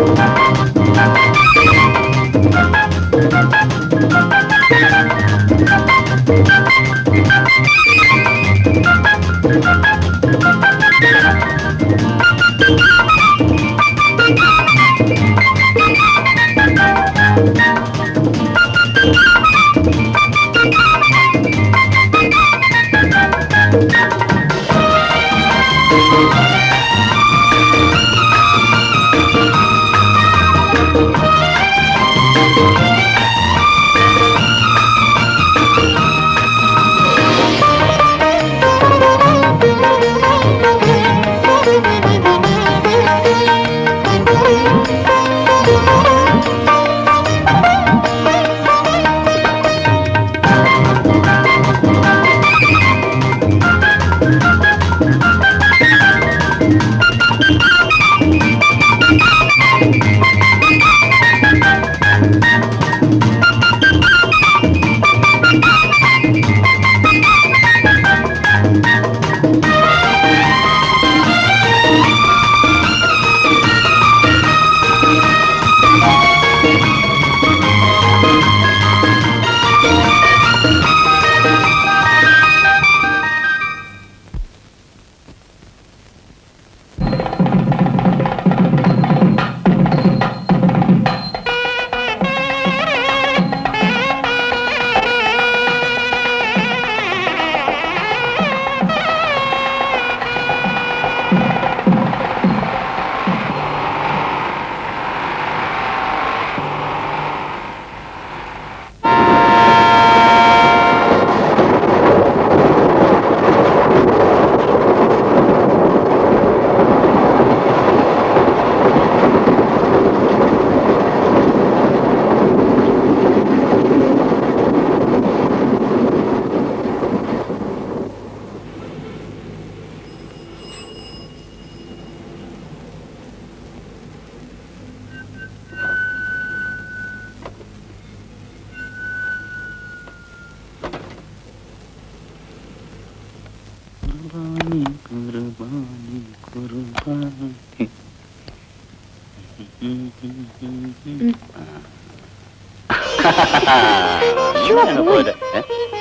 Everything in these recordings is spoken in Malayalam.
ഇങ്ങനെയാണ് പോയത്. ഏ?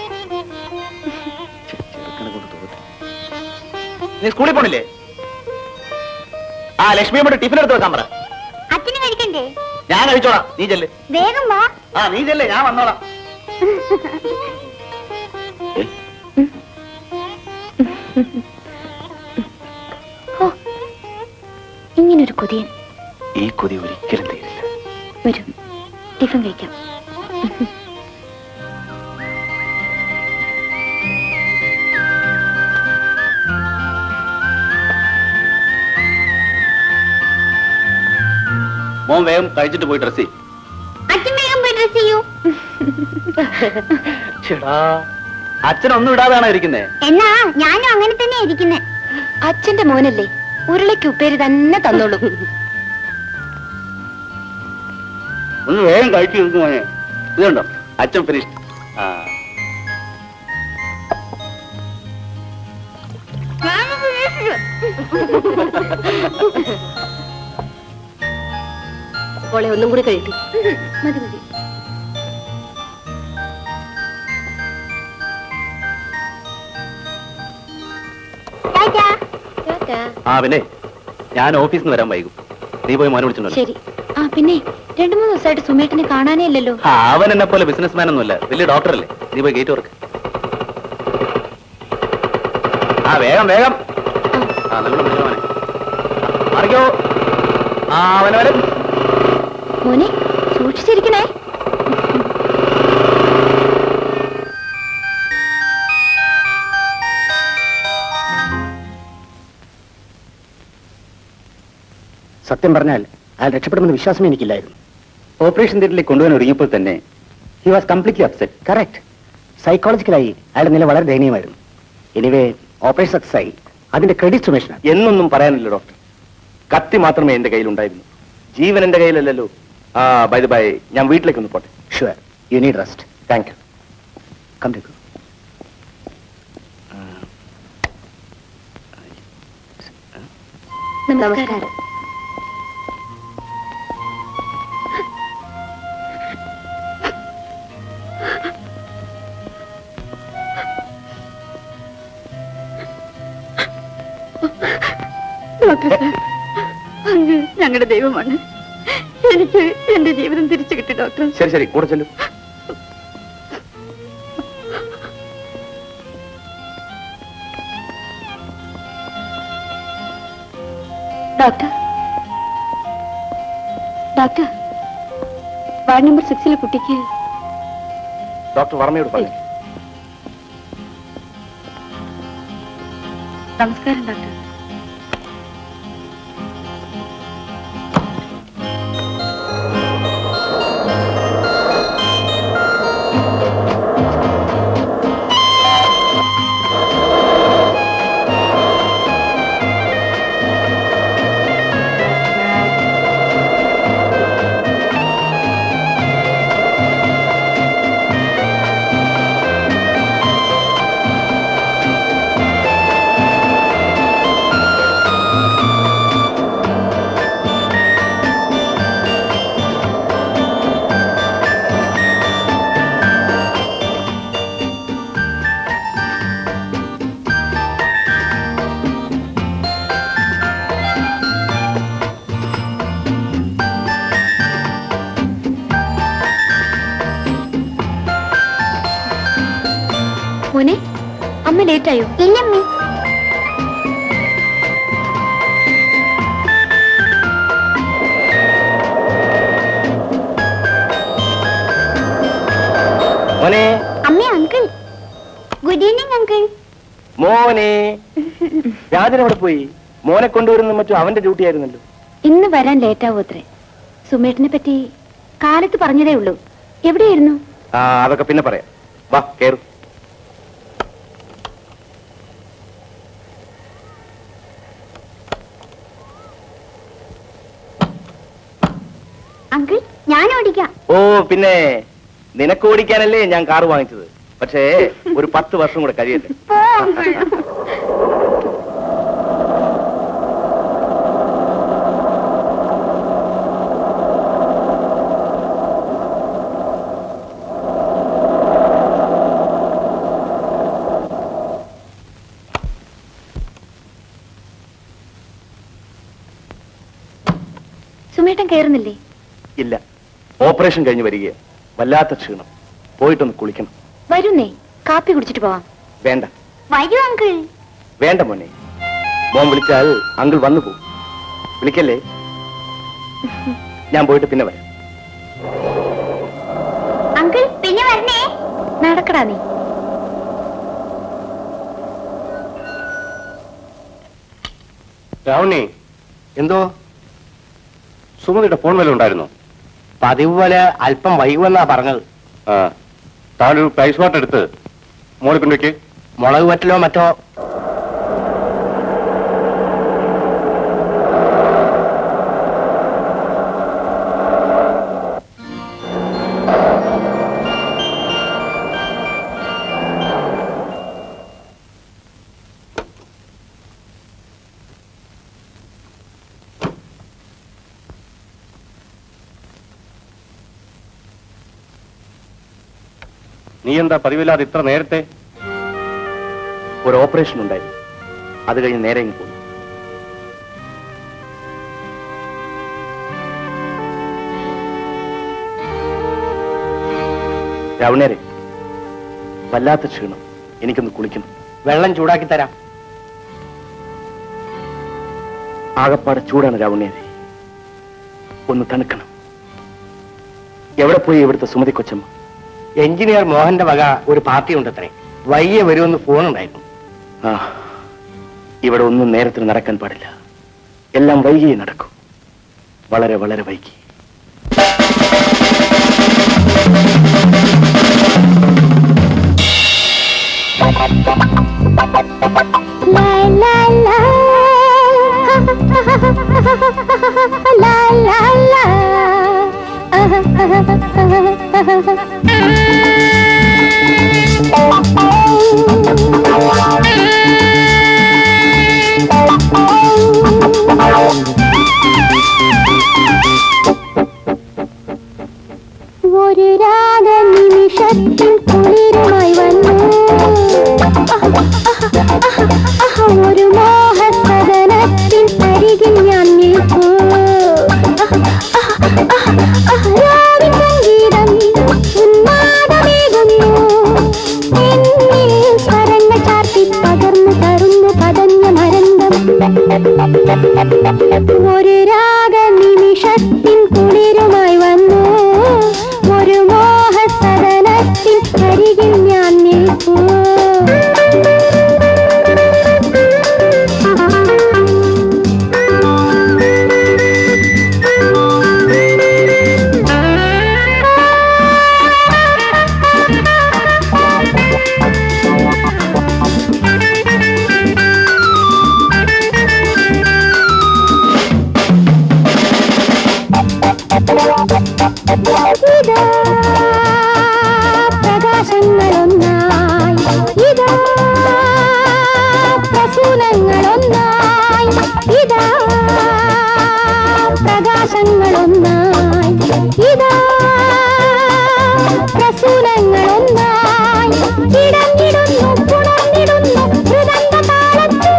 ഛെ, ചെറുക്കനെ കൊണ്ട് തോറ്റ്. നീ സ്കൂളിൽ പോണില്ലേ ആ ലക്ഷ്മിയമ്മയുടെ ടിഫിൻ എടുത്ത് വെക്കാൻ പറ അച്ഛന് കഴിക്കണ്ടേ ഞാൻ കഴിച്ചോളാം നീ ചെല്ല് വേഗം വാ ആ നീ ചെല്ല് ഞാൻ വന്നോളാം ഏ, ഇങ്ങനൊരു കൊതിയൻ ഈ കൊതി ഒരിക്കലും തീരില്ല വരും ടിഫിൻ കഴിക്കാം മോൻ വേഗം കഴിച്ചിട്ട് പോയി ഡ്രസ് അച്ഛൻ വേഗം പോയി ഡ്രസ് ചെയ്യൂ ചേടാ അച്ഛനൊന്നും ഇടാതാണോ ഇരിക്കുന്നേ എന്നാ ഞാനും അങ്ങനെ തന്നെ ഇരിക്കുന്നെ അച്ഛന്റെ മോനല്ലേ ഉരുളയ്ക്ക് ഉപ്പേരി തന്നെ തന്നോളൂ ഒന്ന് വേഗം കഴിച്ചു നിൽക്കും മോനെ ഇതുണ്ടോ അച്ഛൻ ഫിനിഷ് ആ മോളെ ഒന്നും കൂടി കഴിക്കും മതി മതി ടാറ്റാ. ആ പിന്നെ ഞാൻ ഓഫീസിൽ നിന്ന് വരാൻ വൈകും നീ പോയി മോനെ വിളിച്ചിട്ടുണ്ടോ ശരി ആ പിന്നെ രണ്ടു മൂന്ന് ദിവസമായിട്ട് സുമേട്ടനെ കാണാനേ ഇല്ലല്ലോ ആ, അവൻ എന്നെ പോലെ ബിസിനസ് മാൻ ഒന്നുമല്ല വലിയ ഡോക്ടറല്ലേ നീ പോയി ഗേറ്റ് വർക്ക് ആ വേഗം വേഗം ആ നല്ലോണം വിളിച്ചോ മോനെ അറിയോ ആ അവനെ വരും മോനെ സൂക്ഷിച്ചിരിക്കണേ സത്യം പറഞ്ഞാൽ അയാൾ രക്ഷപ്പെടുമെന്ന് വിശ്വാസമേ എനിക്കില്ലായിരുന്നു ഓപ്പറേഷൻ തിയേറ്ററിലേക്ക് കൊണ്ടുപോകാൻ ഒരുങ്ങിയപ്പോൾ തന്നെ he was completely upset correct സൈക്കോളജിക്കലായി അയാളുടെ നില വളരെ ദയനീയമായിരുന്നു എനിവേ ഓപ്പറേഷൻ സക്സസ് ആയി അതിന്റെ ക്രെഡിറ്റ് സുമേഷിനാണ് എന്നൊന്നും പറയാനില്ല ഡോക്ടർ കത്തി മാത്രമേ എന്റെ കയ്യിലുണ്ടായിരുന്നു ജീവൻ എന്റെ കയ്യിലല്ലല്ലോ ആ ബൈ ബൈ ഞാൻ വീട്ടിലേക്ക് ഒന്ന് പോട്ടെ sure you need rest thank you come to നമസ്കാരം അങ്ങ് ഞങ്ങളുടെ ദൈവമാണ് എനിക്ക് എന്റെ ജീവിതം തിരിച്ചു കിട്ടി ഡോക്ടർ ശരി ശരി കൂടെ ചെല്ലും ഡോക്ടർ ഡോക്ടർ വാർഡ് നമ്പർ സിക്സിലെ കുട്ടിക്ക് ഡോക്ടർ വർമ്മയോട് പറഞ്ഞു നമസ്കാരം ഡോക്ടർ മോനെ അമ്മ ലേറ്റായോ ഇല്ലമ്മേ മോനെ അമ്മേ അങ്കിൾ ഗുഡ് ഈവനിങ് അങ്കിൾ മോനെ രാജൻ അവിടെ പോയി മോനെ കൊണ്ടുവരുന്ന മറ്റും അവന്റെ ഡ്യൂട്ടി ആയിരുന്നല്ലോ ഇന്ന് വരാൻ ലേറ്റാവോ അത്രേ സുമേഷിനെ പറ്റി കാലത്ത് പറഞ്ഞതേ ഉള്ളൂ എവിടെയായിരുന്നു ആ അതൊക്കെ പിന്നെ പറയാം വാ കേറു അങ്കിൾ ഞാൻ ഓടിക്കാം ഓ പിന്നെ നിനക്ക് ഓടിക്കാനല്ലേ ഞാൻ കാറ് വാങ്ങിച്ചത് പക്ഷേ ഒരു പത്ത് വർഷം കൂടെ കഴിയട്ടെ പോ അങ്കിൾ സുമേട്ടൻ കയറുന്നില്ലേ ഇല്ല ഓപ്പറേഷൻ കഴിഞ്ഞ് വരിക വല്ലാത്ത ക്ഷീണം പോയിട്ടൊന്ന് കുളിക്കണം വരുന്നേ കാപ്പി കുടിച്ചിട്ട് പോവാം വേണ്ട വരൂ അങ്കിൾ വേണ്ട മോനെ മോൻ വിളിച്ചാൽ അങ്കിൾ വന്നു പോകും വിളിക്കല്ലേ ഞാൻ പോയിട്ട് പിന്നെ വരാം അങ്കിൾ പിന്നെ വരണേ നടക്കടാ നീ രാവണി എന്തോ സുമതിയുടെ ഫോൺ വല്ല ഉണ്ടായിരുന്നു പതിവ് പോലെ അല്പം വൈകുമെന്നാ പറഞ്ഞത് ആ താനൊരു പ്രൈസ് വാട്ട് എടുത്ത് മോളിൽ കൊണ്ടുവയ്ക്ക് മുളക് പറ്റലോ മറ്റോ നീ എന്താ പതിവില്ലാതെ ഇത്ര നേരത്തെ ഒരു ഓപ്പറേഷൻ ഉണ്ടായിരുന്നു അത് കഴിഞ്ഞ് നേരെ ഇങ്ങ് പോയി രാവണേരെ വല്ലാത്ത ക്ഷീണം എനിക്കൊന്ന് കുളിക്കണം വെള്ളം ചൂടാക്കി തരാം ആകപ്പാടെ ചൂടാണ് രാവണേരെ ഒന്ന് തണുക്കണം എവിടെ പോയി ഇവിടുത്തെ സുമതി കൊച്ചമ്മ എഞ്ചിനീയർ മോഹന്റെ വക ഒരു പാർട്ടി ഉണ്ടത്രേ വയ്യ വരുമെന്ന് ഫോൺ ഉണ്ടായിരുന്നു ആ ഇവിടെ ഒന്നും നേരത്തിന് നടക്കാൻ പാടില്ല എല്ലാം വൈകിയേ നടക്കൂ വളരെ വളരെ വൈകി La la la La la ഒരു രാഗ നിമിഷത്തിൽ കുളിരുമായി വന്നു ഒരു മോഹസദനത്തിൻ അരികെ രാവിൻ സംഗീതം ഉന്മാദമേകുന്നു എന്നിൽ സ്വരങ്ങൾ ചാർത്തി പകർന്നു തരുന്നു പതഞ്ഞ മരന്തം ഒരു രാഗ നിമിഷത്തിൻ കുളിരുമായി വന്നു ഒരു മോഹ സദനത്തിൻ അരികിൽ ഞാൻ നിൽക്കൂ ഇതാ പ്രകാശങ്ങളൊന്നായി ഇതാ പ്രസൂനങ്ങളൊന്നായി ഇതാ പ്രകാശങ്ങളൊന്നായി ഇതാ പ്രസൂനങ്ങളൊന്നായി ഇടഞ്ഞിടുന്നു പുണർന്നിടുന്നു ഹൃദയ താളത്തിൽ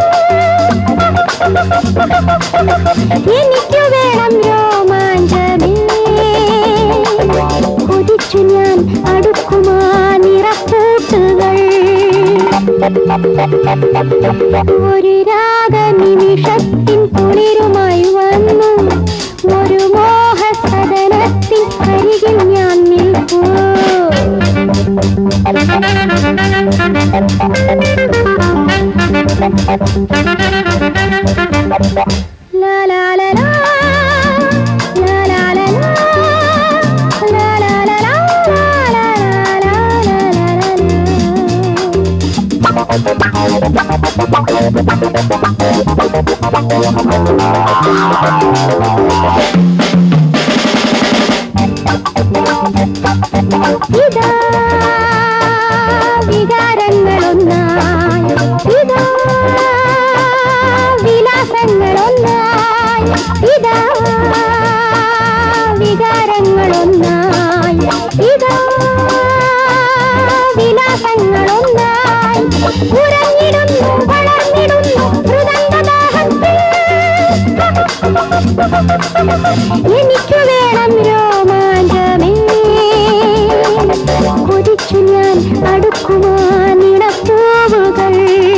എനിക്ക് വേണം രോമാഞ്ചമേ കൊതിച്ചു ഞാൻ അടുക്കുമാ നിറക്കൂട്ടുകൾ ഒരു രാഗ നിമിഷത്തിൻ കുളിരുമായി വന്നു ഒരു മോഹ സദനത്തിൻ അരികിൽ ഞാൻ നിൽക്കൂ La la la la La la la la La la la la La la la la la la la ഇതാ വികാരങ്ങളൊന്നായി ഇതാ വിലാസങ്ങളൊന്നായി ഇതാ വികാരങ്ങളൊന്നായി ഇതാ വിലാസങ്ങളൊന്നായി ഉറങ്ങിടുന്നു വളർന്നിടുന്നു ഹൃദയദാഹത്തിൽ എനിക്ക് വേണം രോമാഞ്ചമേ കൊതിച്ചു ഞാൻ അടുക്കുമാ നിണപ്പൂവുകൾ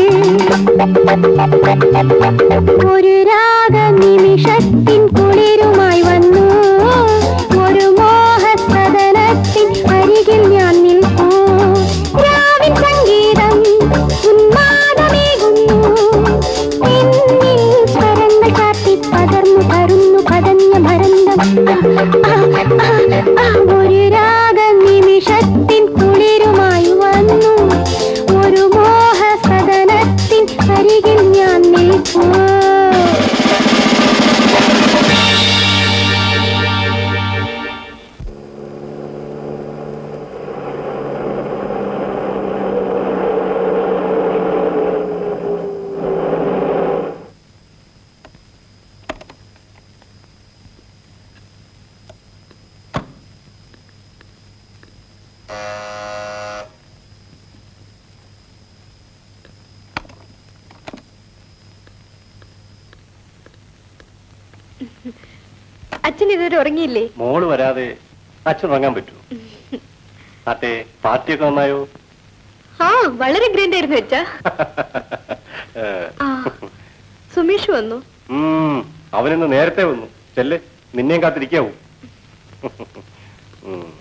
ഒരു രാഗ നിമിഷത്തിൻ കുളിരുമായി വന്നു ഒരു മോഹ സദനത്തിൻ അരികിൽ ഞാൻ നിൽക്കൂ രാവിൻ സംഗീതം ഉന്മാദമേകുന്നു എന്നിൽ സ്വരങ്ങൾ കാട്ടി പകർന്നു തരുന്നു പതഞ്ഞ മരന്തം ആ, ആ, ആ, ഒരു രാഗ നിമിഷത്തിൻ കുളിരുമായി വന്നു ഒരു മോഹ സദനത്തിൻ അരികിൽ ഞാൻ നിൽക്കൂ അച്ഛൻ ഇതുവരെ ഉറങ്ങിയില്ലേ മോള് വരാതെ അച്ഛൻ ഉറങ്ങാൻ പറ്റൂ അതെ പാർട്ടിയൊക്കെ നന്നായോ ആ വളരെ ഗ്രേറ്റ് ആയിരുന്നു അച്ഛാ ഏ, ആ സുമേഷ് വന്നു ഉം, അവനിന്ന് നേരത്തെ വന്നു ചെല്ല് നിന്നെയും കാത്തിരിക്കാവൂ ഉം.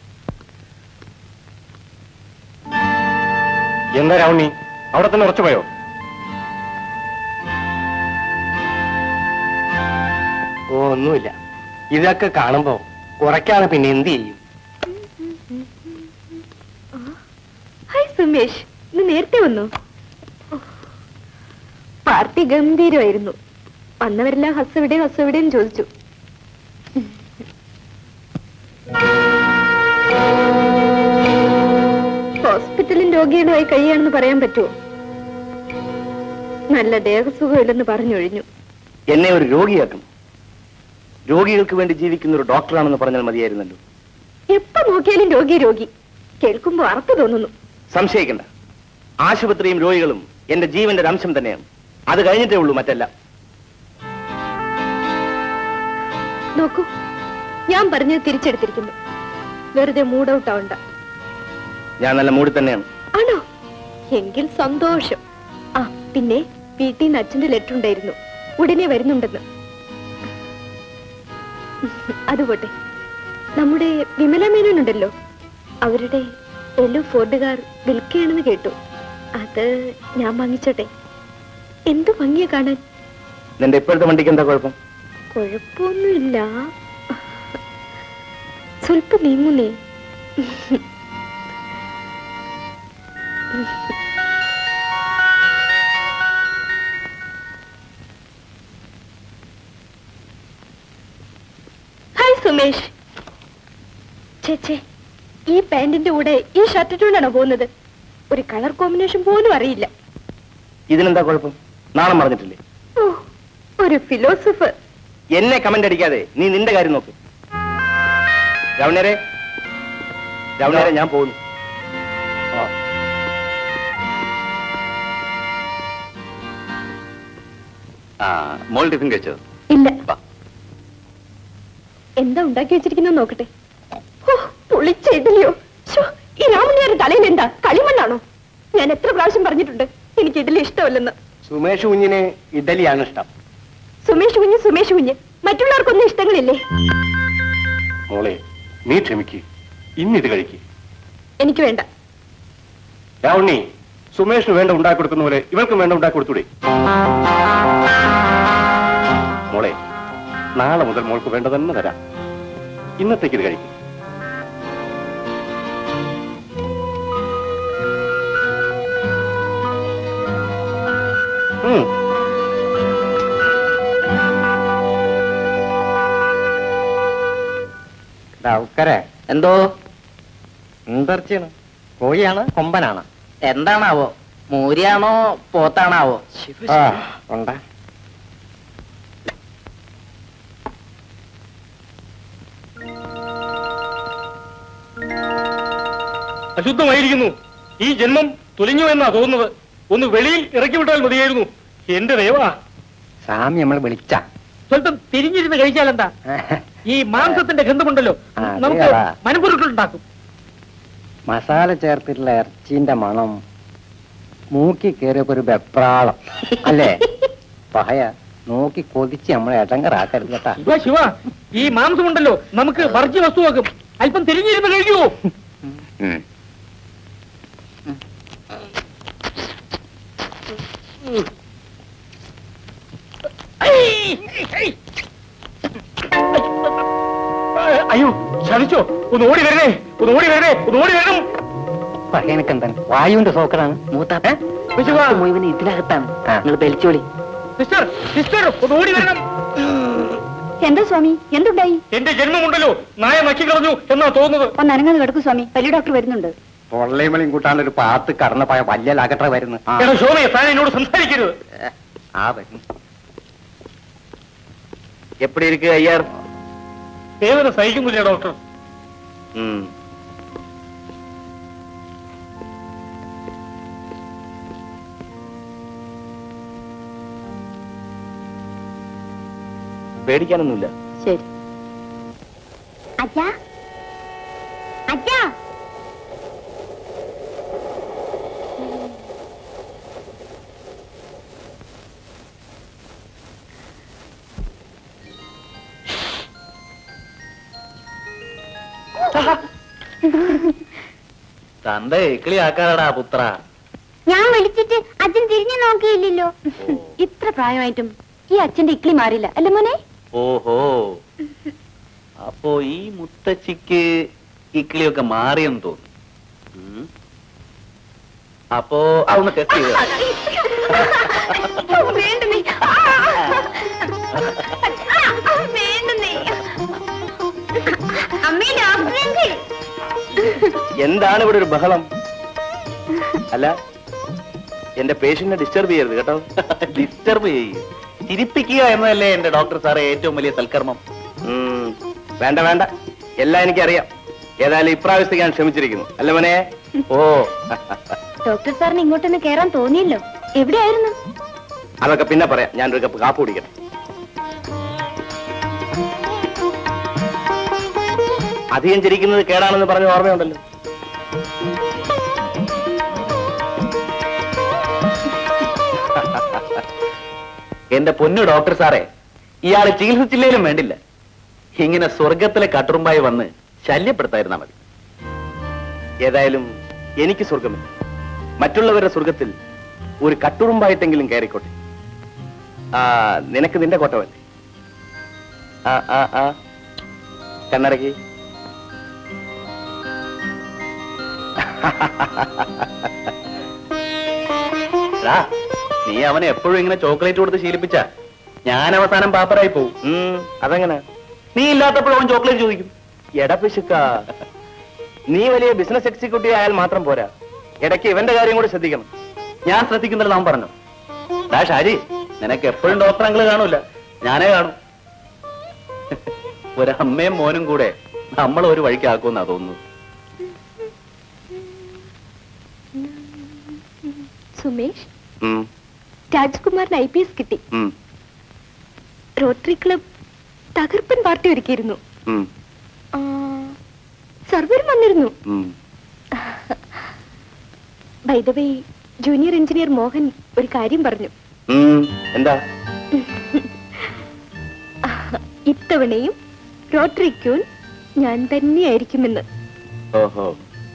എന്താ രാവണി അവിടെ തന്നെ ഉറച്ചു പോയോ ഓ ഒന്നുമില്ല ഇതൊക്കെ കാണുമ്പോ കുറയ്ക്കാതെ പിന്നെ എന്ത് ചെയ്യും ഹായ് സുമേഷ് ഇന്ന് നേരത്തെ വന്നു പാർട്ടി ഗംഭീരമായിരുന്നു വന്നവരെല്ലാം ഹസ്സവിടെ ഹസ്സവിടെയും ചോദിച്ചു ഹോസ്പിറ്റലിൽ രോഗികളുമായി കഴിയാണെന്ന് പറയാൻ പറ്റുമോ നല്ല ദേഹസുഖമില്ലെന്ന് പറഞ്ഞൊഴിഞ്ഞു എന്നെ ഒരു രോഗിയാക്കണം രോഗികൾക്ക് വേണ്ടി ജീവിക്കുന്ന ഒരു ഡോക്ടറാണെന്ന് പറഞ്ഞാൽ മതിയായിരുന്നല്ലോ എപ്പോ നോക്കിയാലും രോഗി രോഗി കേൾക്കുമ്പോ അറപ്പ് തോന്നുന്നു സംശയിക്കണ്ട ആശുപത്രിയും രോഗികളും എന്റെ ജീവന്റെ ഒരു അംശം തന്നെയാണ് അത് കഴിഞ്ഞിട്ടേ ഉള്ളൂ മറ്റെല്ലാം നോക്കൂ ഞാൻ പറഞ്ഞത് തിരിച്ചെടുത്തിരിക്കുന്നു വെറുതെ മൂഡ് ഔട്ട് ആവണ്ട ഞാൻ നല്ല മൂടി തന്നെയാണ് ആണോ എങ്കിൽ സന്തോഷം ആ പിന്നെ വീട്ടിൽ നിന്ന് അച്ഛന്റെ ലെറ്റർ ഉണ്ടായിരുന്നു ഉടനെ വരുന്നുണ്ടെന്ന് അതുപോട്ടെ നമ്മുടെ വിമല മേനോനുണ്ടല്ലോ അവരുടെ എല്ലു ഫോർഡുകാർ വിൽക്കുകയാണെന്ന് കേട്ടു അത് ഞാൻ വാങ്ങിച്ചോട്ടെ എന്ത് ഭംഗിയാ കാണാൻ നിന്റെ ഇപ്പോഴത്തെ വണ്ടിക്ക് എന്താ കുഴപ്പം കുഴപ്പമൊന്നുമില്ല സ്വല്പം നീങ്ങുന്നേ ഹായ് സുമേഷ് ചേച്ചേ ഈ പാന്റിന്റെ കൂടെ ഈ ഷർട്ട് ഇട്ടുകൊണ്ടാണോ പോകുന്നത് ഒരു കളർ കോമ്പിനേഷൻ പോലും അറിയില്ല ഇതിനെന്താ കുഴപ്പം നാളെ പറഞ്ഞിട്ടില്ലേ ഓ, ഒരു ഫിലോസഫർ എന്നെ കമന്റ് അടിക്കാതെ നീ നിന്റെ കാര്യം നോക്ക് രവണരെ രവണരെ ഞാൻ പോകുന്നു ആ മോൾ ടിഫിൻ കഴിച്ചോ ഇല്ല വാ. എന്താ ഉണ്ടാക്കി വെച്ചിരിക്കുന്ന നോക്കട്ടെ ഓ, പുളിച്ച ഇഡലിയോ ശ്ശോ, ഈ രാമണിയാരുടെ തലയിൽ എന്താ കളിമണ്ണാണോ ഞാൻ എത്ര പ്രാവശ്യം പറഞ്ഞിട്ടുണ്ട് എനിക്ക് ഇഡലി ഇഷ്ടമല്ലെന്ന് സുമേഷ് കുഞ്ഞിന് ഇഡലിയാണ് ഇഷ്ടം സുമേഷ് കുഞ്ഞ് സുമേഷ് കുഞ്ഞ് മറ്റുള്ളവർക്കൊന്നും ഇഷ്ടങ്ങളില്ലേ മോളെ നീ ക്ഷമിക്ക് ഇന്നിത് കഴിക്ക് എനിക്ക് വേണ്ട രാവണി സുമേഷിന് വേണ്ട ഉണ്ടാക്കി കൊടുക്കുന്ന പോലെ ഇവൾക്കും വേണ്ട ഉണ്ടാക്കി കൊടുത്തൂടെ മോളെ നാളെ മുതൽ മോൾക്ക് വേണ്ട തന്നെ തരാം ഇന്നത്തേക്ക് ഇത് കഴിക്കും ഡൗക്കരെ എന്തോ എന്തർച്ചയാണ് കോഴിയാണ് കൊമ്പനാണ് എന്താണാവോ മൂരിയാണോ പോത്താണാവോ ആ ഉണ്ടാ അശുദ്ധമായിരിക്കുന്നു ഈ ജന്മം തുലിഞ്ഞു എന്നാ തോന്നുന്നത് ഒന്ന് വെളിയിൽ ഇറക്കി വിട്ടാൽ മതിയായിരുന്നു എന്റെ ദൈവാ സ്വാമി നമ്മൾ വിളിച്ച സ്വല്പം തിരിഞ്ഞിരുന്ന് കഴിച്ചാൽ എന്താ ഈ മാംസത്തിന്റെ ഗന്ധമുണ്ടല്ലോ ആ, അത് നമുക്ക് കളാ. മനപ്പുരുക്കൾ ഉണ്ടാക്കും മസാല ചേർത്തിട്ടുള്ള ഇറച്ചിന്റെ മണം മൂക്കി കയറിയപ്പോ ഒരു വെപ്രാളം അല്ലേ പഹയ നോക്കി കൊതിച്ച് നമ്മളെ ഇടങ്ങറാക്കരുത് കേട്ടാ ശിവ ശിവ ഈ മാംസമുണ്ടല്ലോ നമുക്ക് വർജ്യ വസ്തുവാക്കും അല്പം തിരിഞ്ഞിരുന്ന് കഴിക്കുവോ അയ്യോ ചതിച്ചോ ഒന്ന് ഓടി വരണേ ഒന്ന് ഓടി വരണേ ഒന്ന് ഓടി വരണം പഹയനക്ക് എന്താണ് വായുവിന്റെ സോക്കറാണ് മൂത്താപ്പ ശിവ മുഴുവൻ ഇതിനകത്താണ് ആ. നിങ്ങൾ ബലിച്ചോളി സിസ്റ്റർ സിസ്റ്റർ ഒന്ന് ഓടി വരണം എന്താ സ്വാമി എന്തുണ്ടായി എന്റെ ജന്മമുണ്ടല്ലോ നായ നക്കി കളഞ്ഞു എന്നാ തോന്നുന്നത് ഒന്ന് അനങ്ങാതെ കിടക്കൂ സ്വാമി വലിയ ഡോക്ടർ വരുന്നുണ്ട് പൊള്ളയും കൂട്ടാണ്ട് ഒരു പാത്ത് കടന്ന പോയ വല്യലാകട്ടെ വരുന്നു ആ, എടാ ശോഭയെ താൻ എന്നോട് സംസാരിക്കരുത് ആ വരുന്നു എപ്പടി ഇരിക്കുക അയ്യാർ വേദന സഹിക്കുന്നില്ല ഡോക്ടർ ഉം. പേടിക്കാനൊന്നുമില്ല ശരി അച്ഛാ അച്ഛാ തന്റെ ഇക്കിളി ആക്കാറടാ പുത്ര ഞാൻ വിളിച്ചിട്ട് അച്ഛൻ തിരിഞ്ഞു നോക്കിയില്ലല്ലോ ഇത്ര പ്രായമായിട്ടും ഈ അച്ഛന്റെ ഇക്ലി മാറില്ല അല്ലേ മോനെ ഓഹോ അപ്പോ ഈ മുത്തച്ഛിക്ക് ഇക്കിളിയൊക്കെ മാറിയെന്ന് തോന്നുന്നു ഉം. അപ്പോ അതൊന്ന് ടെസ്റ്റ് ചെയ്ത് വേണ്ടുന്നേ വേണ്ടുന്നേ അമ്മേ ഡോക്ടറെ എന്താണ് ഇവിടെ ഒരു ബഹളം അല്ല എന്റെ പേഷ്യന്റിനെ ഡിസ്റ്റർബ് ചെയ്യരുത് കേട്ടോ ഡിസ്റ്റർബ് ചെയ്യും ചിരിപ്പിക്കുക എന്നതല്ലേ എന്റെ ഡോക്ടർ സാറേ ഏറ്റവും വലിയ സൽക്കർമ്മം ഉം. വേണ്ട വേണ്ട എല്ലാം എനിക്കറിയാം ഏതായാലും ഇപ്രാവശ്യത്തേക്ക് ഞാൻ ക്ഷമിച്ചിരിക്കുന്നു അല്ല മോനെ ഓ ഡോക്ടർ സാറിന് ഇങ്ങോട്ടൊന്ന് കേറാൻ തോന്നിയല്ലോ എവിടെയായിരുന്നു അതൊക്കെ പിന്നെ പറയാം ഞാനൊരു കപ്പ് കാപ്പ് കുടിക്കട്ടെ അധികം ചിരിക്കുന്നത് കേടാണെന്ന് പറഞ്ഞ ഓർമ്മയുണ്ടല്ലോ എന്റെ പൊന്നു ഡോക്ടർ സാറേ ഇയാളെ ചികിത്സിച്ചില്ലേലും വേണ്ടില്ല ഇങ്ങനെ സ്വർഗത്തിലെ കട്ടുറുമ്പായി വന്ന് ശല്യപ്പെടുത്തായിരുന്നാ മതി ഏതായാലും എനിക്ക് സ്വർഗമില്ല മറ്റുള്ളവരുടെ സ്വർഗത്തിൽ ഒരു കട്ടുറുമ്പായിട്ടെങ്കിലും കയറിക്കോട്ടെ ആ നിനക്ക് നിന്റെ കോട്ടമല്ലേ ആ ആ ആ കണ്ണടക്കി എടാ, നീ അവനെ എപ്പോഴും ഇങ്ങനെ ചോക്ലേറ്റ് കൊടുത്ത് ശീലിപ്പിച്ച ഞാൻ അവസാനം പാപ്പറായി പോവും ഉം, അതെങ്ങനെ നീ ഇല്ലാത്തപ്പോഴും അവൻ ചോക്ലേറ്റ് ചോദിക്കും എടപ്പിശുക്ക നീ വലിയ ബിസിനസ് എക്സിക്യൂട്ടീവ് ആയാൽ മാത്രം പോരാ ഇടയ്ക്ക് ഇവന്റെ കാര്യം കൂടി ശ്രദ്ധിക്കണം ഞാൻ ശ്രദ്ധിക്കുന്നില്ല അവൻ പറഞ്ഞു ഡാ ഷാജി നിനക്ക് എപ്പോഴും ഡോക്ടർ അങ്കിള് കാണൂല ഞാനേ കാണും ഒരമ്മയും മോനും കൂടെ നമ്മൾ ഒരു വഴിക്കാക്കുമെന്നാ തോന്നുന്നു സുമേഷ് ഉം, രാജ്കുമാറിന് ഐ പി എസ് കിട്ടി ഉം, റോട്ടറി ക്ലബ് തകർപ്പൻ പാർട്ടി ഒരുക്കിയിരുന്നു ഉം, ആ, സർവരും വന്നിരുന്നു ഉം. വൈദവേ ജൂനിയർ എഞ്ചിനീയർ മോഹൻ ഒരു കാര്യം പറഞ്ഞു ഉം, എന്താ ഇത്തവണയും റോട്ടറി ക്യൂൻ ഞാൻ തന്നെയായിരിക്കുമെന്ന് ഓഹോ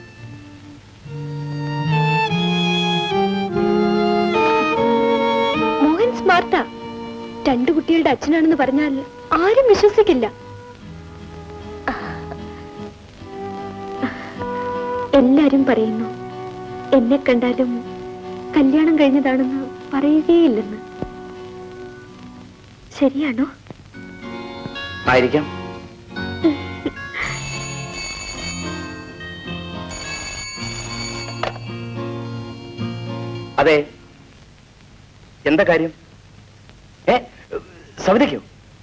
മോഹൻ സ്മാർട്ടാ രണ്ടു കുട്ടികളുടെ അച്ഛനാണെന്ന് പറഞ്ഞാൽ ആരും വിശ്വസിക്കില്ല എല്ലാരും പറയുന്നു എന്നെ കണ്ടാലും കല്യാണം കഴിഞ്ഞതാണെന്ന് പറയുകയില്ലെന്ന് ശരിയാണോ ആയിരിക്കാം അതെ എന്താ കാര്യം ഏ സവിതയ്ക്കോ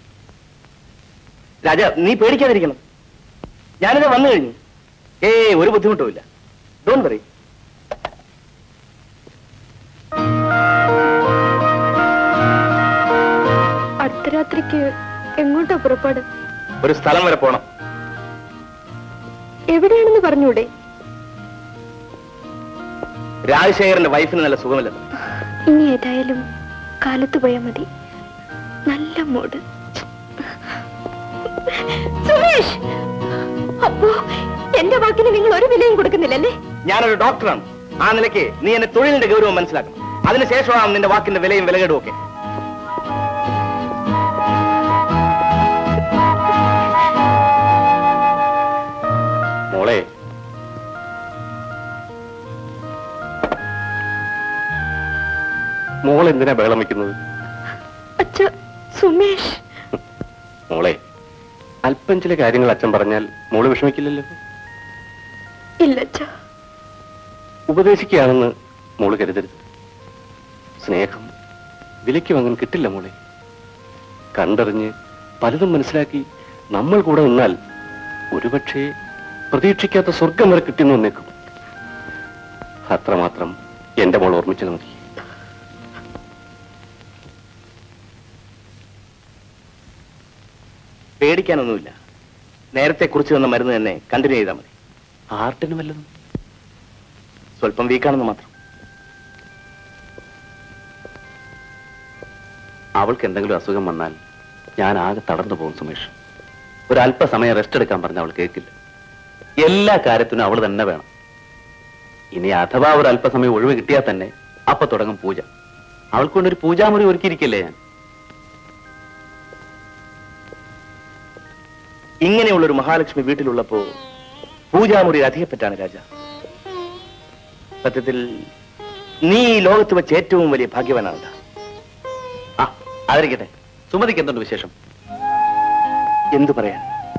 രാജ നീ പേടിക്കാതിരിക്കണം ഞാനിത് വന്നു കഴിഞ്ഞു ഏ ഒരു ബുദ്ധിമുട്ടുമില്ല ഡോൺ വറി അർദ്ധരാത്രിക്ക് എങ്ങോട്ടാ പുറപ്പാട് ഒരു സ്ഥലം വരെ പോണം എവിടെയാണെന്ന് പറഞ്ഞൂടെ രാജശേഖരന്റെ വൈഫിന് നല്ല സുഖമില്ലെന്ന് ഇനി ഏതായാലും കാലത്ത് പോയാ മതി നല്ല മൂഡ് സുമേഷ് അപ്പോ എന്റെ വാക്കിന് നിങ്ങൾ ഒരു വിലയും കൊടുക്കുന്നില്ലല്ലേ ഞാനൊരു ഡോക്ടറാണ് ആ നിലയ്ക്ക് നീ എന്റെ തൊഴിലിന്റെ ഗൗരവം മനസ്സിലാക്കണം അതിനുശേഷമാണ് നിന്റെ വാക്കിന്റെ വിലയും വിലകേടും ഒക്കെ മോളെ മോൾ എന്തിനാ ബഹളം വയ്ക്കുന്നത് അച്ഛ സുമേഷ് മോളെ അല്പം ചില കാര്യങ്ങൾ അച്ഛൻ പറഞ്ഞാൽ മോള് വിഷമിക്കില്ലല്ലോ ഇല്ല അച്ഛ ഉപദേശിക്കുകയാണെന്ന് മോള് കരുതരുത് സ്നേഹം വിലയ്ക്ക് വാങ്ങാൻ കിട്ടില്ല മോളെ കണ്ടറിഞ്ഞ് പലതും മനസ്സിലാക്കി നമ്മൾ കൂടെ നിന്നാൽ ഒരുപക്ഷെ പ്രതീക്ഷിക്കാത്ത സ്വർഗം വരെ കിട്ടുന്നു വന്നേക്കും അത്രമാത്രം എന്റെ മോൾ ഓർമ്മിച്ചത് മതി പേടിക്കാനൊന്നുമില്ല നേരത്തെ കുറിച്ച് തന്ന മരുന്ന് തന്നെ കണ്ടിന്യൂ ചെയ്താൽ മതി ഹാർട്ടിന് വല്ലതും സ്വല്പം വീക്കാണെന്ന് മാത്രം അവൾക്ക് എന്തെങ്കിലും അസുഖം വന്നാൽ ഞാൻ ആകെ തളർന്നു പോകും സുമേഷ് ഒരല്പസമയം റെസ്റ്റ് എടുക്കാൻ പറഞ്ഞ അവൾ കേൾക്കില്ല എല്ലാ കാര്യത്തിനും അവൾ തന്നെ വേണം ഇനി അഥവാ ഒരു അല്പസമയം ഒഴിവ് കിട്ടിയാൽ തന്നെ അപ്പൊ തുടങ്ങും പൂജ അവൾക്ക് കൊണ്ട് ഒരു പൂജാമുറി ഒരുക്കിയിരിക്കല്ലേ ഞാൻ ഇങ്ങനെയുള്ള ഒരു മഹാലക്ഷ്മി വീട്ടിലുള്ളപ്പോ പൂജാമുറി അധികപ്പറ്റാണ് രാജ സത്യത്തിൽ നീ ഈ ലോകത്ത് വെച്ച് ഏറ്റവും വലിയ ഭാഗ്യവാനാണ് ആ അതിരിക്കട്ടെ സുമതിക്ക് എന്തുണ്ട് വിശേഷം എന്തു പറയാൻ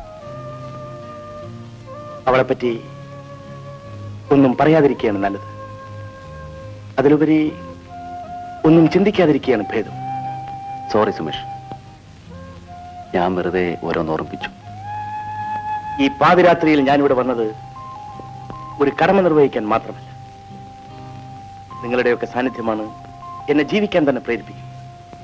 അവളെപ്പറ്റി ഒന്നും പറയാതിരിക്കുകയാണ് നല്ലത് അതിലുപരി ഒന്നും ചിന്തിക്കാതിരിക്കുകയാണ് ഭേദം സോറി സുമേഷ് ഞാൻ വെറുതെ ഓരോന്ന് ഓർമ്മിപ്പിച്ചു ഈ പാതിരാത്രിയിൽ ഞാനിവിടെ വന്നത് ഒരു കടമ നിർവഹിക്കാൻ മാത്രമല്ല നിങ്ങളുടെയൊക്കെ സാന്നിധ്യമാണ് എന്നെ ജീവിക്കാൻ തന്നെ പ്രേരിപ്പിക്കും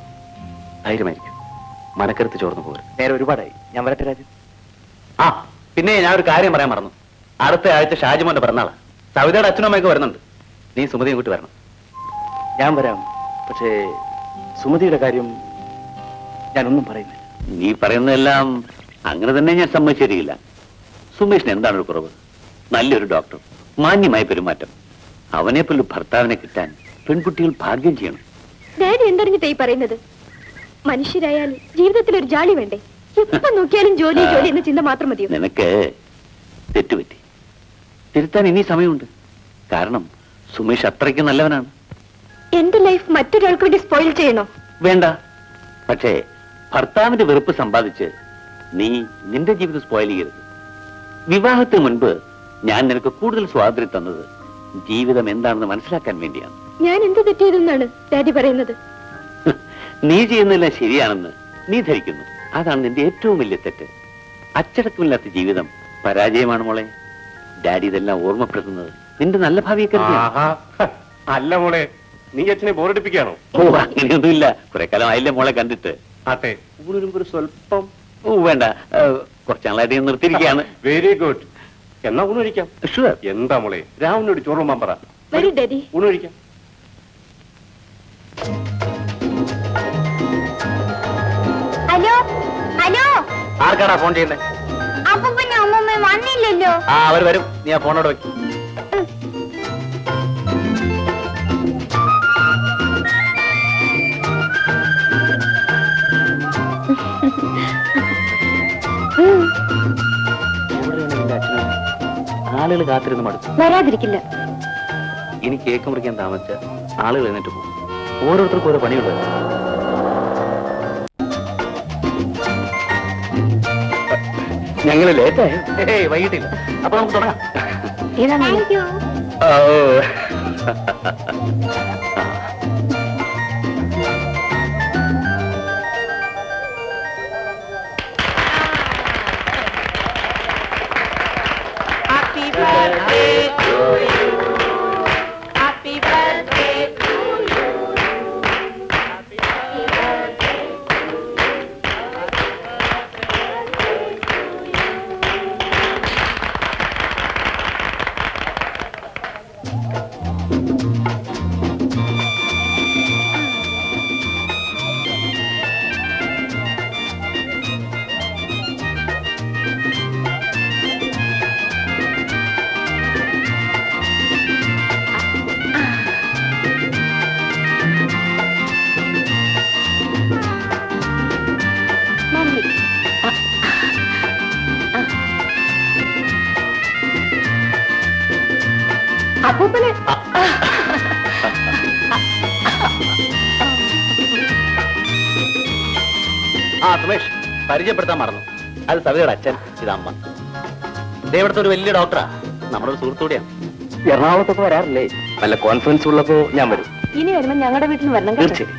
ധൈര്യമായിരിക്കും മനക്കരുത്ത് ചോർന്നു പോകരുത് നേരെ ഒരുപാടായി ഞാൻ വരട്ടെ രാജു ആ പിന്നെ ഞാൻ ഒരു കാര്യം പറയാൻ മറന്നു അടുത്ത ആഴ്ച ഷാജിമോന്റെ പിറന്നാളാ സവിതയുടെ അച്ഛനും അമ്മയൊക്കെ വരുന്നുണ്ട് നീ സുമതിയും കൂട്ടി വരണം ഞാൻ വരാം പക്ഷേ സുമതിയുടെ കാര്യം ഞാനൊന്നും പറയുന്നില്ല നീ പറയുന്നതെല്ലാം അങ്ങനെ തന്നെ ഞാൻ സമ്മതിച്ചിരിക്കില്ല സുമേഷിന് എന്താണ് ഒരു കുറവ് നല്ലൊരു ഡോക്ടർ മാന്യമായ പെരുമാറ്റം അവനെ പോലും ഭർത്താവിനെ കിട്ടാൻ പെൺകുട്ടികൾ ഭാഗ്യം ചെയ്യണം ഡാഡി എന്തറിഞ്ഞിട്ടാ ഈ പറയുന്നത് മനുഷ്യരായാൽ ജീവിതത്തിൽ ഒരു ജാളി വേണ്ടേ എപ്പോ നോക്കിയാലും ജോലി ജോലി എന്ന ചിന്ത മാത്രം മതിയോ നിനക്ക് തെറ്റുപറ്റി തിരുത്താൻ ഇനി സമയമുണ്ട് കാരണം സുമേഷ് അത്രയ്ക്ക് നല്ലവനാണ് എന്റെ ലൈഫ് മറ്റൊരാൾക്ക് വേണ്ടി സ്പോയിൽ ചെയ്യണോ വേണ്ട പക്ഷേ ഭർത്താവിന്റെ വെറുപ്പ് സമ്പാദിച്ച് നീ നിന്റെ ജീവിതം സ്പോയിൽ ചെയ്യരുത് വിവാഹത്തിന് മുൻപ് ഞാൻ നിനക്ക് കൂടുതൽ സ്വാതന്ത്ര്യം തന്നത് ജീവിതം എന്താണെന്ന് മനസ്സിലാക്കാൻ വേണ്ടിയാണ് ഞാൻ എന്ത് തെറ്റിയതെന്നാണ് ഡാഡി പറയുന്നത് നീ ചെയ്യുന്നതെല്ലാം ശരിയാണെന്ന് നീ ധരിക്കുന്നു അതാണ് നിന്റെ ഏറ്റവും വലിയ തെറ്റ് അച്ചടക്കമില്ലാത്ത ജീവിതം പരാജയമാണ് മോളെ ഡാഡി ഇതെല്ലാം ഓർമ്മപ്പെടുത്തുന്നത് നിന്റെ നല്ല ഭാവിയെ കരുതിയാണ് ആഹാ. അല്ല മോളെ നീ അച്ഛനെ ബോറടിപ്പിക്കാണോ ഓ അങ്ങനെയൊന്നുമില്ല കുറെ കാലം ആയില്ലേ മോളെ കണ്ടിട്ട് ആട്ടെ ഊണിനും ഒരു സ്വല്പം ഓ വേണ്ട ഏഹ്, കുറച്ച് നാളായിട്ട് ഞാൻ നിർത്തിയിരിക്കുകയാണ് വെരി ഗുഡ് എന്നാ ഊണൊഴിക്കാം ഷുവർ എന്താ മോളെ രാവിനോട് ചോറുമാൻ പറ വരൂ ഡാഡി ഊണൊഴിക്കാം ഹലോ ഹലോ ആർക്കാടാ ഫോൺ ചെയ്യണ്ടേ അപ്പൊ പിന്നെ അമ്മമ്മ വന്നില്ലല്ലോ ആ അവർ വരും നീ ആ ഫോണോട് വെക്കും ആളുകൾ കാത്തിരുന്ന് മടുത്തു വരാതിരിക്കില്ല ഇനി കേക്ക് മുറിക്കാൻ താമസിച്ച ആളുകൾ എന്നിട്ട് പോകും ഓരോരുത്തർക്കും ഓരോ പണിയുണ്ട് ഞങ്ങൾ ലേറ്റായോ ഏയ് വൈകിട്ടില്ല അപ്പൊ നമുക്ക് തുടങ്ങാം thank you Happy birthday to you. Happy birthday to you. Happy birthday to you. Mummy അപ്പൂപ്പന് ആ സുമേഷ് പരിചയപ്പെടുത്താൻ മറന്നു അത് സവിതയുടെ അച്ഛൻ ഇത് അമ്മ ഇവിടുത്തെ ഒരു വലിയ ഡോക്ടറാ നമ്മുടെ ഒരു സുഹൃത്തൂടെയാണ് എറണാകുളത്തൊക്കെ വരാറില്ലേ വല്ല കോൺഫറൻസ് ഉള്ളപ്പോ ഞാൻ വരും ഇനി വരുമ്പോ ഞങ്ങളുടെ വീട്ടിൽ വരണം കേട്ടോ. തീർച്ചയായും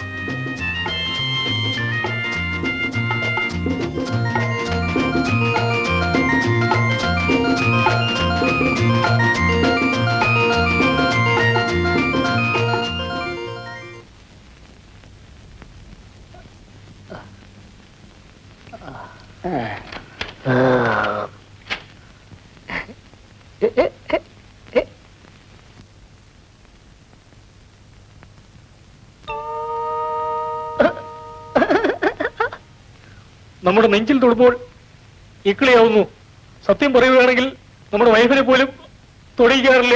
നമ്മുടെ നെഞ്ചിൽ തൊടുമ്പോൾ ഇക്കിളിയാവുന്നു സത്യം പറയുകയാണെങ്കിൽ നമ്മുടെ വൈഫിനെ പോലും തൊടിയിക്കാറില്ല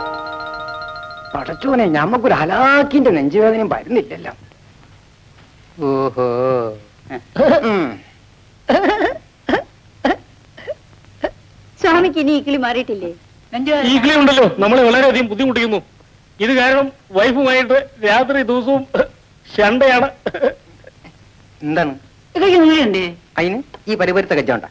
പടച്ചോനെ ഞമ്മക്കൊരു ഹലാക്കിന്റെ നെഞ്ചുവേദനയും വരുന്നില്ലല്ലോ ഓഹോ സ്വാമിക്ക് ഇനി ഈ കിളി മാറിയിട്ടില്ലേ ഈ കിളി ഉണ്ടല്ലോ നമ്മളെ വളരെയധികം ബുദ്ധിമുട്ടിക്കുന്നു ഇത് കാരണം വൈഫുമായിട്ട് രാത്രി ദിവസവും ശണ്ടയാണ് എന്താണ് അതിന് ഈ പരിപരുത്ത കജ്ജോണ്ട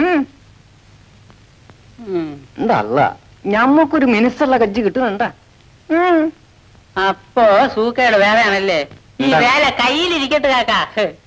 എന്താ അല്ല ഞമ്മക്കൊരു മിനിസ്റ്ററുള്ള കജ്ജ് കിട്ടുന്നുണ്ടാ അപ്പോ സൂക്കയുടെ വേലയാണല്ലേ ഈ എന്താണ്? വേല കയ്യിലിരിക്കട്ടെ കാക്കാ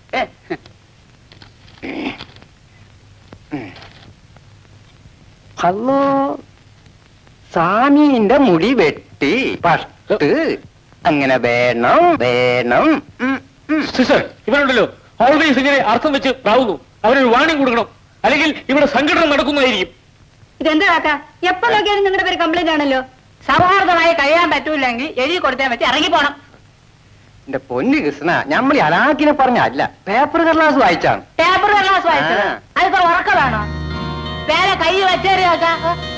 ഹലോ സാമീന്റെ മുടി വെട്ടി പഷ്ട് അങ്ങനെ വേണം വേണം ഉം, ഉം. സിസ്റ്റർ ഇവനുണ്ടല്ലോ ഓൾവേസ് ഇങ്ങനെ അർത്ഥം വെച്ച് പ്രാവുന്നു അവനൊരു വാണിംഗ് കൊടുക്കണം അല്ലെങ്കിൽ ഇവിടെ സംഘടന നടക്കുന്നതായിരിക്കും ഇതെന്താ കാക്ക എപ്പോ നോക്കിയാലും നിങ്ങളുടെ പേര് കംപ്ലൈന്റ് ആണല്ലോ സൗഹാർദ്ദമായി കഴിയാൻ പറ്റൂലെങ്കിൽ എഴുതി കൊടുത്താൽ പറ്റി ഇറങ്ങി പോണം എന്റെ പൊന്നു കൃഷ്ണ നമ്മൾ ഈ അലാക്കിനെ പറഞ്ഞല്ല പേപ്പർ കടലാസ് വായിച്ചാണ് പേപ്പർ ക്ലാസ് വായിച്ചത് ആ. അതിപ്പോ ഉറക്ക വേണോ വേല കൈ വെച്ചേരി കാക്കാ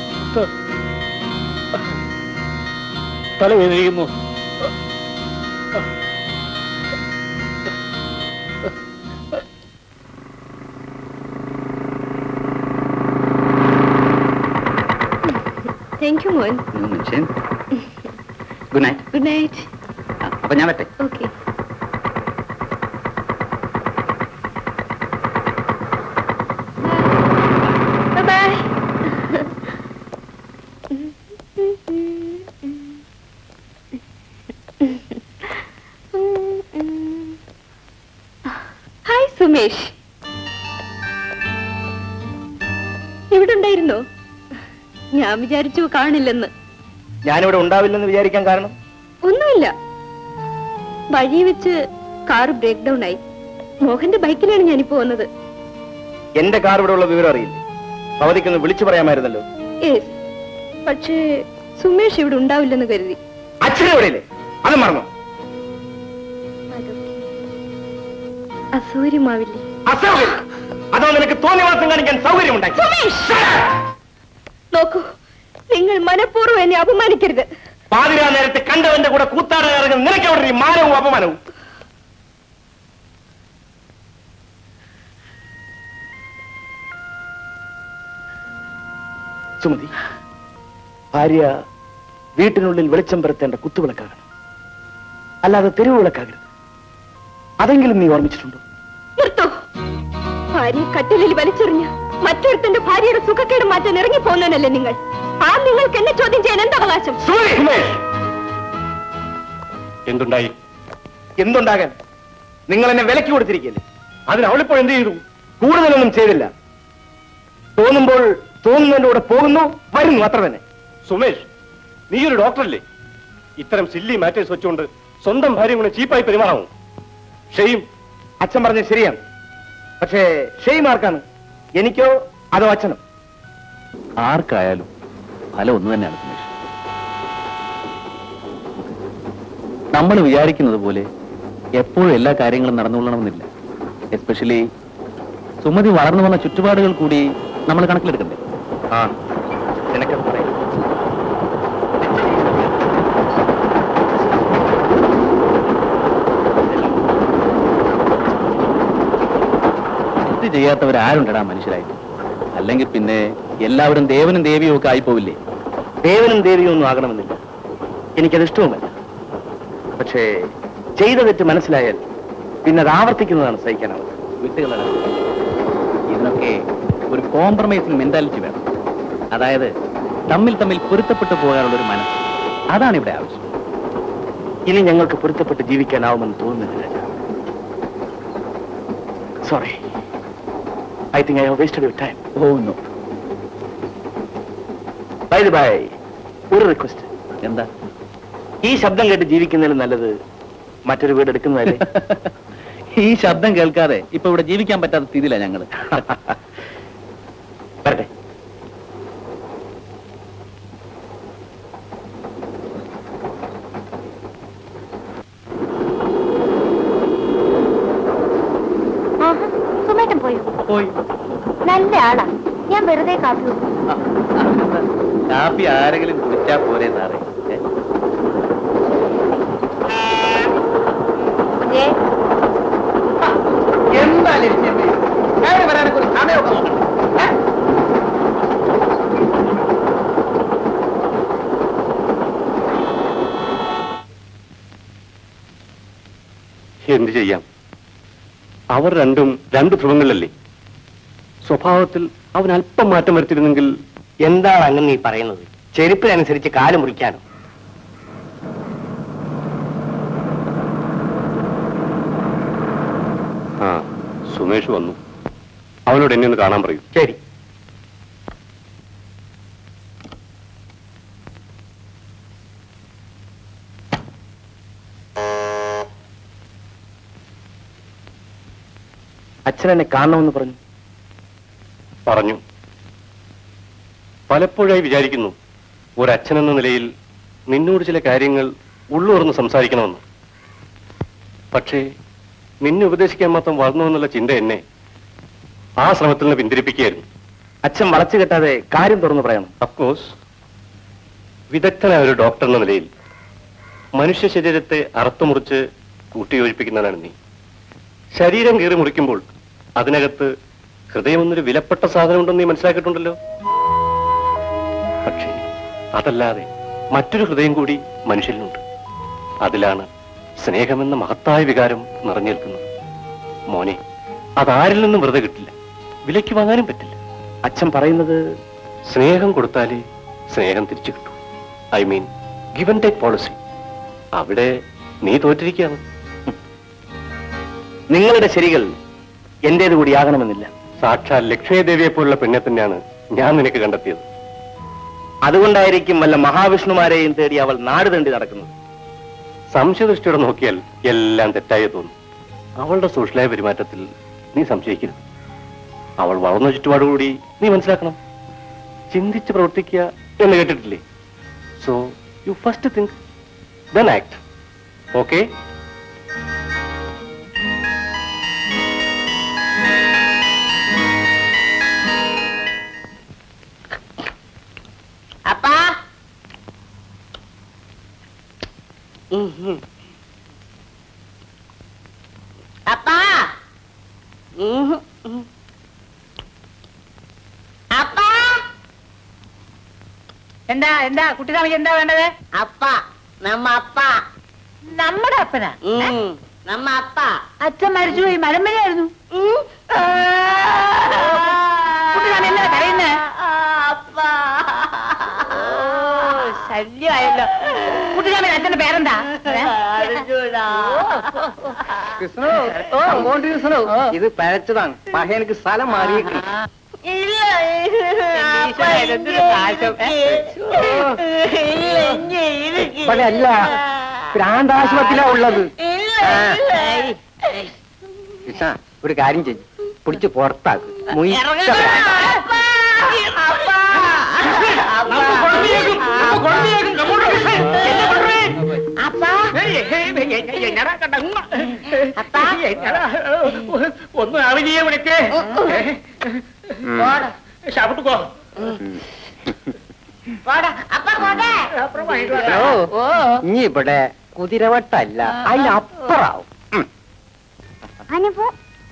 തല വേദനിക്കുന്നു താങ്ക് യു മോൻ ഗുഡ് നൈറ്റ് ഗുഡ് നൈറ്റ് അപ്പൊ ഞാൻ പറ്റേ ഓക്കെ ബൈ ഹായ് സുമേഷ് ഇവിടെ ഉണ്ടായിരുന്നോ ഞാൻ വിചാരിച്ചു കാണില്ലെന്ന് ഞാനിവിടെ ഉണ്ടാവില്ലെന്ന് വിചാരിക്കാൻ കാരണം ഒന്നുമില്ല വഴി വെച്ച് കാർ ബ്രേക്ക് ഡൗൺ ആയി മോഹന്റെ ബൈക്കിലാണ് ഞാനിപ്പോ വന്നത് എന്റെ കാർ ഇവിടെ ഉള്ള വിവരം അറിയില്ലേ ഭവതിക്കൊന്ന് വിളിച്ചു പറയാമായിരുന്നല്ലോ യെസ് പക്ഷേ സുമേഷ് ഇവിടെ ഉണ്ടാവില്ലെന്ന് കരുതി അച്ഛനെ എവിടെയില്ലേ അത് മറന്നു അസൗകര്യമാവില്ലേ അസൗകര്യം അതോ നിനക്ക് തോന്നിയ വാസം കാണിക്കാൻ സൗകര്യമുണ്ടാക്കി നോക്കൂ നിങ്ങൾ മനഃപൂർവ്വം എന്നെ അപമാനിക്കരുത് പാതിരാ നേരത്തെ കണ്ടവന്റെ കൂടെ കൂത്താടാൻ ഇറങ്ങുന്ന നിനക്ക് അവിടെ ഈ മാനവും അപമാനവും സുമതി ഭാര്യ വീട്ടിനുള്ളിൽ വെളിച്ചം പരത്തേണ്ട കുത്തുവിളക്കാകണം അല്ലാതെ തെരുവ് വിളക്കാകരുത് അതെങ്കിലും നീ ഓർമ്മിച്ചിട്ടുണ്ടോ നിർത്തോ ഭാര്യ കട്ടിലിൽ വലിച്ചെറിഞ്ഞ് മറ്റൊരുത്തന്റെ ഭാര്യയുടെ സുഖക്കേട് മാറ്റാൻ ഇറങ്ങി പോകുന്നതല്ലേ നിങ്ങൾ ആ നിങ്ങൾക്ക് എന്നെ ചോദ്യം ചെയ്യാൻ എന്താ അവകാശം സുമേഷ് എന്തുണ്ടായി എന്തുണ്ടാകാൻ നിങ്ങൾ എന്നെ വിലക്ക് കൊടുത്തിരിക്കല്ലേ അതിന് അവളിപ്പോൾ എന്ത് ചെയ്തു കൂടുതലൊന്നും ചെയ്തില്ല തോന്നുമ്പോൾ തോന്നുന്നതിന്റെ കൂടെ പോകുന്നു വരുന്നു അത്ര തന്നെ സുമേഷ് നീ ഒരു ഡോക്ടറല്ലേ ഇത്തരം സില്ലി മാറ്റേഴ്സ് വെച്ചുകൊണ്ട് സ്വന്തം ഭാര്യ കൂടെ ചീപ്പായി പെരുമാറാമോ ഷെയും അച്ഛൻ പറഞ്ഞത് ശരിയാണ് പക്ഷേ ഷെയ്ം ആർക്കാണ് എനിക്കോ അതോ അച്ഛനോ ആർക്കായാലും ഫലം ഒന്ന് തന്നെയാണ് സുമേഷ് നമ്മൾ വിചാരിക്കുന്നത് പോലെ എപ്പോഴും എല്ലാ കാര്യങ്ങളും നടന്നുകൊള്ളണമെന്നില്ല എസ്പെഷ്യലി സുമതി വളർന്നു വന്ന ചുറ്റുപാടുകൾ കൂടി നമ്മൾ കണക്കിലെടുക്കണ്ടേ ആ നിനക്കത് പറയാം തെറ്റ് ചെയ്യാത്തവരാരുണ്ടടാ മനുഷ്യരായി അല്ലെങ്കിൽ പിന്നെ എല്ലാവരും ദേവനും ദേവിയും ഒക്കെ ആയിപ്പോവില്ലേ ദേവനും ദേവിയും ഒന്നും ആകണമെന്നില്ല എനിക്കത് ഇഷ്ടവുമല്ല പക്ഷേ ചെയ്ത തെറ്റ് മനസ്സിലായാൽ പിന്നെ അത് ആവർത്തിക്കുന്നതാണ് സഹിക്കാനാവുക വിട്ടുകളാണ് ഇതിനൊക്കെ ഒരു കോംപ്രമൈസിങ് മെന്റാലിറ്റി വേണം അതായത് തമ്മിൽ തമ്മിൽ പൊരുത്തപ്പെട്ടു പോകാനുള്ള ഒരു മനസ്സ് അതാണ് ഇവിടെ ആവശ്യം ഇനി ഞങ്ങൾക്ക് പൊരുത്തപ്പെട്ട് ജീവിക്കാനാവുമെന്ന് തോന്നുന്നില്ല sorry I think I have wasted your time oh no bye bye ഒരു റിക്വസ്റ്റ് എന്താ ഈ ശബ്ദം കേട്ട് ജീവിക്കുന്നതിൽ നല്ലത് മറ്റൊരു വീട് എടുക്കുന്നതല്ലേ ഈ ശബ്ദം കേൾക്കാതെ ഇപ്പൊ ഇവിടെ ജീവിക്കാൻ പറ്റാത്ത സ്ഥിതിയിലാണ് ഞങ്ങള് വരട്ടെ സുമേട്ടൻ പോയോ പോയി നല്ല ആളാ ഞാൻ വെറുതെ കാപ്പി വെക്കും. ആ, അതെന്താ? കാപ്പി ആരെങ്കിലും കുടിച്ചാ പോരെ സാറേ ഏ? കുഞ്ഞേ എന്തായാലും ഇരിക്കണ്ടേ? കയറി വരാനൊക്കെ ഒരു സമയമൊക്കെ നോക്കണം ഏ? എന്ത് ചെയ്യാം അവർ രണ്ടും രണ്ട് ധ്രുവങ്ങളിലല്ലേ സ്വഭാവത്തിൽ അവൻ അല്പം മാറ്റം വരുത്തിയിരുന്നെങ്കിൽ എന്താണ് അങ്ങനെ നീ പറയുന്നത് ചെരുപ്പിനനുസരിച്ച് കാല് മുറിക്കാനോ ആ സുമേഷ് വന്നു അവനോട് എന്നെ ഒന്ന് കാണാൻ പറയൂ ശരി അച്ഛൻ എന്നെ കാണണമെന്ന് പറഞ്ഞു പറഞ്ഞു പലപ്പോഴായി വിചാരിക്കുന്നു ഒരച്ഛനെന്ന നിലയിൽ നിന്നോട് ചില കാര്യങ്ങൾ ഉള്ളുറന്ന് സംസാരിക്കണമെന്ന് പക്ഷേ നിന്നെ ഉപദേശിക്കാൻ മാത്രം വളർന്നുവെന്നുള്ള ചിന്ത എന്നെ ആ ശ്രമത്തിൽ നിന്ന് പിന്തിരിപ്പിക്കുകയായിരുന്നു അച്ഛൻ വളച്ചു കെട്ടാതെ കാര്യം തുറന്നു പറയണം അഫ്കോഴ്സ് വിദഗ്ധനായ ഒരു ഡോക്ടർ എന്ന നിലയിൽ മനുഷ്യ ശരീരത്തെ അറുത്തുമുറിച്ച് കൂട്ടിയോജിപ്പിക്കുന്നവനാണ് നീ ശരീരം കീറി മുറിക്കുമ്പോൾ അതിനകത്ത് ഹൃദയമെന്നൊരു വിലപ്പെട്ട സാധനമുണ്ടെന്ന് നീ മനസ്സിലാക്കിയിട്ടുണ്ടല്ലോ പക്ഷേ അതല്ലാതെ മറ്റൊരു ഹൃദയം കൂടി മനുഷ്യനിലുണ്ട് അതിലാണ് സ്നേഹമെന്ന മഹത്തായ വികാരം നിറഞ്ഞു നിൽക്കുന്നത് മോനെ അതാരിൽ നിന്നും വെറുതെ കിട്ടില്ല വിലയ്ക്ക് വാങ്ങാനും പറ്റില്ല അച്ഛൻ പറയുന്നത് സ്നേഹം കൊടുത്താലേ സ്നേഹം തിരിച്ചു കിട്ടൂ I mean given take policy അവിടെ നീ തോറ്റിരിക്കുകയാണ് നിങ്ങളുടെ ശരികൾ എന്റേത് കൂടിയാകണമെന്നില്ല സാക്ഷാൽ ലക്ഷ്മീദേവിയെ പോലുള്ള പെണ്ണെ തന്നെയാണ് ഞാൻ നിനക്ക് കണ്ടെത്തിയത് അതുകൊണ്ടായിരിക്കും വല്ല മഹാവിഷ്ണുമാരെയും തേടി അവൾ നാട് തണ്ടി നടക്കുന്നത് സംശയദൃഷ്ടിയോടെ നോക്കിയാൽ എല്ലാം തെറ്റായി തോന്നും അവളുടെ സോഷ്യലായ പെരുമാറ്റത്തിൽ നീ സംശയിക്കരുത് അവൾ വളർന്ന ചുറ്റുപാടുകൂടി നീ മനസ്സിലാക്കണം ചിന്തിച്ച് പ്രവർത്തിക്കുക എന്ന് കേട്ടിട്ടില്ലേ so you first think then act okay അപ്പാ അപ്പാ അപ്പാ എന്താ എന്താ കുട്ടിസ്വാമിക്ക് എന്താ വേണ്ടത് അപ്പ നമ്മ അപ്പ നമ്മുടെ അപ്പനാ നമ്മ അപ്പ അച്ഛൻ മരിച്ചുപോയി മരമ്പനായിരുന്നു കുട്ടിസ്വാമി എന്താ കരയുന്നേ ശല്യമായല്ലോ കുട്ടിസ്വാമി അച്ഛന്റെ പേരെന്താ കൃഷ്ണോ അങ്ങോട്ട് കൃഷ്ണോ ഇത് പഴച്ചതാണ് പഹയനക്ക് സ്ഥലം മാറിയേക്കും ഇവിടെ അല്ല ഭ്രാന്താശുപത്രിയിലാ ഉള്ളത് കൃഷ്ണ ഒരു കാര്യം ചെയ്യും പിടിച്ച് പുറത്താക്ക് മുയിച്ച ഒന്ന് അറിയേ വിളിക്കേ ശാപ്പിട്ടുക്കോ ഇനി ഇവിടെ കുതിരവട്ടല്ല അതിനപ്പുറാവും ഉം. അനുപോ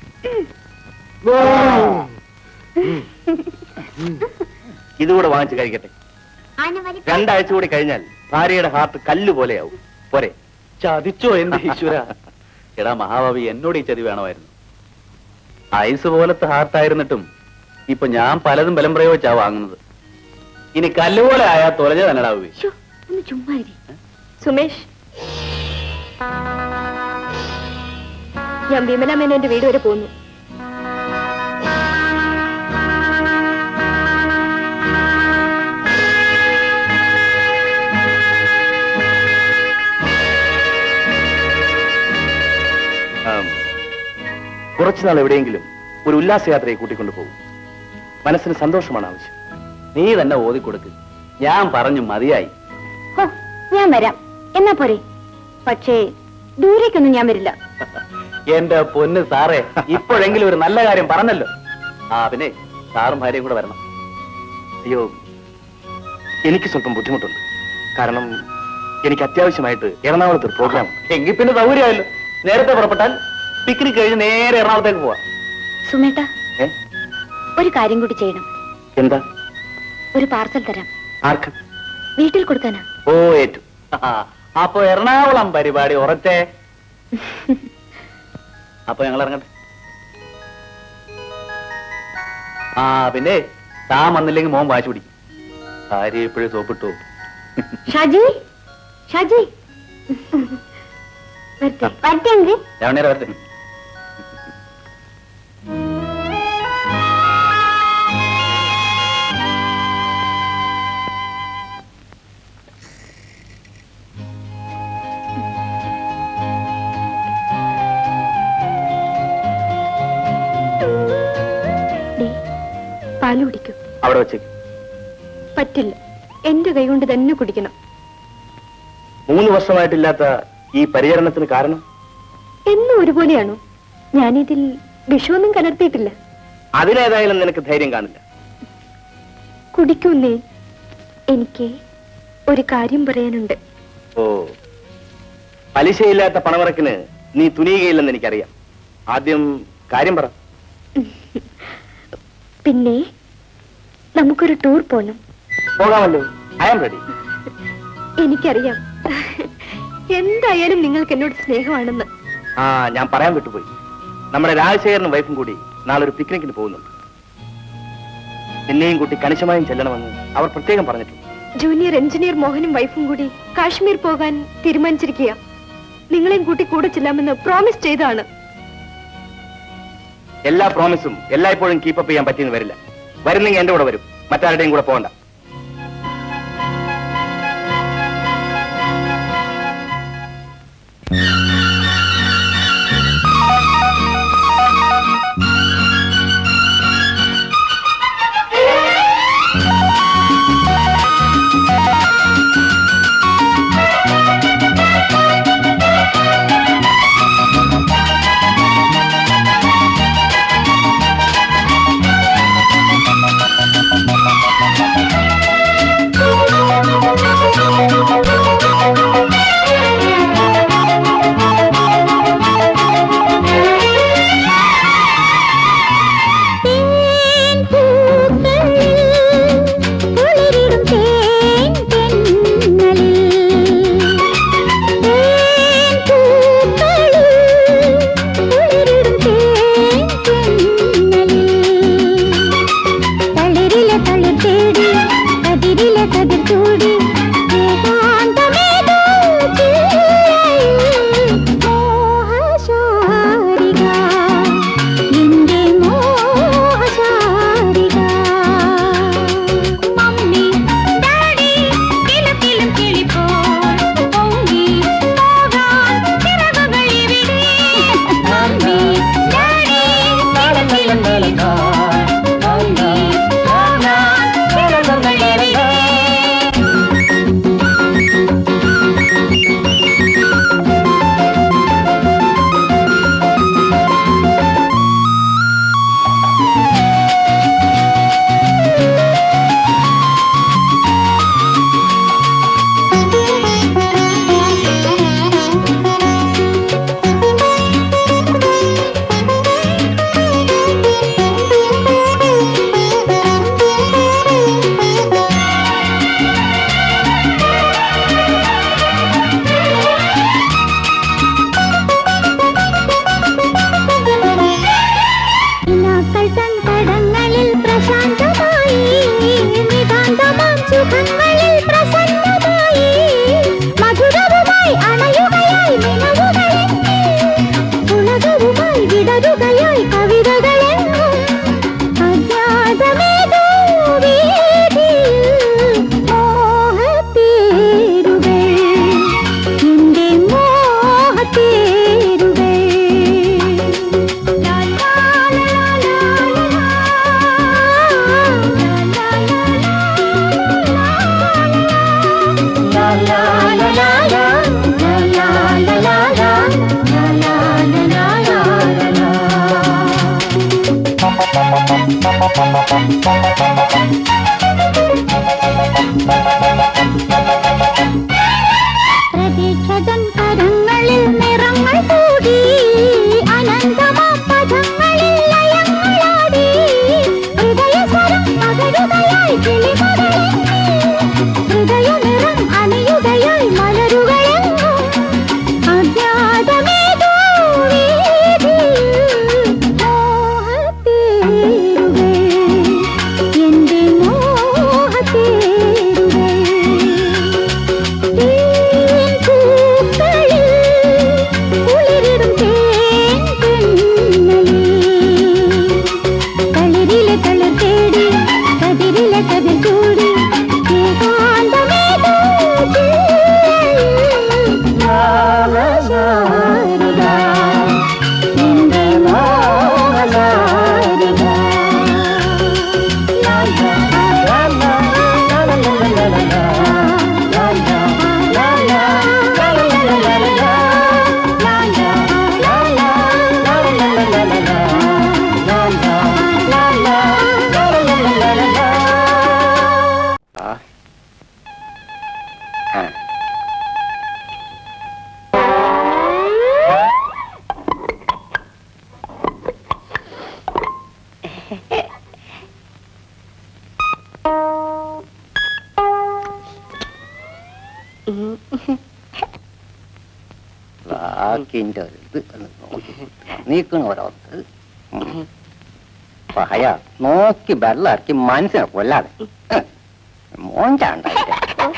ഇതുകൂടെ വാങ്ങിച്ച് കഴിക്കട്ടെ ആന വലി രണ്ടാഴ്ച കൂടി കഴിഞ്ഞാൽ ഭാര്യയുടെ ഹാർട്ട് കല്ല് പോലെയാവും പോരെ ചതിച്ചോ എന്റെ ഈശ്വര എടാ മഹാഭാവി എന്നോട് ഈ ചതി വേണമായിരുന്നു ഐസ് പോലത്തെ ഹാർട്ടായിരുന്നിട്ടും ഇപ്പൊ ഞാൻ പലതും ബലം പ്രയോഗിച്ചാ വാങ്ങുന്നത് ഇനി കല്ലുപോലെ ആയാ തൊലഞ്ഞ തന്നെടാ ഉവ്വി. ശ്ശോ, ഒന്ന് ചുമ്മാ ഇരി. സുമേഷ് ഞാൻ വിമല മേനോന്റെ വീട് വരെ പോന്നു ആം, കുറച്ചുനാൾ എവിടെയെങ്കിലും ഒരു ഉല്ലാസയാത്രയെ കൂട്ടിക്കൊണ്ടു പോകും മനസ്സിന് സന്തോഷമാണ് ആവശ്യം നീ തന്നെ ഓതി കൊടുക്ക് ഞാൻ പറഞ്ഞു മതിയായി ഹോ, ഞാൻ വരാം എന്നാ പോരെ പക്ഷേ ദൂരേക്കൊന്നും ഞാൻ വരില്ല എന്റെ പൊന്ന് സാറേ ഇപ്പോഴെങ്കിലും ഒരു നല്ല കാര്യം പറഞ്ഞല്ലോ ആ പിന്നെ സാറും ഭാര്യയും കൂടെ വരണം അയ്യോ എനിക്ക് സ്വല്പം ബുദ്ധിമുട്ടുണ്ട് കാരണം എനിക്ക് അത്യാവശ്യമായിട്ട് എറണാകുളത്ത് ഒരു പ്രോഗ്രാം എങ്കിൽ പിന്നെ സൗകര്യമായല്ലോ നേരത്തെ പുറപ്പെട്ടാൽ പിക്നിക് കഴിഞ്ഞ് നേരെ എറണാകുളത്തേക്ക് പോവാം സുമേട്ട ഏ? ഒരു കാര്യം കൂടി ചെയ്യണം എന്താ ഒരു പാർസൽ തരാം ആർക്ക് വീട്ടിൽ കൊടുക്കാനാ ഓ ഏറ്റു അപ്പൊ എറണാകുളം പരിപാടി ഉറച്ചേ അപ്പൊ ഞങ്ങൾ ഇറങ്ങട്ടെ ആ പിന്നെ താൻ വന്നില്ലെങ്കിൽ മോൻ വാശി പിടിക്കും ഭാര്യ ഇപ്പോഴും സോപ്പിട്ടു ഷാജി ഷാജി വരട്ടെ വരട്ടെ രമണീര വരട്ടെ പാല് കുടിക്കൂ അവിടെ വെച്ചേക്ക് പറ്റില്ല എന്റെ കൈ കൊണ്ട് തന്നെ കുടിക്കണം മൂന്ന് വർഷമായിട്ടില്ലാത്ത ഈ പരിചരണത്തിന് കാരണം എന്നും ഒരുപോലെയാണോ ഞാനിതിൽ വിഷമൊന്നും കലർത്തിയിട്ടില്ല അതിലേതായാലും നിനക്ക് ധൈര്യം കാണില്ല കുടിക്കുന്നേ എനിക്ക് ഒരു കാര്യം പറയാനുണ്ട് ഓ പലിശയില്ലാത്ത പണമിറക്കിന് നീ തുനിയുകയില്ലെന്ന് എനിക്കറിയാം ആദ്യം കാര്യം പറ പിന്നെ നമുക്കൊരു ടൂർ പോണം പോകാമല്ലോ ഐ ആം റെഡി എനിക്കറിയാം എന്തായാലും നിങ്ങൾക്ക് എന്നോട് സ്നേഹമാണെന്ന് ആ ഞാൻ പറയാൻ വിട്ടുപോയി നമ്മുടെ രാജശേഖരനും വൈഫും കൂടി നാളെ ഒരു പിക്നിക്കിന് പോകുന്നുണ്ട് നിന്നെയും കൂട്ടി കണിശമായും ചെല്ലണമെന്ന് അവർ പ്രത്യേകം പറഞ്ഞിട്ടുണ്ട് ജൂനിയർ എഞ്ചിനീയർ മോഹനും വൈഫും കൂടി കാശ്മീർ പോകാൻ തീരുമാനിച്ചിരിക്കുക നിങ്ങളെയും കൂട്ടി കൂടെ ചെല്ലാമെന്ന് പ്രോമിസ് ചെയ്താണ് എല്ലാ പ്രോമിസും എല്ലായ്പ്പോഴും കീപ്പപ്പ് ചെയ്യാൻ പറ്റിയെന്ന് വരില്ല വരുന്നെങ്കിൽ എന്റെ കൂടെ വരും മറ്റാരുടെയും കൂടെ പോകണ്ട പ്രതീക്ഷതൻ കരങ്ങളിൽ നിറങ്ങൾ കൂടി അനന്തമാ പദങ്ങളിൽ ലയങ്ങൾ വാക്കിന്റെ ഒരു ഇത് ഒന്ന് നോക്കി നീക്കണ ഓരോന്ന് പഹയ നോക്കി വെള്ളം ഇറക്കി മനസ്സിനെ കൊല്ലാതെ മോഞ്ചാണ്ടായിട്ട്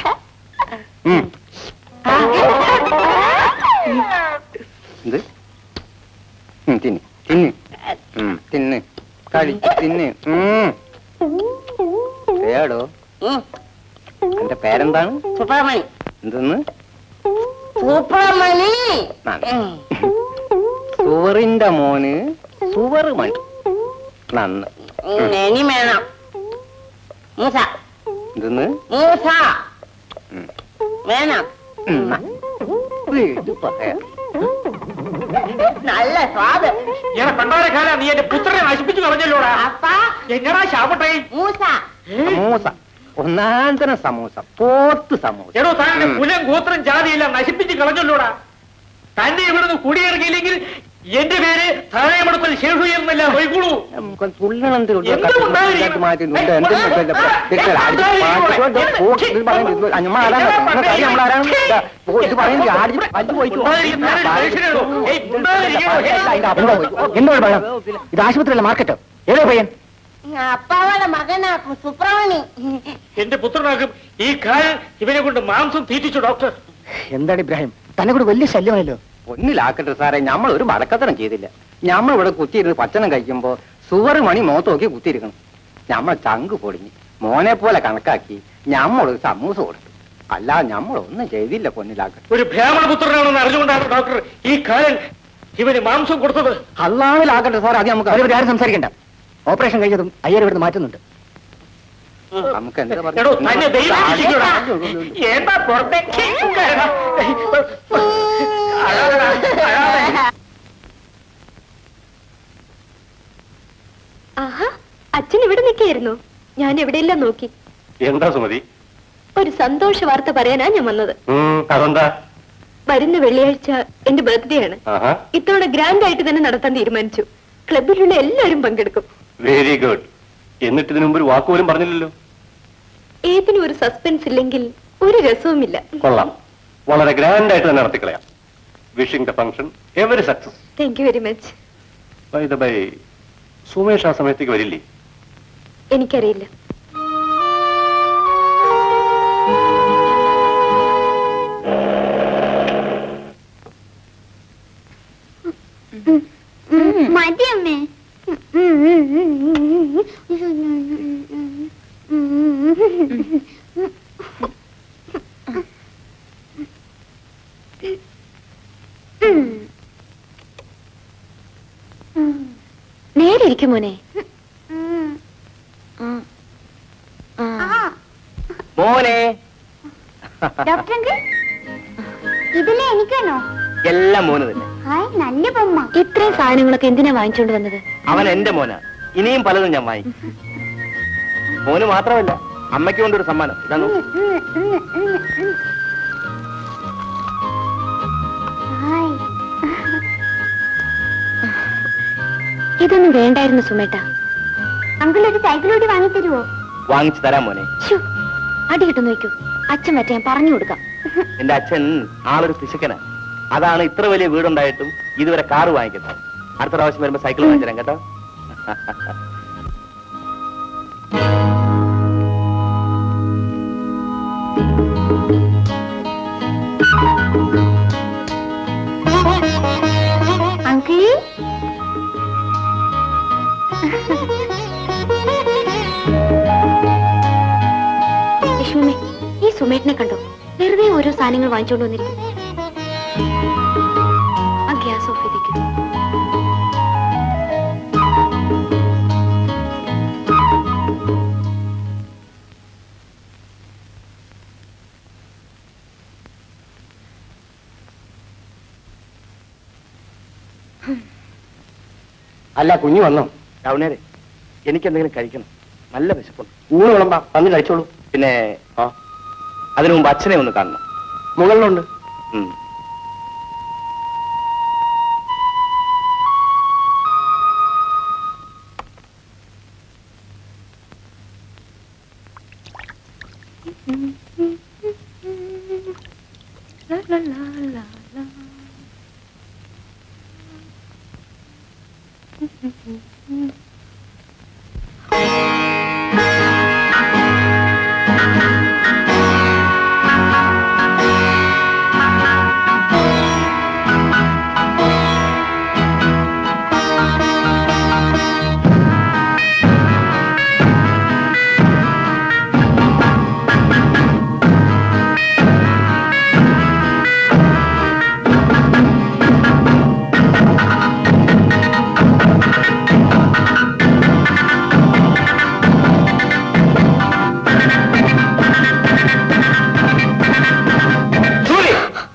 ഇത് ഉം, തിന്ന് തിന്ന് ഉം, തിന്ന് കഴി തിന്ന് ഉം. ഏടോ എന്റെ പേരെന്താണ് സുബ്രഹ്മണി എന്തെന്ന് സുബ്രഹ്മണി നന്ദി. സുവറിന്റെ മോന് സുവറ് മണി നന്ന് ഇനി വേണം മൂസ എന്തെന്ന് മൂസ ഉം. വേണം ഉം, ന. ഇത് പറയാ നല്ല സ്വാദ് ഇങ്ങനെ പണ്ടാരക്കാല നീ എന്റെ പുത്രനെ നശിപ്പിച്ചു കളഞ്ഞല്ലോടാ അപ്പ എന്നടാ ശാപട്ടെ മൂസ സമൂസ ഒന്നാന്തരം സമൂസ പോത്ത് സമൂസ എടോ താങ്കളുടെ ഉം. കുലം ഗോത്രം ജാതിയെല്ലാം നശിപ്പിച്ച് കളഞ്ഞല്ലോടാ തന്നെ ഇവിടുന്ന് കുടിയിറങ്ങിയില്ലെങ്കിൽ എന്റെ പേര് താഴെമടക്കൽ ശേഷു എന്നല്ല വൈകുളൂ നമുക്ക് തുള്ളണന്ത് കൊണ്ട് എന്ത് കട്ടി ഉണ്ടായിരിക്കണം? കട്ടി മാറ്റി ഉണ്ട്. ഏയ്, എന്തിനും ഏയ്, ഇല്ല. ഏയ്, ഇതൊക്കെ ഏയ്, അടിച്ച് ഏയ്, മാറ്റി കൊണ്ട് ഏയ്, പോ. ഏയ്, ഇത് പറയുന്നത് ഇത് നമ്മൾ ആരാണ്? ഏയ്, നിങ്ങൾക്ക് അറിയാം നമ്മൾ ആരാണ്? ഏയ്, ഇതാ, ഓ, ഇത് പറയുന്നത് ആടി പല്ല് പോയിട്ട് ഉണ്ടായിരിക്കുന്ന ആരും മനുഷ്യനാണോ? ഏയ്, ഉണ്ടായിരിക്കണോ? ഏയ്, എന്തോട് പഴം ഇത് ആശുപത്രിയിലെ മാർക്കറ്റോ ഏതോ പയ്യൻ അപ്പാവയുടെ മകനാ സുബ്രഹ്മണി എന്റെ പുത്രനാകും ഈ കാലം ഇവനെ കൊണ്ട് മാംസം തീറ്റിച്ചു ഡോക്ടർ എന്താണ് ഇബ്രാഹിം തന്നെ കൂടെ വലിയ ശല്യമായല്ലോ ഒന്നിലാക്കട്ടെ സാറേ നമ്മൾ ഒരു മടക്കത്തരം ചെയ്തില്ല നമ്മൾ ഇവിടെ കുത്തിയിരുന്ന് ഭക്ഷണം കഴിക്കുമ്പോ സുവറ് മണി മുഖത്ത് നോക്കി കുത്തിയിരിക്കണം നമ്മൾ ചങ്ക് പൊടിഞ്ഞ് മോനെ പോലെ കണക്കാക്കി നമ്മൾ സമൂസ കൊടുത്തു അല്ല നമ്മൾ ഒന്നും ചെയ്തില്ല പൊന്നിലാക്കട്ടെ ഒരു ബ്രാഹ്മണ പുത്രനാണെന്ന് അറിഞ്ഞുകൊണ്ടാണ് ഡോക്ടർ ഈ കാലൻ ഇവന് മാംസം കൊടുത്തത് അല്ലാവിലാക്കട്ടെ സാർ അത് നമുക്ക് അവരെ ആരും സംസാരിക്കണ്ട ഓപ്പറേഷൻ കഴിഞ്ഞതും അയ്യർ ഇവിടുന്ന് മാറ്റുന്നുണ്ട് നമുക്ക് എന്താ എടോ തന്നെ ദൈവം രക്ഷിക്കൂടാ. പറയാ എന്താ പുറത്തേക്ക് കയറാം. അഴാതെടാ, അഴാതെ. ആഹാ അച്ഛൻ ഇവിടെ നിൽക്കായിരുന്നു ഞാൻ എവിടെയെല്ലാം നോക്കി എന്താ സുമതി ഒരു സന്തോഷ വാർത്ത പറയാനാ ഞാൻ വന്നത് ഉം, അതെന്താ വരുന്ന വെള്ളിയാഴ്ച എന്റെ ബർത്ത്ഡേ ആണ് ആഹാ ഇത്തവണ ഗ്രാൻഡ് ആയിട്ട് തന്നെ നടത്താൻ തീരുമാനിച്ചു ക്ലബിലുള്ള എല്ലാവരും പങ്കെടുക്കും വെരി ഗുഡ് എന്നിട്ട് ഇതിനു മുമ്പ് ഒരു വാക്കുപോലും പറഞ്ഞില്ലല്ലോ ഏതിനും ഒരു സസ്പെൻസ് ഇല്ലെങ്കിൽ ഒരു രസവുമില്ല കൊള്ളാം വളരെ ഗ്രാൻഡ് ആയിട്ട് തന്നെ നടത്തിക്കളയാം wishing the function every success thank you very much bye the bye Sumesh ആ സമയത്തേക്ക് വരില്ലേ എനിക്കറിയില്ല മതി അമ്മേ നേരെ ഇരിക്കും മോനെ മോനെ ഡോക്ടർ അങ്കിൾ ഇതിലെ എനിക്കാണോ എല്ലാം മോന് തന്നെ ഹായ് നല്ല ബൊമ്മ ഇത്രയും സാധനങ്ങളൊക്കെ എന്തിനാ വാങ്ങിച്ചോണ്ട് വന്നത് അവൻ എന്റെ മോനാ ഇനിയും പലതും ഞാൻ വാങ്ങിക്കും മോന് മാത്രമല്ല അമ്മയ്ക്ക് കൊണ്ടൊരു സമ്മാനം ഇതാ നോക്ക്. ഹായ് ഇതൊന്നും വേണ്ടായിരുന്നു സുമേട്ട അങ്കിൾ ഒരു സൈക്കിൾ കൂടി വാങ്ങി തരുവോ വാങ്ങിച്ചു തരാം മോനെ അടി കിട്ടുന്നു നോക്കൂ അച്ഛൻ മറ്റേ ഞാൻ പറഞ്ഞു കൊടുക്കാം എന്റെ അച്ഛൻ ആളൊരു പിശുക്കനാ അതാണ് ഇത്ര വലിയ വീടുണ്ടായിട്ടും ഇതുവരെ കാറ് വാങ്ങിക്കുന്നത് അടുത്ത പ്രാവശ്യം വരുമ്പോ സൈക്കിൾ വാങ്ങിച്ചു തരാം കേട്ടോ അങ്കിൾ ലക്ഷ്മി ഈ സുമേട്ടിനെ കണ്ടോ വെറുതെ ഓരോ സാധനങ്ങൾ വാങ്ങിച്ചോണ്ട് വന്നിരിക്കും ആ ഗ്യാസ് ഓഫ് ചെയ്തേക്കും അല്ല കുഞ്ഞു വന്നോ ടൗണേരെ എനിക്ക് എന്തെങ്കിലും കഴിക്കണം നല്ല വിശപ്പുണ്ട് ഊണ് വിളമ്പാ വന്ന് കഴിച്ചോളൂ പിന്നെ ആ അതിനു മുമ്പ് അച്ഛനെ ഒന്ന് കാണണം മുകളിലുണ്ട് ഉം. La la la la la. Julie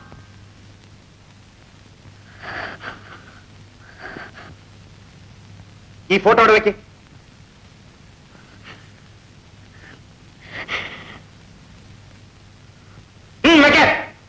ഈ ഫോട്ടോ അവിടെ വെക്ക് ഉം, വെക്ക്.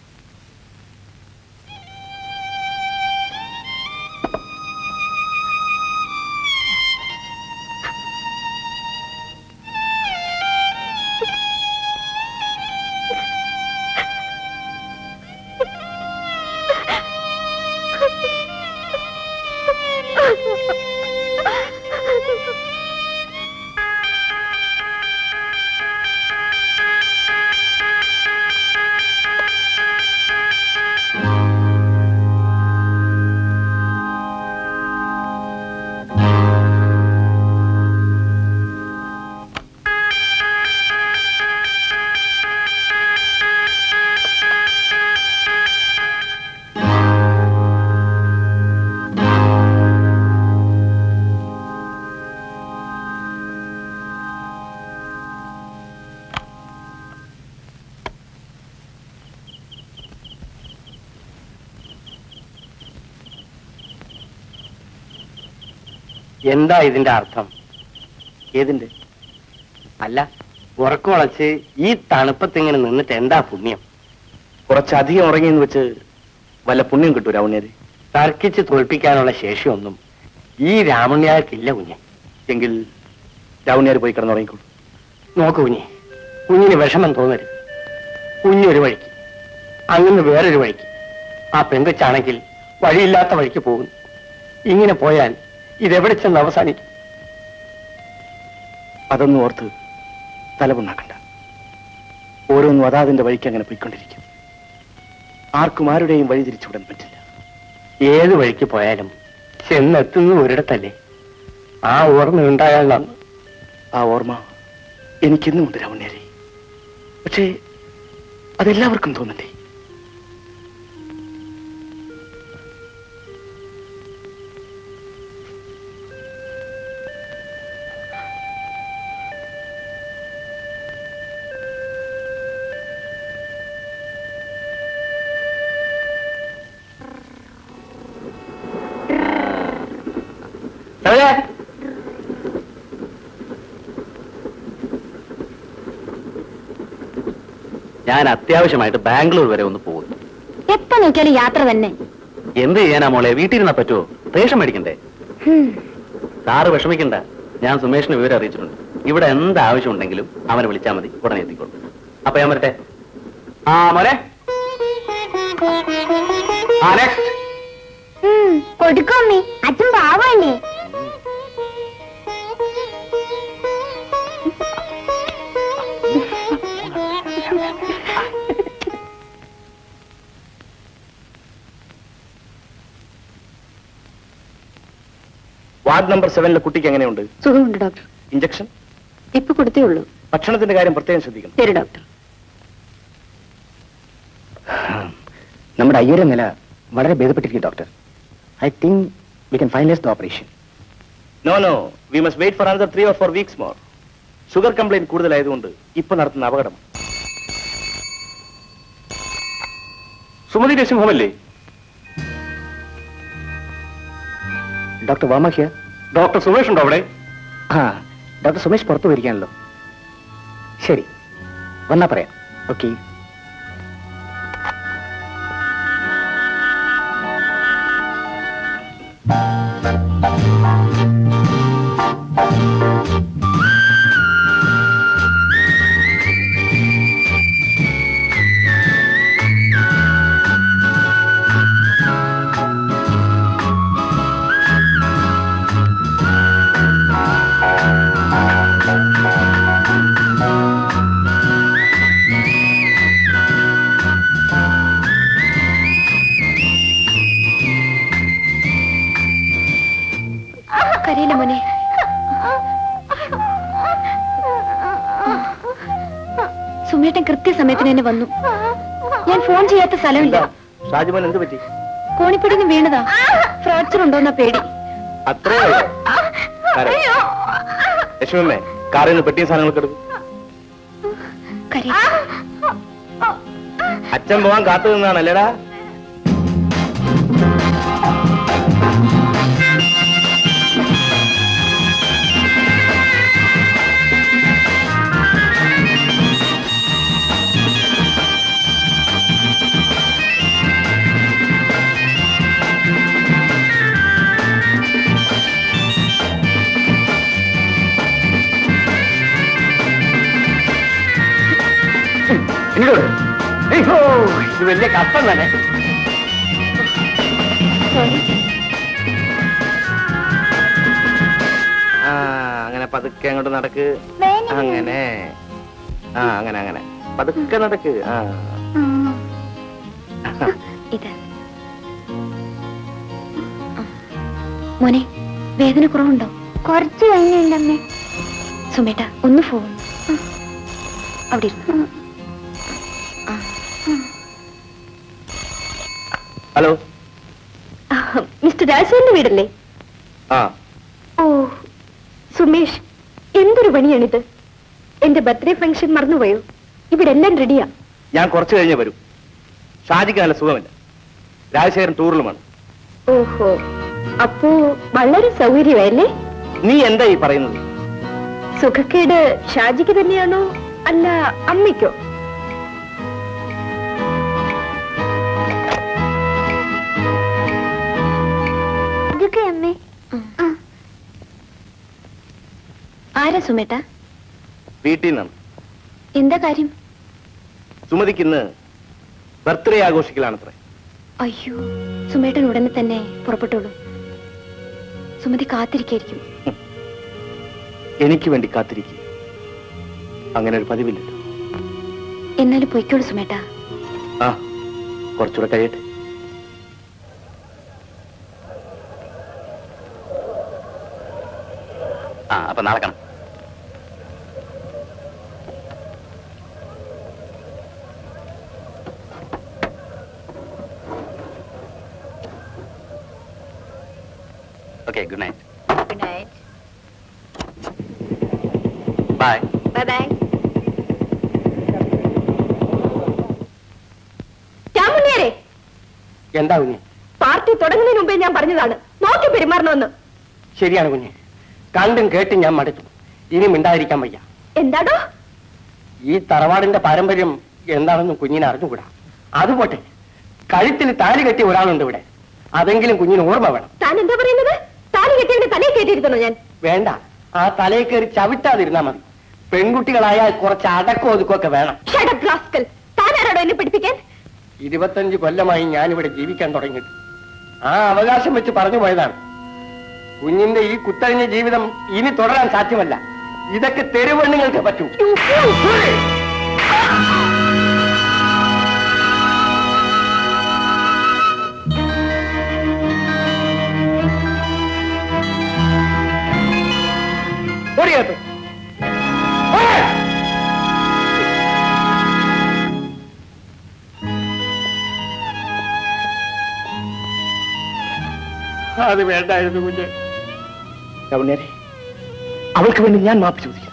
എന്താ ഇതിന്റെ അർത്ഥം ഏതിന്റെ അല്ല ഉറക്കമുളച്ച് ഈ തണുപ്പത്ത് ഇങ്ങനെ നിന്നിട്ട് എന്താ പുണ്യം കുറച്ചധികം ഉറങ്ങിയെന്ന് വെച്ച് വല്ല പുണ്യം കിട്ടൂ രാവണ്യര് തർക്കിച്ച് തോൽപ്പിക്കാനുള്ള ശേഷിയൊന്നും ഈ രാമണ്യാർക്കില്ല കുഞ്ഞെ എങ്കിൽ രാവണ്യര് പോയി കിടന്നുറങ്ങിക്കോളൂ നോക്കൂ കുഞ്ഞെ കുഞ്ഞിന് വിഷമം തോന്നരുത് കുഞ്ഞൊരു വഴിക്ക് അങ്ങനെ വേറൊരു വഴിക്ക് ആ പെങ്കൊച്ചാണെങ്കിൽ വഴിയില്ലാത്ത വഴിക്ക് പോകുന്നു ഇങ്ങനെ പോയാൽ ഇതെവിടെ ചെന്ന് അവസാനിക്കും അതൊന്നും ഓർത്ത് തലപുണ്ണാക്കണ്ട ഓരോന്നും അതാതിന്റെ വഴിക്ക് അങ്ങനെ പോയിക്കൊണ്ടിരിക്കും ആർക്കും ആരുടെയും വഴി തിരിച്ചുവിടാൻ പറ്റില്ല ഏത് വഴിക്ക് പോയാലും ചെന്നെത്തുന്നത് ഒരിടത്തല്ലേ ആ ഓർമ്മ ഉണ്ടായാൽ നന്ന് ആ ഓർമ്മ എനിക്കിന്നുമുണ്ട് രാവണ്യരെ പക്ഷേ അതെല്ലാവർക്കും തോന്നണ്ടേ ഞാൻ അത്യാവശ്യമായിട്ട് ബാംഗ്ലൂർ വരെ ഒന്ന് പോകുന്നു എപ്പോ നോക്കിയാലും യാത്ര തന്നെ എന്ത് ചെയ്യാനാ മോളെ വീട്ടിലിരുന്നാ പറ്റുമോ റേഷൻ മേടിക്കണ്ടേ ഹും. സാറ് വിഷമിക്കണ്ട ഞാൻ സുമേഷിന് വിവരം അറിയിച്ചിട്ടുണ്ട് ഇവിടെ എന്ത് ആവശ്യം ഉണ്ടെങ്കിലും അവനെ വിളിച്ചാൽ മതി ഉടനെ എത്തിക്കോളും അപ്പൊ ഞാൻ വരട്ടെ ആ മോനെ ആ നെക്സ്റ്റ് ഉം, കൊടുക്കും അമ്മേ അച്ഛൻ പാവല്ലേ വാർഡ് നമ്പർ സെവനിലെ കുട്ടിക്ക് എങ്ങനെയുണ്ട് സുഖമുണ്ട് ഡോക്ടർ ഇഞ്ചക്ഷൻ ഇപ്പൊ കൊടുത്തേ ഉള്ളൂ ഭക്ഷണത്തിന്റെ കാര്യം പ്രത്യേകം ശ്രദ്ധിക്കണം ശരി ഡോക്ടർ നമ്മുടെ അയ്യരെ നില വളരെ ഭേദപ്പെട്ടിരിക്കും doctor I think we can finalise the operation no no we must wait for another three or four weeks more sugar complaint കൂടുതലായതുകൊണ്ട് ഇപ്പൊ നടത്തുന്ന അപകടം സുമതി നരസിംഹമല്ലേ doctor Varma here doctor Sumesh ഉണ്ടോ അവിടെ ആ ഡോക്ടർ സുമേഷ് പുറത്തു പോയിരിക്കാണല്ലോ ശരി വന്നാ പറയാം ഓക്കെ സുമേട്ടൻ കൃത്യസമയത്തിന് തന്നെ വന്നു ഞാൻ ഫോൺ ചെയ്യാത്ത സ്ഥലമില്ല ഷാജിമോൻ എന്ത് പറ്റി കോണിപ്പടിന്ന് വീണതാ ഫ്രാക്ചർ ഉണ്ടോന്ന പേടി അത്രേ ലക്ഷ്മമ്മേ കാറിൽ നിന്ന് പെട്ടിയ സാധനങ്ങൾ എടുക്കും കരി അച്ഛൻ പോവാൻ കാത്തു നിന്നാണല്ലേടാ ഇങ്ങോട്ട് അയ്യോ, ഇത് വലിയ കഷ്ടം തന്നെ ആ അങ്ങനെ പതുക്കെ അങ്ങോട്ട് നടക്ക് അങ്ങനെ ആ അങ്ങനെ അങ്ങനെ പതുക്കെ നടക്ക് ആ ഇത് മോനെ വേദന കുറവുണ്ടോ കുറച്ച് വേദനയുണ്ടമ്മേ സുമേട്ട ഒന്ന് ഫോൺ അവിടെ ഇരുന്നു ഹലോ മിസ്റ്റർ രാജേന്ദ്രന്റെ വീടല്ലേ ആ ഓ സുമേഷ് എന്തൊരു പണിയാണിത് എന്റെ ബർത്ത്ഡേ ഫംഗ്ഷൻ മറന്നുപോയോ ഇവിടെ എല്ലാം റെഡിയാ ഞാൻ കുറച്ച് കഴിഞ്ഞേ വരൂ ഷാജിക്ക് നല്ല സുഖമില്ല രാജശേഖരൻ ടൂറിലുമാണ് ഓഹോ അപ്പോ വളരെ സൗകര്യമായല്ലേ നീ എന്താ ഈ പറയുന്നത് സുഖക്കേട് ഷാജിക്ക് തന്നെയാണോ അല്ല അമ്മയ്ക്കോ ഇതൊക്കെ അമ്മേ ആരാ സുമേട്ട വീട്ടിൽ നിന്നാണ് എന്താ കാര്യം സുമതിക്ക് ഇന്ന് ബർത്ത്ഡേ ആഘോഷിക്കലാണത്രേ അയ്യോ സുമേട്ടൻ ഉടനെ തന്നെ പുറപ്പെട്ടോളൂ സുമതി കാത്തിരിക്കായിരിക്കും എനിക്ക് വേണ്ടി കാത്തിരിക്കുക അങ്ങനെ ഒരു പതിവില്ലല്ലോ എന്നാലും പൊയ്ക്കോളൂ സുമേട്ട ആ കുറച്ചുകൂടെ കഴിയട്ടെ ആ അപ്പൊ നാളെ കാണാം okay good night good night bye bye bye രാമുണ്ണിയാരെ എന്താ കുഞ്ഞ് പാർട്ടി തുടങ്ങുന്നതിന് മുമ്പേ ഞാൻ പറഞ്ഞതാണ് നോക്കി പെരുമാറണമെന്ന് ശരിയാണ് കുഞ്ഞ് കണ്ടും കേട്ടും ഞാൻ മടുത്തു ഇനി മിണ്ടാതിരിക്കാൻ വയ്യ എന്താടോ ഈ തറവാടിന്റെ പാരമ്പര്യം എന്താണെന്നും കുഞ്ഞിനെ അറിഞ്ഞുകൂടാ അതുപോട്ടെ കഴുത്തിന് താലി കെട്ടിയ ഒരാളുണ്ട് ഇവിടെ അതെങ്കിലും കുഞ്ഞിന് ഓർമ്മ വേണം താൻ എന്താ പറയുന്നത് താലി കെട്ടിയവന്റെ തലയിൽ കയറ്റിയിരുത്തണോ ഞാൻ വേണ്ട ആ തലയിൽ കയറി ചവിട്ടാതിരുന്നാ മതി പെൺകുട്ടികളായാൽ കുറച്ച് അടക്കം ഒതുക്കമൊക്കെ വേണം Shut up, rascal. താൻ ആരാടോ എന്നെ പഠിപ്പിക്കാൻ ഇരുപത്തഞ്ച് കൊല്ലമായി ഞാനിവിടെ ജീവിക്കാൻ തുടങ്ങിയിട്ട് ആ അവകാശം വെച്ച് പറഞ്ഞു പോയതാണ് കുഞ്ഞിന്റെ ഈ കുത്തഴിഞ്ഞ ജീവിതം ഇനി തുടരാൻ സാധ്യമല്ല ഇതൊക്കെ തെരുവെണ്ണുങ്ങൾക്ക് പറ്റൂ You fool. ഓടിയകത്ത് അത് വേണ്ടായിരുന്നു കുഞ്ഞ് രമണ്യരെ അവൾക്ക് വേണ്ടി ഞാൻ മാപ്പ് ചോദിക്കാം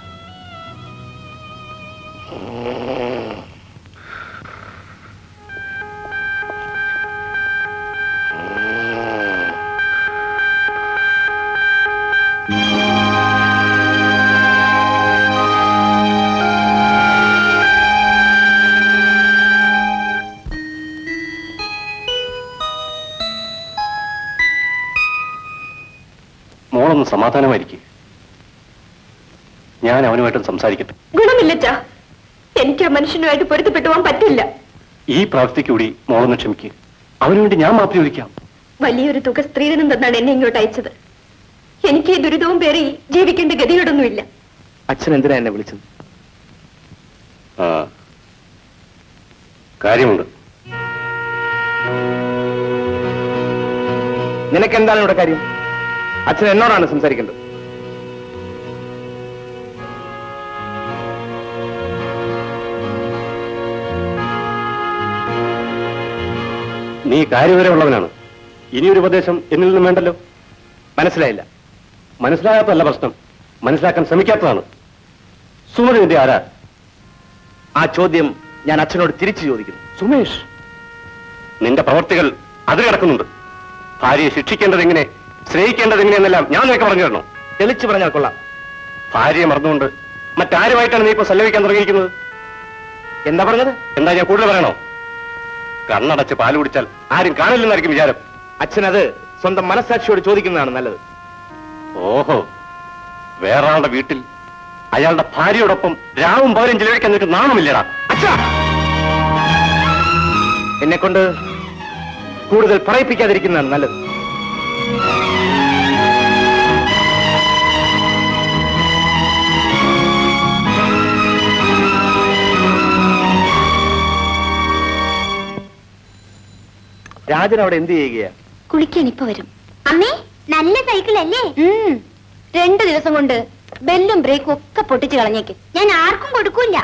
മോളൊന്ന് സമാധാനമായിരിക്കും ഞാൻ അവനുമായിട്ടും സംസാരിക്കട്ടെ ഗുണമില്ലച്ചാ എനിക്ക് ആ മനുഷ്യനുമായിട്ട് പൊരുത്തപ്പെട്ടു പോകാൻ പറ്റില്ല ഈ പ്രാർത്ഥിക്ക് കൂടി മോളൊന്ന് ക്ഷമിക്കുക അവന് വേണ്ടി ഞാൻ മാപ്പ് ചോദിക്കാം വലിയൊരു തുക സ്ത്രീധനം തന്നാണ് എന്നെ ഇങ്ങോട്ട് അയച്ചത് എനിക്ക് ഈ ദുരിതവും പേറി ജീവിക്കേണ്ട ഗതികേടൊന്നുമില്ല അച്ഛൻ എന്തിനാ എന്നെ വിളിച്ചത് ആ കാര്യമുണ്ട് നിനക്ക് എന്താണ് ഇവിടെ കാര്യം അച്ഛൻ എന്നോടാണ് സംസാരിക്കേണ്ടത് നീ കാര്യവരമുള്ളവനാണ് ഇനിയൊരു ഉപദേശം എന്നിൽ നിന്നും വേണ്ടല്ലോ മനസ്സിലായില്ല മനസ്സിലാകാത്തതല്ല പ്രശ്നം മനസ്സിലാക്കാൻ ശ്രമിക്കാത്തതാണ് സുമതി നിന്റെ ആരാ ആ ചോദ്യം ഞാൻ അച്ഛനോട് തിരിച്ചു ചോദിക്കുന്നു സുമേഷ് നിന്റെ പ്രവർത്തികൾ അതിൽ കിടക്കുന്നുണ്ട് ഭാര്യയെ ശിക്ഷിക്കേണ്ടത് എങ്ങനെ സ്നേഹിക്കേണ്ടത് എങ്ങനെയെന്നെല്ലാം ഞാൻ നിനക്ക് പറഞ്ഞു തരണോ തെളിച്ചു പറഞ്ഞാൽ കൊള്ളാം ഭാര്യയെ മറന്നുകൊണ്ട് മറ്റാരുമായിട്ടാണ് നീ ഇപ്പൊ സല്ലപിക്കാൻ തുടങ്ങിയിരിക്കുന്നത് എന്താ പറഞ്ഞത് എന്താ ഞാൻ കൂടുതൽ പറയണോ കണ്ണടച്ച് പാല് കുടിച്ചാൽ ആരും കാണില്ലെന്നായിരിക്കും വിചാരം അച്ഛനത് സ്വന്തം മനസ്സാക്ഷിയോട് ചോദിക്കുന്നതാണ് നല്ലത് ഓഹോ വേറൊരാളുടെ വീട്ടിൽ അയാളുടെ ഭാര്യയോടൊപ്പം രാവും പകലും ചിലവഴിക്കാൻ നിനക്ക് നാണമില്ലടാ അച്ഛാ എന്നെ കൊണ്ട് കൂടുതൽ പറയിപ്പിക്കാതിരിക്കുന്നതാണ് നല്ലത് രാജൻ അവിടെ എന്ത് ചെയ്യുകയാ കുളിക്കാൻ ഇപ്പൊ വരും അമ്മേ നല്ല സൈക്കിൾ അല്ലേ രണ്ടു ദിവസം കൊണ്ട് ബെല്ലും ബ്രേക്കും ഒക്കെ പൊട്ടിച്ചു കളഞ്ഞേക്ക് ഞാൻ ആർക്കും കൊടുക്കൂല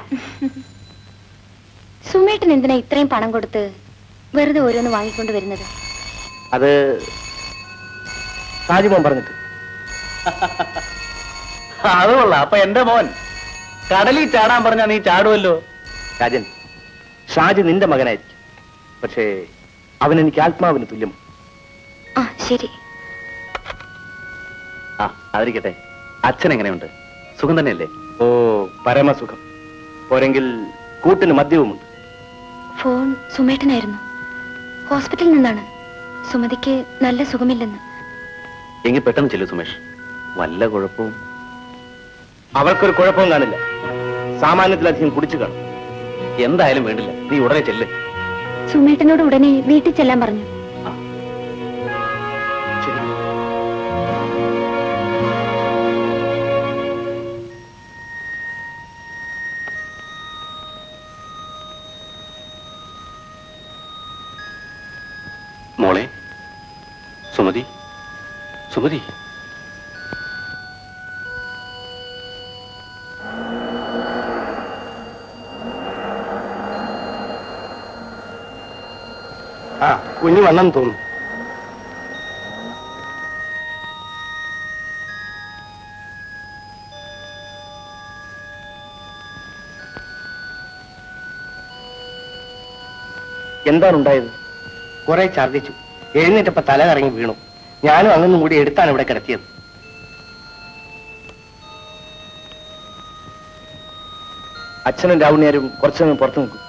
സുമേട്ടൻ എന്തിനാ ഇത്രയും പണം കൊടുത്ത് വെറുതെ ഓരോന്ന് വാങ്ങിക്കൊണ്ട് വരുന്നത് അത് സാജിമോൻ പറഞ്ഞിട്ട് അത് കൊള്ളാം അപ്പൊ എന്റെ മോൻ കടലിൽ ചാടാൻ പറഞ്ഞാ നീ ചാടുമല്ലോ രാജൻ ഷാജി നിന്റെ മകനായിരിക്കും പക്ഷേ അവൻ എനിക്ക് ആത്മാവിന് തുല്യം ആ ശരി ആ അതിരിക്കട്ടെ അച്ഛൻ എങ്ങനെയുണ്ട് സുഖം തന്നെയല്ലേ ഓ പരമസുഖം പോരെങ്കിൽ കൂട്ടിന് മദ്യവുമുണ്ട് ഫോൺ സുമേട്ടനായിരുന്നു ഹോസ്പിറ്റലിൽ നിന്നാണ് സുമതിക്ക് നല്ല സുഖമില്ലെന്ന് എങ്കിൽ പെട്ടെന്ന് ചെല്ലു സുമേഷ് വല്ല കുഴപ്പവും അവൾക്കൊരു കുഴപ്പവും കാണില്ല സാമാന്യത്തിലധികം കുടിച്ചു കാണും എന്തായാലും വേണ്ടില്ല നീ ഉടനെ ചെല്ല് സുമേട്ടനോട് ഉടനെ വീട്ടിൽ ചെല്ലാൻ പറഞ്ഞു ശരി മോളെ സുമതി സുമതി ആ കുഞ്ഞു വന്നെന്ന് തോന്നുന്നു എന്താണ് ഉണ്ടായത് കുറെ ഛർദിച്ചു എഴുന്നേറ്റപ്പോ തല കറങ്ങി വീണു ഞാനും അങ്ങൊന്നും കൂടി എടുത്താണ് ഇവിടെ കിടത്തിയത് അച്ഛനും രാവുണ്യാരും കുറച്ചു സമയം പുറത്തു നിൽക്കും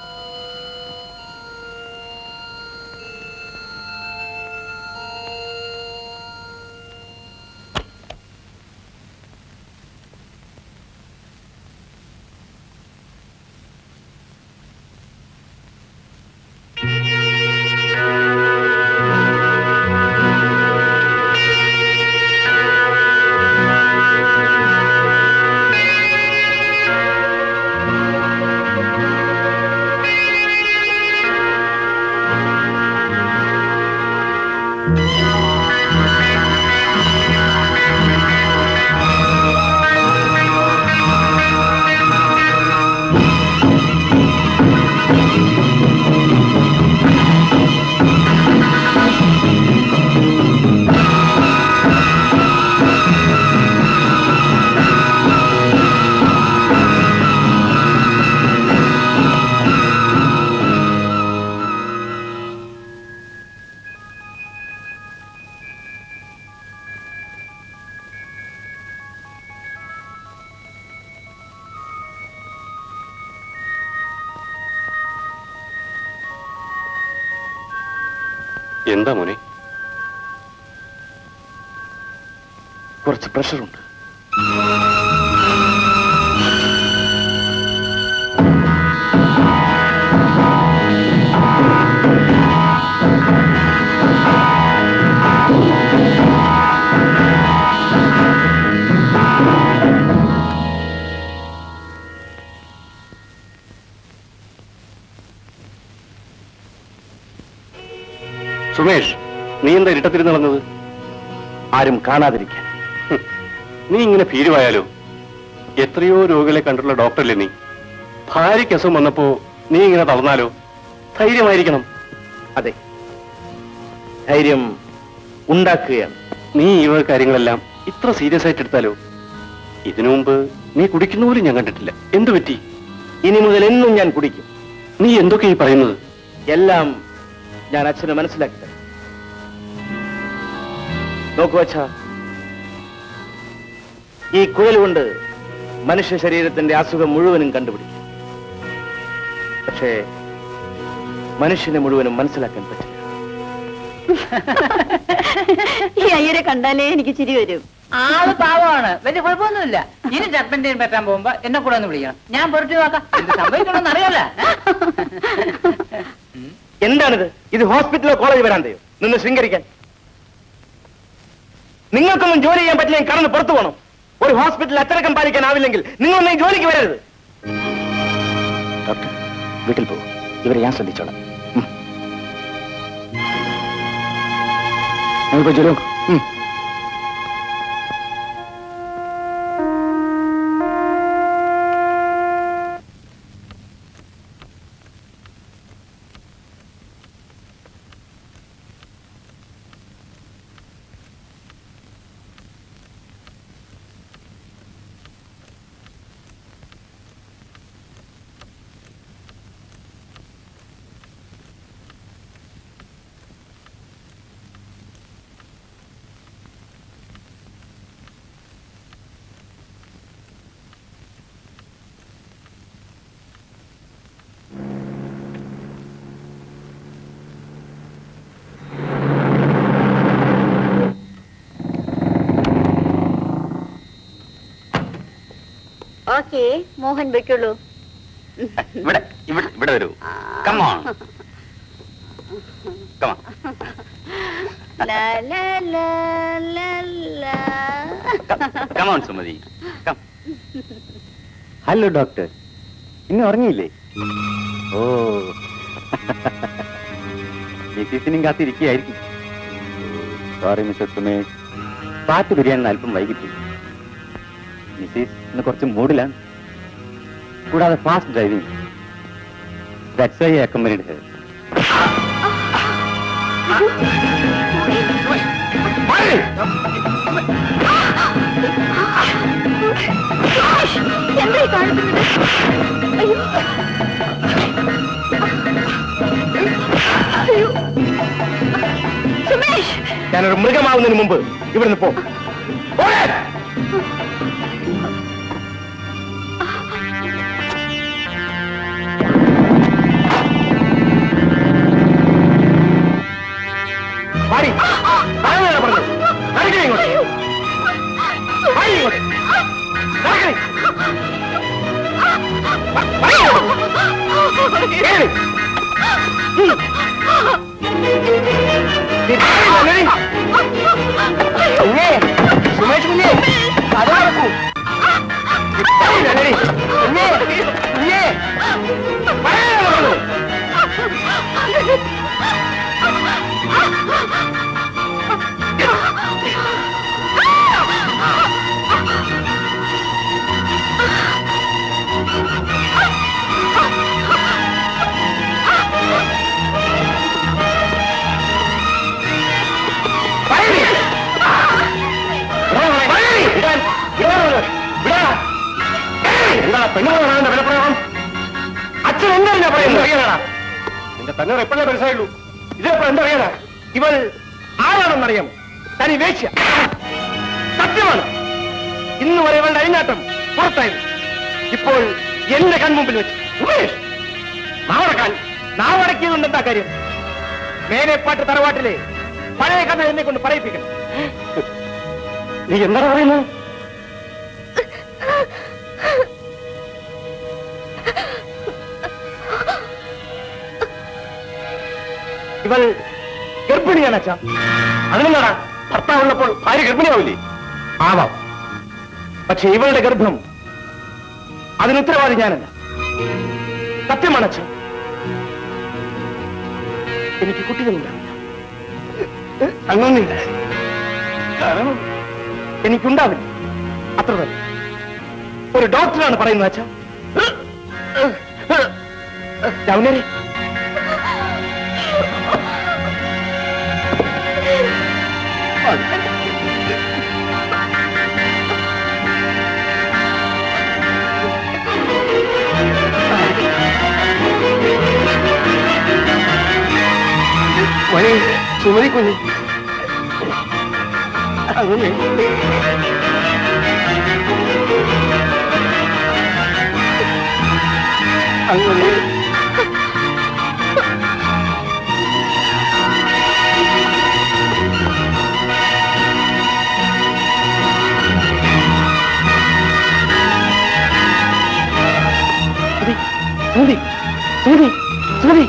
എന്താ മോനെ കുറച്ച് പ്രഷറുണ്ട് സുമേഷ് നീ എന്താ ഇരുട്ടത്തിരുന്ന് നടന്നത് ആരും കാണാതിരിക്കാൻ ഹും, നീ ഇങ്ങനെ ഭീരുവായാലോ എത്രയോ രോഗികളെ കണ്ടിട്ടുള്ള ഡോക്ടറല്ലേ നീ ഭാര്യയ്ക്ക് അസുഖം വന്നപ്പോ നീ ഇങ്ങനെ തളർന്നാലോ ധൈര്യമായിരിക്കണം അതെ ധൈര്യം ഉണ്ടാക്കുകയാണ് നീ ഈ വക കാര്യങ്ങളെല്ലാം ഇത്ര സീരിയസ് ആയിട്ട് എടുത്താലോ ഇതിനു മുമ്പ് നീ കുടിക്കുന്ന പോലും ഞാൻ കണ്ടിട്ടില്ല എന്തു പറ്റി ഇനി മുതൽ എന്നും ഞാൻ കുടിക്കും നീ എന്തൊക്കെ ഈ പറയുന്നത് എല്ലാം ഞാൻ അച്ഛന് മനസ്സിലാക്കി തരാം നോക്കൂ അച്ഛ ഈ കുഴൽ കൊണ്ട് മനുഷ്യ ശരീരത്തിന്റെ അസുഖം മുഴുവനും കണ്ടുപിടിക്കും പക്ഷേ മനുഷ്യനെ മുഴുവനും മനസ്സിലാക്കാൻ പറ്റില്ല ഈ അയ്യരെ കണ്ടാലേ എനിക്ക് ചിരി വരും ആള് പാവമാണ് വലിയ കുഴപ്പമൊന്നുമില്ല ഇനി ചപ്പന്റെയും പറ്റാൻ പോകുമ്പോ എന്നെ കൂടെ ഒന്ന് വിളിക്കണം ഞാൻ പുറത്തു നോക്കാം എന്ത് സംഭവിക്കണമെന്ന് അറിയാലോ എന്താണിത് ഇത് ഹോസ്പിറ്റലോ കോളേജ് വരാന്തയോ നിന്ന് ശൃംഗരിക്കാൻ നിങ്ങൾക്കൊന്നും ജോലി ചെയ്യാൻ പറ്റില്ലെങ്കിൽ കടന്ന് പുറത്തു പോകണം ഒരു ഹോസ്പിറ്റലിൽ അച്ചടക്കം പാലിക്കാനാവില്ലെങ്കിൽ നിങ്ങളൊന്നും ഈ ജോലിക്ക് വരരുത് ഡോക്ടർ വീട്ടിൽ പോകും ഇവരെ ഞാൻ ശ്രദ്ധിച്ചോളാം ഉം. നിങ്ങൾ പോയി ജോലി നോക്കൂ. ഉം. ഓക്കെ മോഹൻ വെക്കുള്ളൂ ഇവിടെ ഇവിടെ ഇവിടെ വരൂ come on come on come on Sumathi come hello doctor ഇന്ന് ഉറങ്ങിയില്ലേ ഓ മിസ്സിനും കാത്തിരിക്കുകയായിരിക്കും സോറി മിസ്റ്റർ സുമേഷ് പാട്ട് ബിരിയാണി അല്പം വൈകിപ്പോയി മിസ്സിസ് ഇന്ന് കുറച്ച് മൂഡിലാണ് കൂടാതെ fast driving that's I accompanied her എന്തായി കാണിക്കുന്നത് അയ്യോ അയ്യോ സുമേഷ് ഞാനൊരു മൃഗമാവുന്നതിന് മുമ്പ് ഇവിടുന്ന് പോ പോകാൻ! വാടി. വരാനാണ് പറഞ്ഞത്. നടക്കണേ ഇങ്ങോട്ട്. വാടി ഇങ്ങോട്ട്. നടക്കണേ. വാ- വാടി ഇങ്ങോട്ട്. കേറ്. ഉം. നീ കേറില്ല, നെടി. കുഞ്ഞേ സുമേഷ് കുഞ്ഞേ അത് നടക്കൂ കേറില്ല, നെടി. കുഞ്ഞേ കുഞ്ഞേ പറയാനാണ് പറഞ്ഞത്. പറയടി. പറയടി. വിടാൻ. വിടാൻ പറഞ്ഞത്. വിടാ. എന്താ പെണ്ണുങ്ങളാണ് വിലപ്രയോഗം അച്ഛൻ എന്തറിഞ്ഞാ പറയുന്നത് അറിയാനാ നിന്റെ തന്നെ എപ്പോഴേ മനസ്സിലായുള്ളൂ ഇതെപ്പോ എന്തറിയാനാ ഇവൾ ആരാണെന്നറിയാം തനി വേശ്യ സത്യമാണ് ഇന്ന് വരെ ഇവളുടെ അഴിഞ്ഞാട്ടം പുറത്തായിരുന്നു ഇപ്പോൾ എന്റെ കൺമുമ്പിൽ വെച്ച് ഉമേഷ് നാവടക്കാൻ നാവടക്കിയതുകൊണ്ട് എന്താ കാര്യം മേലേപ്പാട്ട് തറവാട്ടിലെ പഴയ കഥ എന്നെ കൊണ്ട് പറയിപ്പിക്കണം നീ എന്താണ് പറയുന്നത് ഇവൾ ഗർഭിണിയാണ് അച്ഛാ അതിനെന്താടാ ഭർത്താവുള്ളപ്പോൾ ഭാര്യ ഗർഭിണിയാവില്ലേ ആവാം പക്ഷെ ഇവളുടെ ഗർഭം അതിന് ഉത്തരവാദി ഞാനല്ല സത്യമാണ് അച്ഛൻ എനിക്ക് കുട്ടികളുണ്ടാവില്ല അങ്ങൊന്നില്ല കാരണം എനിക്കുണ്ടാവില്ല അത്ര തന്നെ ഒരു ഡോക്ടറാണ് പറയുന്നത് അച്ഛാ ജൗനരെ മോനെ സുമതി കുഞ്ഞ് അങ്ങനെ അങ്ങനെ സുമതി സുമതി സുമതി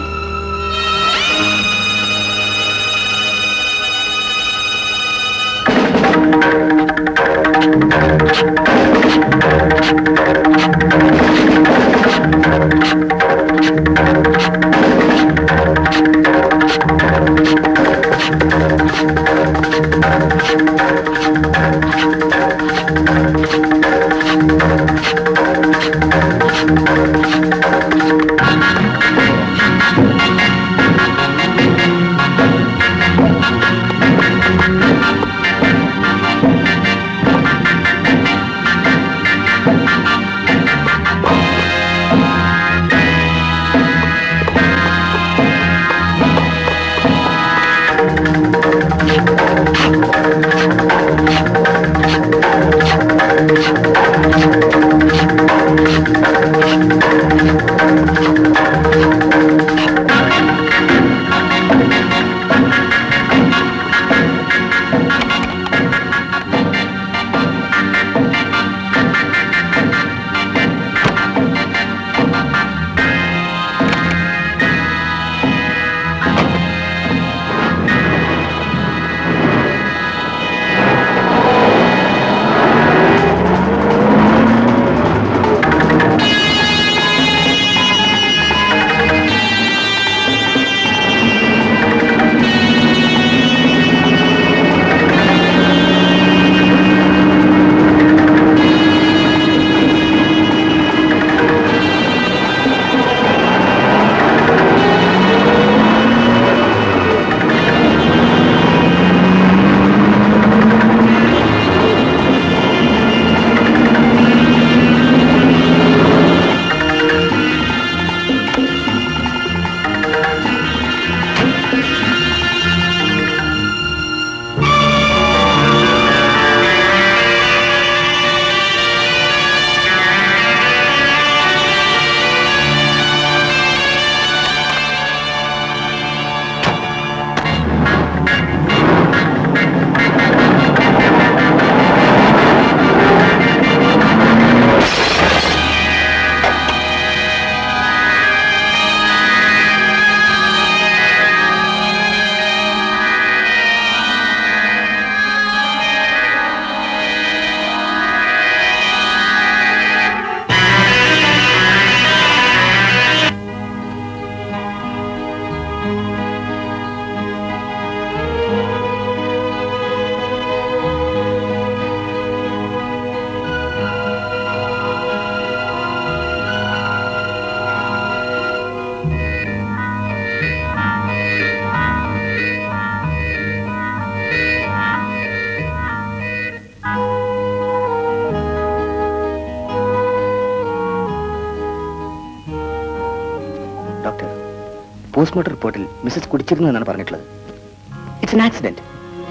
ഡോക്ടർ പോസ്റ്റ്മോർട്ടം റിപ്പോർട്ടിൽ മിസ്സസ് കുടിച്ചിരുന്നു എന്നാണ് പറഞ്ഞിട്ടുള്ളത് ഇറ്റ്സ് എൻ ആക്സിഡന്റ്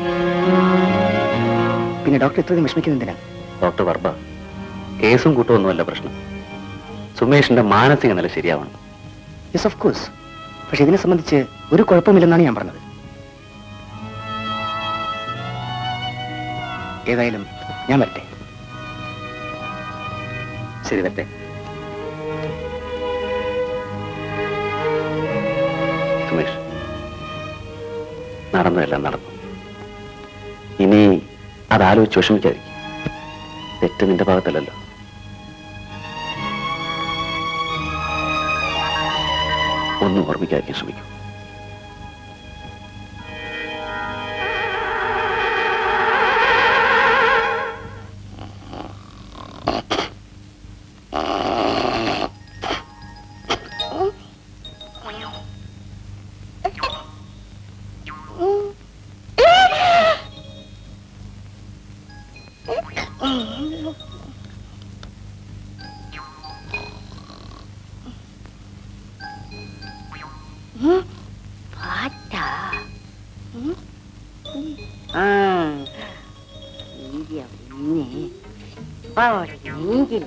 പിന്നെ ഡോക്ടർ ഇത്രയും വിഷമിക്കുന്നത് എന്തിനാ ഡോക്ടർ വർമ്മ കേസും കൂട്ടമൊന്നുമല്ല പ്രശ്നം സുമേഷിന്റെ മാനസിക നില ശരിയാവണം യെസ് ഓഫ് കോഴ്സ് പക്ഷെ ഇതിനെ സംബന്ധിച്ച് ഒരു കുഴപ്പമില്ലെന്നാണ് ഞാൻ പറഞ്ഞത് ഏതായാലും ഞാൻ വരട്ടെ ശരി വരട്ടെ സുമേഷ് നടന്നതെല്ലാം നടന്നു ഇനി അതാലോചിച്ച് വിഷമിക്കാതിരിക്കും തെറ്റ് നിന്റെ ഭാഗത്തല്ലല്ലോ ഒന്നും ഓർമ്മിക്കാതിരിക്കാൻ ശ്രമിക്കും നീങ്കില്ല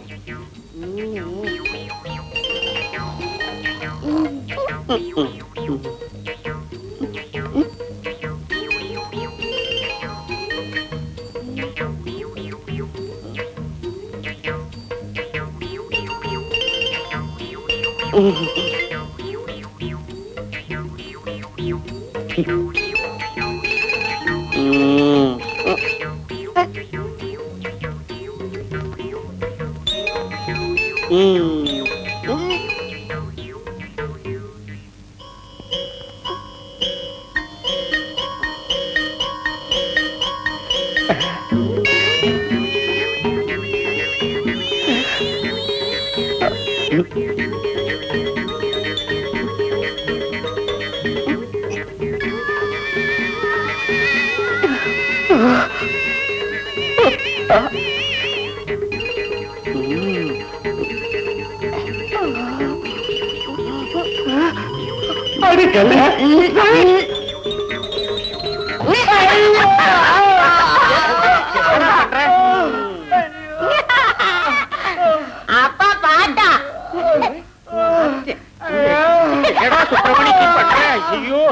അപ്പ പാട്ടാ എടാ സുബ്രഹ്മണ്യ അയ്യോ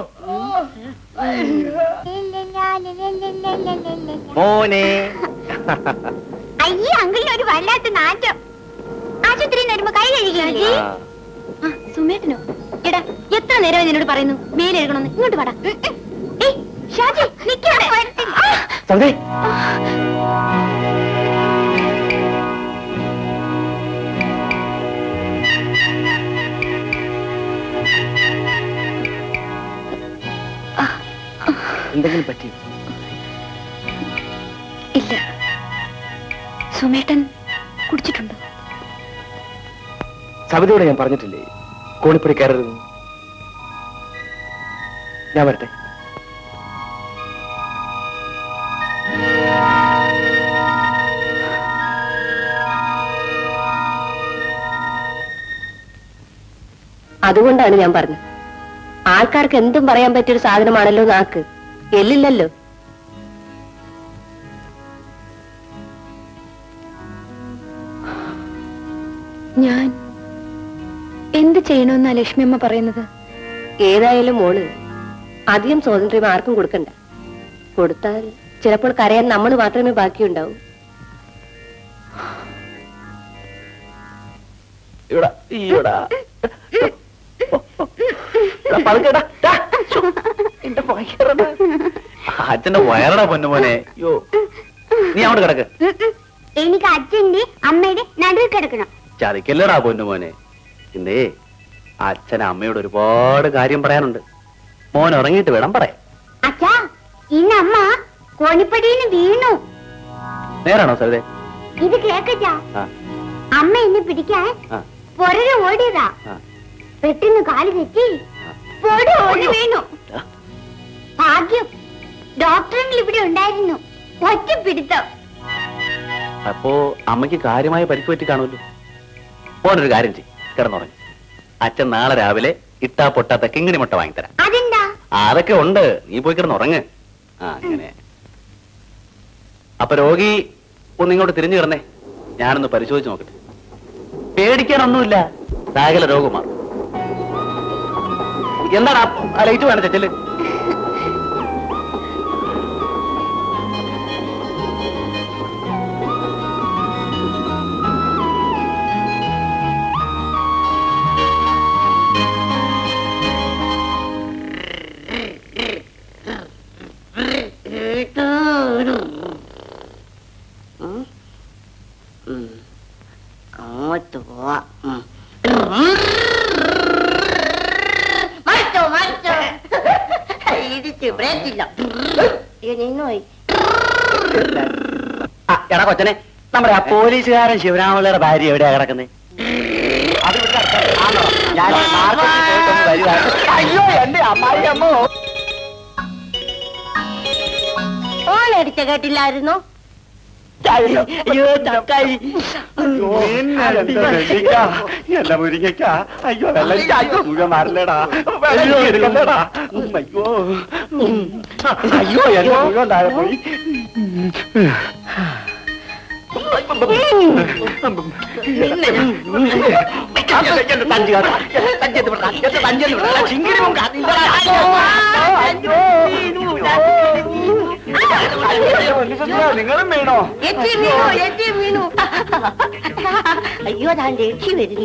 മോനെ അയ്യേ അങ്കിളിന് ഒരു വല്ലാത്ത നാറ്റം ആശുപത്രിയിൽ നിന്ന് വരുമ്പോ കൈ കഴുകിയാണല്ലേ സുമേട്ടനോ എടാ എത്ര നേരമായി നിന്നോട് പറയുന്നു മേലെഴുകണമെന്ന് ഇങ്ങോട്ട് പാടാ ഷാജി നിക്കവിടെ സൗദേ എന്തെങ്കിലും പറ്റി ഇല്ല സുമേട്ടൻ കുടിച്ചിട്ടുണ്ടോ സവിതയോട് ഞാൻ പറഞ്ഞിട്ടില്ലേ കോണിപ്പടി കയറരുത് ഞാൻ വരട്ടെ അതുകൊണ്ടാണ് ഞാൻ പറഞ്ഞത് ആൾക്കാർക്ക് എന്തും പറയാൻ പറ്റിയൊരു സാധനമാണല്ലോ നാക്ക് എല്ലില്ലല്ലോ ഞാൻ എന്ത് ചെയ്യണമെന്നാ ലക്ഷ്മിയമ്മ പറയുന്നത് ഏതായാലും മോള് അധികം സ്വാതന്ത്ര്യം ആർക്കും കൊടുക്കണ്ട കൊടുത്താൽ ചിലപ്പോൾ കരയാൻ നമ്മൾ മാത്രമേ ബാക്കിയുണ്ടാവൂ ഇവിടെ ഇവിടെ അച്ഛന്റെ വയറടാ പൊന്നുമോനെ യോ നീ അവിടെ കിടക്ക് എനിക്ക് അച്ഛന്റെ അമ്മയുടെ നടുവിൽ കിടക്കണം ചതിക്കല്ലടാ പൊന്നുമോനെ ഇന്നേ അച്ഛൻ അമ്മയോട് ഒരുപാട് കാര്യം പറയാനുണ്ട് മോൻ ഉറങ്ങിയിട്ട് വേണം പറയാൻ അച്ഛാ ഇന്ന് അമ്മ കോണിപ്പടിയിൽ വീണു നേരാണോ സരിതേ ഇത് കേക്കച്ചാ ആ അമ്മ എന്നെ പിടിക്കാൻ ആ പൊരരെ ഓടിയതാ ആ പെട്ടെന്ന് കാല് തെറ്റി പൊടി ഓടി വീണു ആ. ഭാഗ്യം ഡോക്ടറിൽ ഇവിടെ ഉണ്ടായിരുന്നു ഒറ്റ പിടുത്തം അപ്പോ അമ്മയ്ക്ക് കാര്യമായ പരിക്ക് പറ്റി കാണുമല്ലോ മോനൊരു കാര്യം ചെയ്യും കിടന്നുറങ്ങി അച്ഛൻ നാളെ രാവിലെ ഇട്ടാ പൊട്ടാത്ത കിങ്ങിണി മുട്ട വാങ്ങിത്തരാം അതെന്താ അതൊക്കെ ഉണ്ട് നീ പോയി കിടന്നുറങ്ങ് ആ അങ്ങനെ അപ്പൊ രോഗി ഒന്ന് ഇങ്ങോട്ട് തിരിഞ്ഞു കിടന്നേ ഞാനൊന്ന് പരിശോധിച്ച് നോക്കട്ടെ പേടിക്കാനൊന്നുമില്ല സകല രോഗമാ എന്താണ് ആ ലൈറ്റ് വേണം ചെറ്റല് അങ്ങോട്ട് പോവാ മറിച്ചോ മറിച്ചോ ഇടിച്ച് ബ്രേക്കില്ല നിന്നുപോയി ആ, എടാ കൊച്ചനെ നമ്മുടെ ആ പോലീസുകാരൻ ശിവരാമപിള്ളയുടെ ഭാര്യ എവിടെയാ കിടക്കുന്നത് അത് ഇവിടെ കിടക്കാ- ആണോ? ഞാൻ മാർക്കറ്റിൽ പോയിട്ടൊന്ന് വരുവായിരുന്നു. അയ്യോ എന്റെ അമ്മായി അമ്മോ ഓളടിച്ച കേട്ടില്ലായിരുന്നു അയ്യോ ചക്കായി എന്റെ മുരിങ്ങയ്ക്ക അയ്യോ വെള്ളം മുഴുവൻ മാറില്ലടാ വെള്ളം എടുക്കണ്ടടാ അയ്യോ അയ്യോ എന്റെ മുഴുവൻ താഴെ പോയി നിങ്ങളും വീണോ എത്തി വീണു എത്തി വീണു അയ്യോ താൻ രക്ഷി വരുന്നു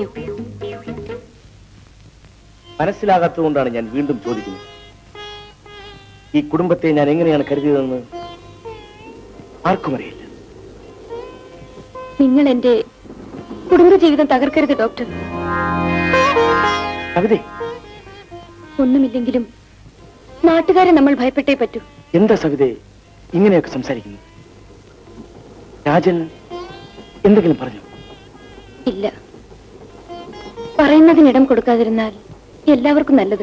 മനസ്സിലാകാത്തതുകൊണ്ടാണ് ഞാൻ വീണ്ടും ചോദിക്കുന്നത് ഈ കുടുംബത്തെ ഞാൻ എങ്ങനെയാണ് കരുതിയതെന്ന് ആർക്കും അറിയില്ല നിങ്ങൾ എന്റെ കുടുംബജീവിതം തകർക്കരുത് ഡോക്ടർ കവിതേ ഒന്നുമില്ലെങ്കിലും നാട്ടുകാരെ നമ്മൾ ഭയപ്പെട്ടേ പറ്റൂ എന്താ സവിതേ ഇങ്ങനെയൊക്കെ സംസാരിക്കുന്നു രാജൻ എന്തെങ്കിലും പറഞ്ഞു ഇല്ല പറയുന്നതിനിടം കൊടുക്കാതിരുന്നാൽ എല്ലാവർക്കും നല്ലത്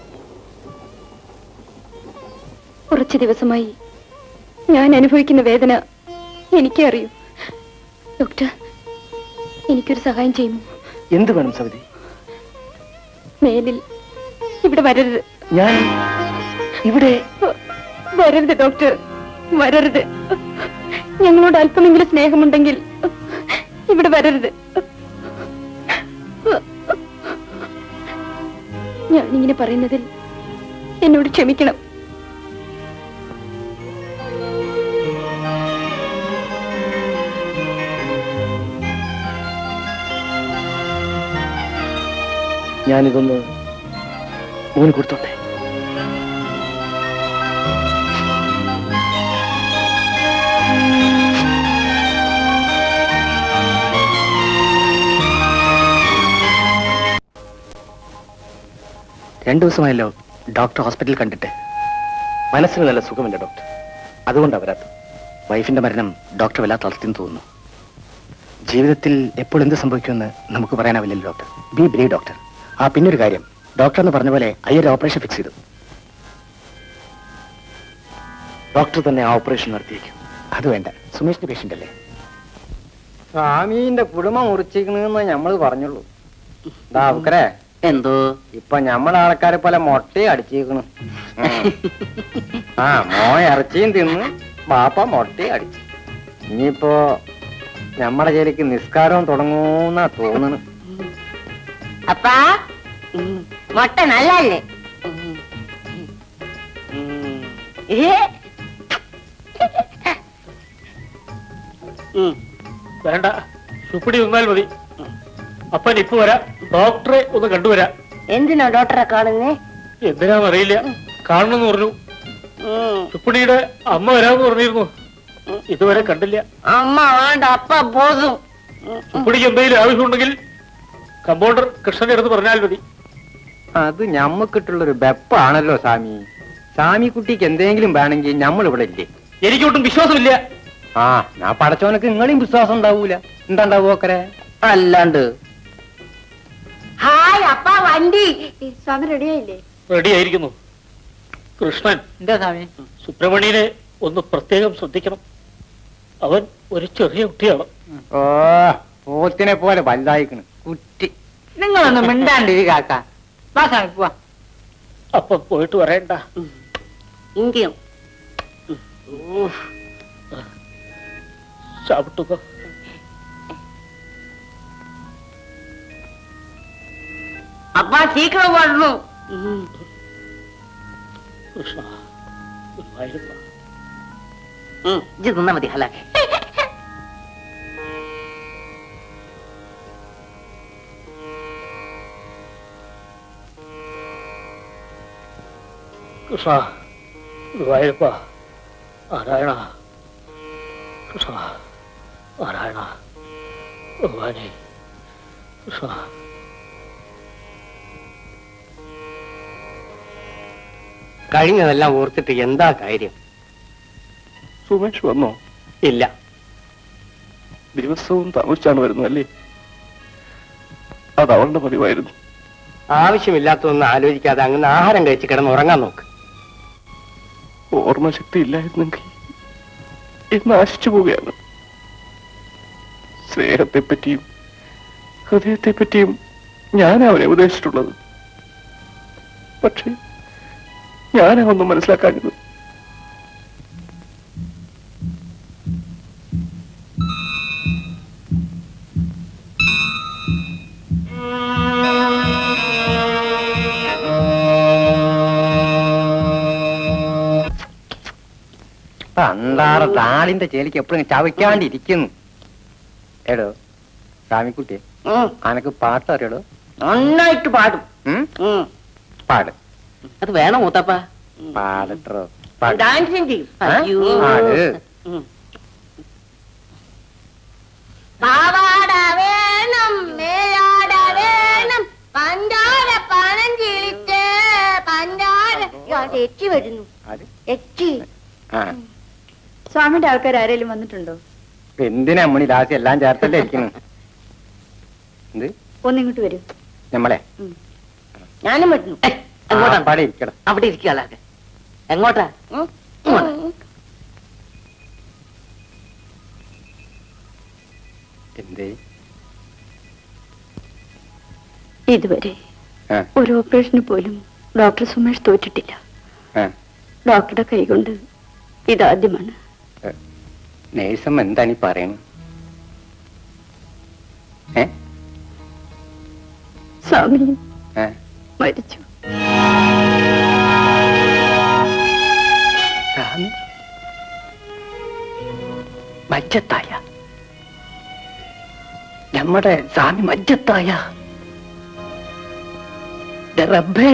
കുറച്ചു ദിവസമായി ഞാൻ അനുഭവിക്കുന്ന വേദന എനിക്കേ അറിയൂ ഡോക്ടർ എനിക്കൊരു സഹായം ചെയ്യുമോ എന്ത് വേണം സവിതേ മേലിൽ ഇവിടെ വരരുത് ഞാൻ ഇവിടെ വരരുത് ഡോക്ടർ വരരുത് ഞങ്ങളോട് അല്പമെങ്കിലും സ്നേഹമുണ്ടെങ്കിൽ ഇവിടെ വരരുത് ഞാനിങ്ങനെ പറയുന്നതിൽ എന്നോട് ക്ഷമിക്കണം ഞാനിതൊന്ന് മോന് കൊടുത്തോട്ടെ രണ്ടു ദിവസമായല്ലോ ഡോക്ടർ ഹോസ്പിറ്റലിൽ കണ്ടിട്ട് മനസ്സിന് നല്ല സുഖമില്ല ഡോക്ടർ അതുകൊണ്ടാണ് വരാത്തത് വൈഫിന്റെ മരണം ഡോക്ടർ വല്ലാത്ത തളർത്തിന്ന് തോന്നുന്നു ജീവിതത്തിൽ എപ്പോൾ എന്ത് സംഭവിക്കുമെന്ന് നമുക്ക് പറയാനാവില്ലല്ലോ ഡോക്ടർ ബി ബ്രീ ഡോക്ടർ ആ പിന്നൊരു കാര്യം ഡോക്ടർ എന്ന് പറഞ്ഞ പോലെ അയ്യൊരു ഓപ്പറേഷൻ ഫിക്സ് ചെയ്തു ഡോക്ടർ തന്നെ ആ ഓപ്പറേഷൻ നടത്തിയേക്കും അത് വേണ്ട സുമേഷിന്റെ പേഷ്യന്റ് അല്ലേ സ്വാമീന്റെ കുടുംബം മുറിച്ചിക്കണെന്ന് ഞമ്മള് പറഞ്ഞുള്ളൂ ദാവക്കരെ എന്തോ ഇപ്പൊ ഞമ്മളെ ആൾക്കാരെ പോലെ മൊട്ടയും അടിച്ചേക്കണ് ആ മോ ഇറച്ചിയും തിന്ന് ബാപ്പ മൊട്ടയും അടിച്ചു ഇനിയിപ്പോ ഞമ്മടെ ജയിലേക്ക് നിസ്കാരവും തുടങ്ങൂന്നാ തോന്നണ് അപ്പാ ഉം, മുട്ട നല്ലല്ലേ ഏ വേണ്ട ചുപ്പിടി നിന്നാൽ മതി അപ്പൻ ഇപ്പൊ വരാം ഡോക്ടറെ ഒന്ന് കണ്ടുവരാം എന്തിനാ ഡോക്ടറെ കാണുന്നേ എന്തിനാന്നറിയില്ല കാണണമെന്ന് പറഞ്ഞു ചുപ്പിടിയുടെ അമ്മ വരാമെന്ന് പറഞ്ഞിരുന്നു ഇതുവരെ കണ്ടില്ല അമ്മ വേണ്ട അപ്പ പോതും ചുപ്പിടിക്ക് എന്തെങ്കിലും ആവശ്യമുണ്ടെങ്കിൽ കമ്പൗണ്ടർ കൃഷ്ണന്റെ അടുത്ത് പറഞ്ഞാൽ മതി അത് ഞമ്മക്കിട്ടുള്ളൊരു ബെപ്പാണല്ലോ സ്വാമി സ്വാമി കുട്ടിക്ക് എന്തെങ്കിലും വേണമെങ്കിൽ ഞമ്മൾ ഇവിടെ ഇല്ലേ എനിക്കൊട്ടും വിശ്വാസമില്ല ആ ഞാൻ പടച്ചോനക്ക് നിങ്ങളെയും വിശ്വാസം ഉണ്ടാവൂല എന്താ ഉണ്ടാവോക്കരെ അല്ലാണ്ട് ഹായ് അപ്പ വണ്ടി സ്വാമി റെഡിയായില്ലേ റെഡി ആയിരിക്കുന്നു കൃഷ്ണൻ എന്താ സ്വാമി സുബ്രഹ്മണ്യനെ ഒന്ന് പ്രത്യേകം ശ്രദ്ധിക്കണം അവൻ ഒരു ചെറിയ കുട്ടിയാണ് ഓ പോത്തിനെ പോലെ വലുതായിക്കണ് കുറ്റി നിങ്ങളൊന്ന് മിണ്ടാണ്ടിരി കാക്ക വാ സ്വാമി പോവാ അപ്പൊ പോയിട്ട് വരേണ്ട ഇങ്കിലും ചവിട്ടുക അപ്പ സീക്കിരം വരണു കൃഷ്ണ ഗുരുവായൂരപ്പ. ഇത് നിന്നാ മതി ഹല കൃഷ്ണ ഗുരുവായൂരപ്പ നാരായണ കൃഷ്ണ നാരായണ ഭഗവാനെ കൃഷ്ണ കഴിഞ്ഞതെല്ലാം ഓർത്തിട്ട് എന്താ കാര്യം സുമേഷ് വന്നോ ഇല്ല ദിവസവും താമസിച്ചാണ് വരുന്നത് അല്ലേ അത് അവളുടെ പതിവായിരുന്നു ആവശ്യമില്ലാത്തതൊന്നും ആലോചിക്കാതെ അങ്ങനെ ആഹാരം കഴിച്ച് കിടന്ന് ഉറങ്ങാൻ നോക്ക് ഓർമ്മശക്തി ഇല്ലായിരുന്നെങ്കിൽ ഇന്ന് ആശിച്ചു പോവുകയാണ് സ്നേഹത്തെപ്പറ്റിയും ഹൃദയത്തെപ്പറ്റിയും ഞാൻ അവനെ ഉപദേശിച്ചിട്ടുള്ളത് പക്ഷേ ഞാനാ ഒന്നും മനസ്സിലാക്കാഞ്ഞത് പണ്ടാറ താളിന്റെ ചേലിക്ക് എപ്പോഴും ചവയ്ക്കാണ്ടിരിക്കുന്നു എടോ സ്വാമിക്കുട്ടി അനക്ക് പാട്ട് അറിയടോ നന്നായിട്ട് പാടും ഉം? ഉം. പാട് അത് വേണം മൂത്തപ്പ പാടട്ടോ പാട് ഡാൻസും ചെയ്യും ഏ? അയ്യോ. പാട് ഉം. പാവാട വേണം മേലാട വേണം പഞ്ചാര പണം ചിളിച്ച് പഞ്ചാര അത് എച്ചി വരുന്നു അത് എച്ചി ആ സ്വാമിയുടെ ആൾക്കാർ ആരെങ്കിലും വന്നിട്ടുണ്ടോ എന്തിനാ അമ്മണി ലാസ്റ്റ് എല്ലാം ചേർത്തല്ലേ ഇരിക്കുന്നു എന്ത് ഒന്നിങ്ങോട്ട് വരൂ നമ്മളെ ഞാനും വരുന്നു എങ്ങോട്ടാ പാടെ ഇരിക്കണം അവിടെ ഇരിക്കാളാക്കെ എങ്ങോട്ടാ ഉം? എന്തേ ഇതുവരെ ആ, ഒരു ഓപ്പറേഷന് പോലും ഡോക്ടർ സുമേഷ് തോറ്റിട്ടില്ല ആ. ഡോക്ടറുടെ കൈകൊണ്ട് ഇതാദ്യമാണ് നേഴ്സമ്മ എന്താണ് ഈ പറയുന്നത് ഏ സ്വാമി ആ, മരിച്ചു സ്വാമി മജ്ജത്തായ നമ്മുടെ സ്വാമി മജ്ജത്തായ ദേ റബ്ബേ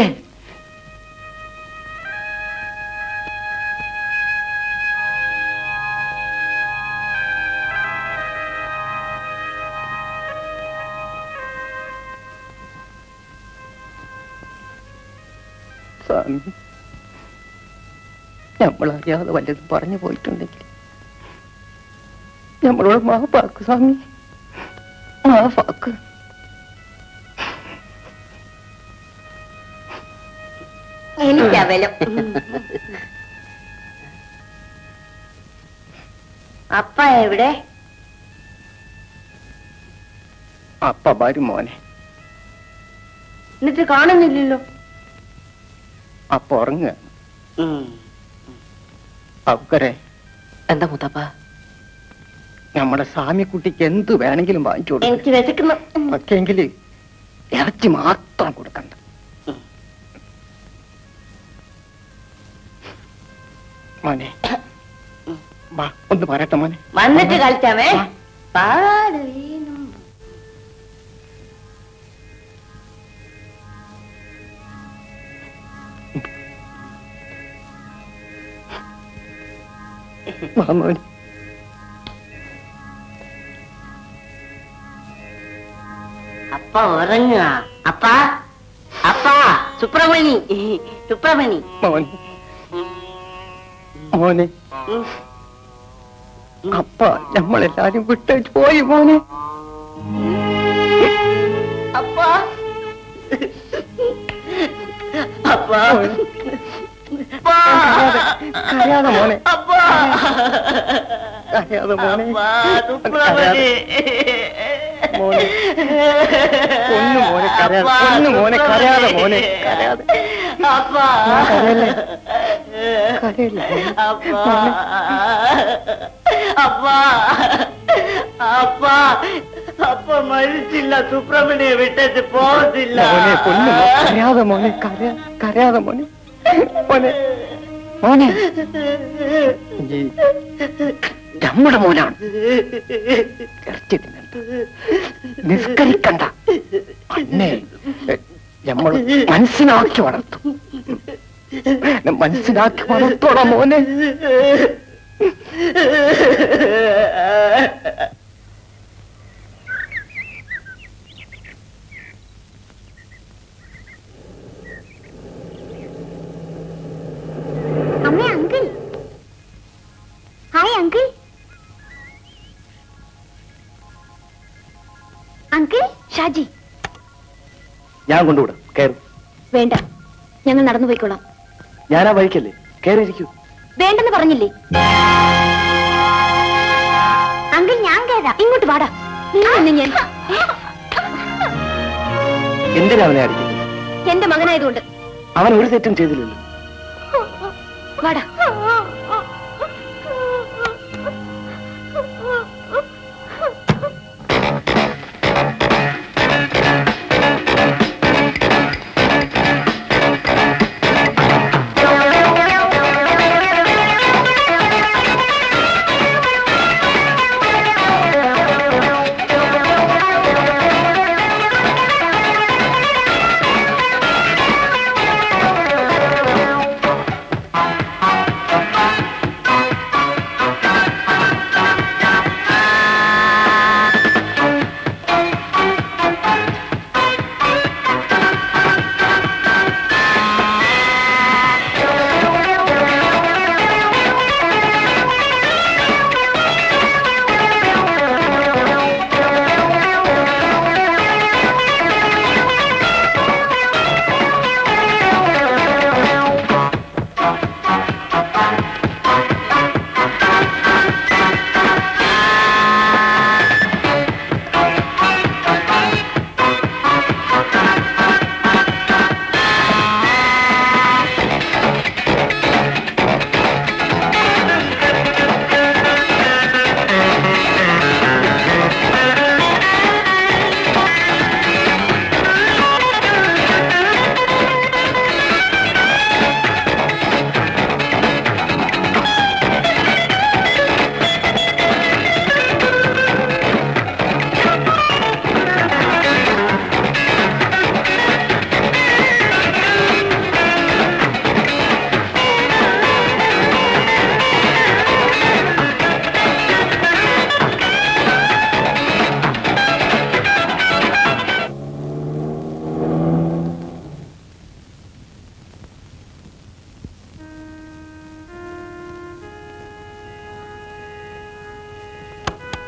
സ്വാമി നമ്മളറിയാതെ വല്ലതും പറഞ്ഞു പോയിട്ടുണ്ടെങ്കിൽ നമ്മളോട് മാപ്പാക്ക് സ്വാമി മാപ്പാക്ക് എനിക്കാ ബലം അപ്പ എവിടെ അപ്പ വരും മോനെ എന്നിട്ട് കാണുന്നില്ലല്ലോ അപ്പ ഉറങ്ങുക അവക്കരെ എന്താ മുത്തപ്പ നമ്മുടെ സ്വാമിക്കുട്ടിക്ക് എന്ത് വേണമെങ്കിലും വാങ്ങിച്ചു കൊടുക്കും എനിക്ക് വിശക്കുന്നു പക്ഷെങ്കിൽ ഇറച്ചി മാത്രം കൊടുക്കണ്ട മോനെ വാ ഒന്ന് പറയട്ടെ മോനെ വന്നിട്ട് കളിച്ചാമേ പാട് വീണു. വാ മോനെ അപ്പ ഉറങ്ങുക അപ്പ അപ്പ സുബ്രഹ്മണി സുബ്രഹ്മണി മോനെ മോനെ ഉം. അപ്പ നമ്മളെല്ലാരും വിട്ടേച്ച് പോയി മോനെ അപ്പ അപ്പ അപ്പ കരയാതെ മോനെ അപ്പ കരയാതെ മോനെ അപ്പ സുബ്രഹ്മണി മോനെ ഒന്ന് മോനെ കരയാതെ ഒന്ന് മോനെ കരയാതെ മോനെ കരയാതെ അപ്പ കരയല്ലേ കരയല്ലേ അപ്പ അപ്പ അപ്പ അപ്പ മരിച്ചില്ല സുബ്രഹ്മണ്യെ വിട്ടിട്ട് പോകത്തില്ല മോനെ പൊന്നു മോ- കരയാതെ മോനെ കരയാ കരയാതെ മോനെ മോനെ മോനെ ഈ നമ്മുടെ മോനാണ് ഇറച്ചി തിന്നണ്ട നിസ്കരിക്കണ്ട അന്നേ നമ്മൾ മനസ്സിലാക്കി വളർത്തും മനസ്സിലാക്കി വളർത്തോളാം മോനെ അമ്മേ uncle hi uncle uncle Shaji ഞാൻ കൊണ്ടുവിടാം കയറും വേണ്ട ഞങ്ങൾ നടന്നു പോയിക്കോളാം ഞാൻ ആ വഴിക്കല്ലേ കയറിയിരിക്കൂ വേണ്ടെന്ന് പറഞ്ഞില്ലേ അങ്കിൾ ഞാൻ കയറാം ഇങ്ങോട്ട് വാടാ നിന്നെ ഞാൻ എന്തിനാ അവനെ അടിക്കുന്നത് എന്റെ മകനായതുകൊണ്ട് അവൻ ഒരു തെറ്റും ചെയ്തില്ലല്ലോ വാടാ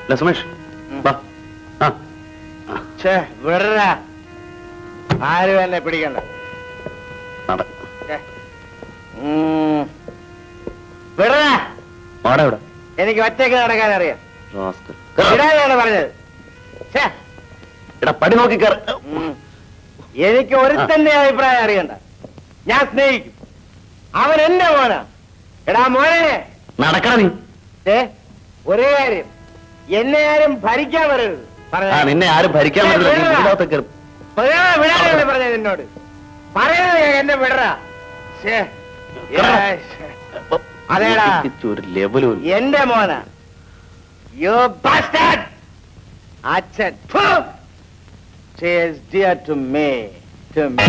അല്ല സുമേഷ് വാ ആ ഛേ വിടരാ ആരും എന്നെ പിടിക്കണ്ട നട ഛേ. ഉം. വിടരാ വാടാ ഇവിടെ എനിക്ക് ഒറ്റയ്ക്ക് നടക്കാൻ അറിയാം റാസ്കൽ. വിടാനാണ് പറഞ്ഞത് ഛേ. എടാ പടി നോക്കി കയറി ഉം. എനിക്ക് ഒരുത്തന്റെ അഭിപ്രായം അറിയണ്ട ഞാൻ സ്നേഹിക്കും അവൻ എന്റെ മോനാ എടാ മോനെ നടക്കണ നീ ഛേ, ഒരു കാര്യം എന്നെ ആരും ഭരിക്കാൻ വരരുത് ആ പറഞ്ഞേ. നിന്നെ ആരും ഭരിക്കാൻ പറ്റില്ല നീ വിടടാ. ഇതിനകത്ത് കയറി വിടാ, വിടാനാണ് പറഞ്ഞത് എന്നോട് പറയുന്നത് കേക്ക്, എന്നെ വിടറാ ഛേ. യേശ്. അതേടാ. ഒരു ലെവലും എന്റെ മോന യു bastard അച്ഛൻ She is dear to me, to me.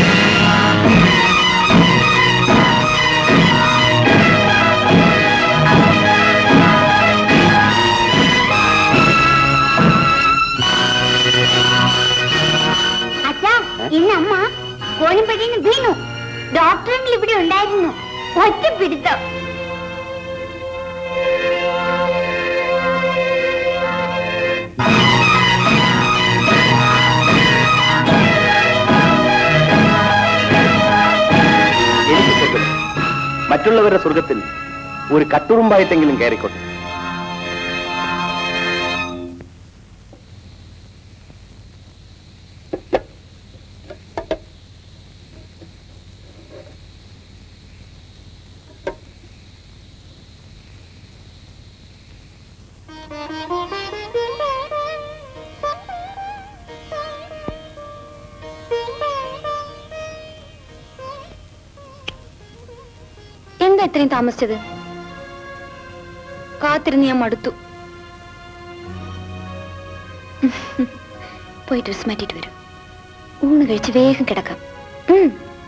അച്ഛാ ഇന്ന് അമ്മ കോണിപ്പടിയിൽ വീണു ഡോക്ടറിൽ ഇവിടെ ഉണ്ടായിരുന്നു ഒറ്റ പിടുത്തം എനിക്ക് സുഖം മറ്റുള്ളവരുടെ സ്വർഗത്തിൽ ഒരു കട്ടുറുമ്പായിട്ടെങ്കിലും കയറിക്കോട്ടെ എന്താ ഇത്രയും താമസിച്ചത് കാത്തിരുന്ന് ഞാൻ മടുത്തു പോയി ഡ്രസ് മാറ്റിട്ട് വരൂ ഊണ് കഴിച്ച് വേഗം കിടക്കാം ഉം.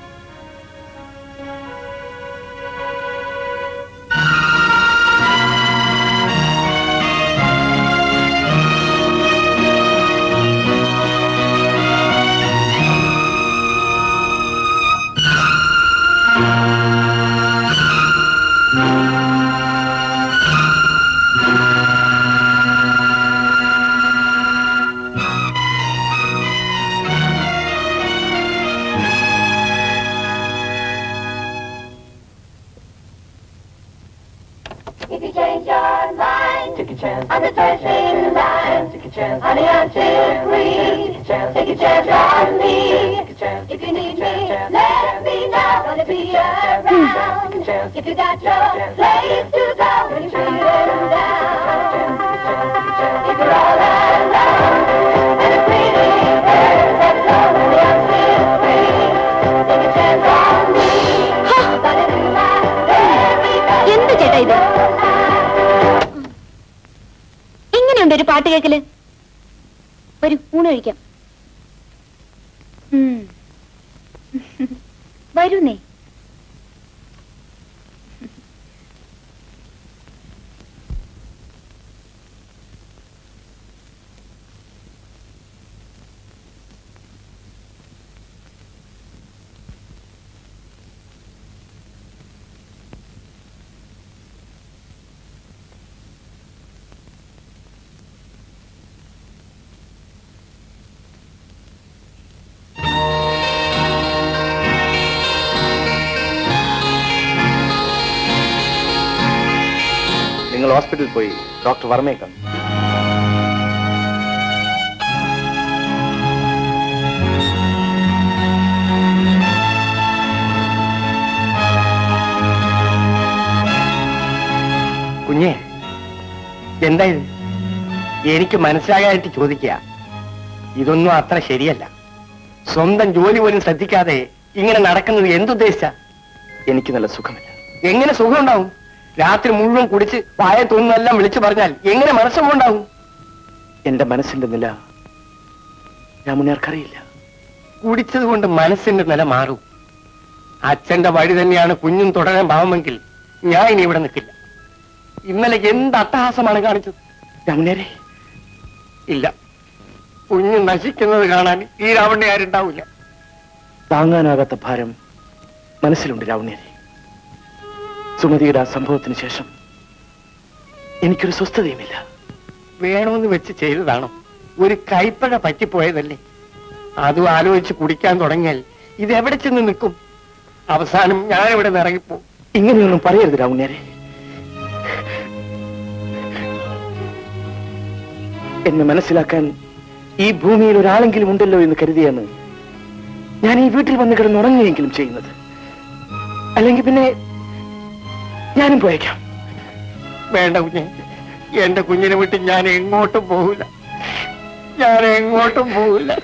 If you change your mind, take a chance on the choice in line. Take a chance, honey, I'm too free. Take a chance, take a chance on me. Take a chance, if you need me, let me know. Gonna be around. If you got your place to go when you're feeling down. If you're all alone and a pretty bird that's lonely, I'm still free. Take a chance on me. Gonna do my very best. എന്ത് ചേട്ടാ ഇത് എങ്ങനെയുണ്ട് ഒരു പാട്ട് കേക്കല് വരൂ ഊണ് കഴിക്കാം ഉം. വരൂന്നേ നിങ്ങൾ ഹോസ്പിറ്റലിൽ പോയി ഡോക്ടർ വർമ്മയെ കണ്ടു കുഞ്ഞെ എന്താ ഇത് എനിക്ക് മനസ്സിലാകാനായിട്ട് ചോദിക്കുക ഇതൊന്നും അത്ര ശരിയല്ല സ്വന്തം ജോലി പോലും ശ്രദ്ധിക്കാതെ ഇങ്ങനെ നടക്കുന്നത് എന്തുദ്ദേശിച്ച എനിക്ക് നല്ല സുഖമില്ല എങ്ങനെ സുഖം ഉണ്ടാവും രാത്രി മുഴുവൻ കുടിച്ച് വായ തോന്നുന്നെല്ലാം വിളിച്ചു പറഞ്ഞാൽ എങ്ങനെ മനസ്സുണ്ടാവും എന്റെ മനസ്സിന്റെ നില രാമുണിയാർക്കറിയില്ല കുടിച്ചത് കൊണ്ട് മനസ്സിന്റെ നില മാറും അച്ഛന്റെ വഴി തന്നെയാണ് കുഞ്ഞും തുടരാൻ പാവമെങ്കിൽ ഞാൻ ഇനി ഇവിടെ നിൽക്കില്ല ഇന്നലെ എന്ത് അട്ടഹാസമാണ് കാണിച്ചത് രാമുണിയാരെ ഇല്ല കുഞ്ഞ് നശിക്കുന്നത് കാണാൻ ഈ രാവണ്ണ ആരുണ്ടാവില്ല താങ്ങാനാകാത്ത ഭാരം മനസ്സിലുണ്ട് രാവണ്യരെ സുമതിയുടെ ആ സംഭവത്തിന് ശേഷം എനിക്കൊരു സ്വസ്ഥതയുമില്ല വേണമെന്ന് വെച്ച് ചെയ്തതാണോ ഒരു കൈപ്പഴ പറ്റിപ്പോയതല്ലേ അതും ആലോചിച്ച് കുടിക്കാൻ തുടങ്ങിയാൽ ഇത് എവിടെ ചെന്ന് നിൽക്കും അവസാനം ഞാൻ ഇവിടെ നിന്ന് ഇറങ്ങിപ്പോ ഇങ്ങനെയൊന്നും പറയരുത് രാവുണ്യരെ എന്നെ മനസ്സിലാക്കാൻ ഈ ഭൂമിയിൽ ഒരാളെങ്കിലും ഉണ്ടല്ലോ എന്ന് കരുതിയാണ് ഞാൻ ഈ വീട്ടിൽ വന്ന് കിടന്നുറങ്ങുകയെങ്കിലും ചെയ്യുന്നത് അല്ലെങ്കിൽ പിന്നെ ഞാനും പോയേക്കാം വേണ്ട കുഞ്ഞെ എന്റെ കുഞ്ഞിനെ വിട്ട് ഞാൻ എങ്ങോട്ടും പോകില്ല ഞാൻ എങ്ങോട്ടും പോകില്ല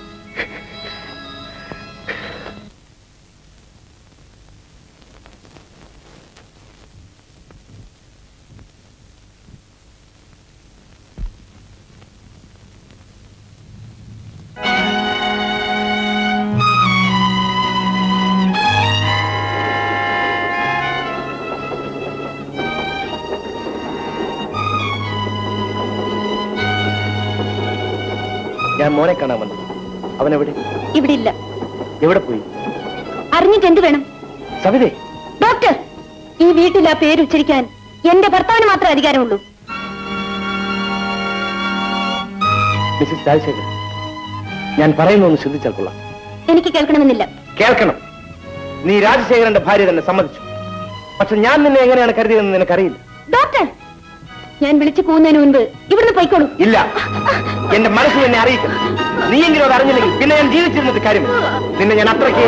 ഞാൻ മോനെ കാണാൻ വന്നു അവനെവിടെ ഇവിടെ ഇല്ല എവിടെ പോയി അറിഞ്ഞിട്ട് എന്ത് വേണം സവിതേ ഡോക്ടർ ഈ വീട്ടിൽ ആ പേര് ഉച്ചരിക്കാൻ എന്റെ ഭർത്താവിന് മാത്രമേ അധികാരമുള്ളൂ മിസ്സിസ് രാജശേഖർ ഞാൻ പറയുന്നൊന്ന് ശ്രദ്ധിച്ചാൽ കൊള്ളാം എനിക്ക് കേൾക്കണമെന്നില്ല കേൾക്കണം നീ രാജശേഖരന്റെ ഭാര്യ തന്നെ സമ്മതിച്ചു പക്ഷെ ഞാൻ നിന്നെ എങ്ങനെയാണ് കരുതിയതെന്ന് നിനക്കറിയില്ല ഡോക്ടർ ഞാൻ വിളിച്ചു പോകുന്നതിന് മുൻപ് ഇവിടുന്ന് പൊയ്ക്കോളൂ ഇല്ല എന്റെ മനസ്സ് എന്നെ അറിയിക്കണം നീയെങ്കിലും അത് അറിഞ്ഞില്ലെങ്കിൽ പിന്നെ ഞാൻ ജീവിച്ചിരുന്നിട്ട് കാര്യം നിന്നെ ഞാൻ അത്രയ്ക്ക്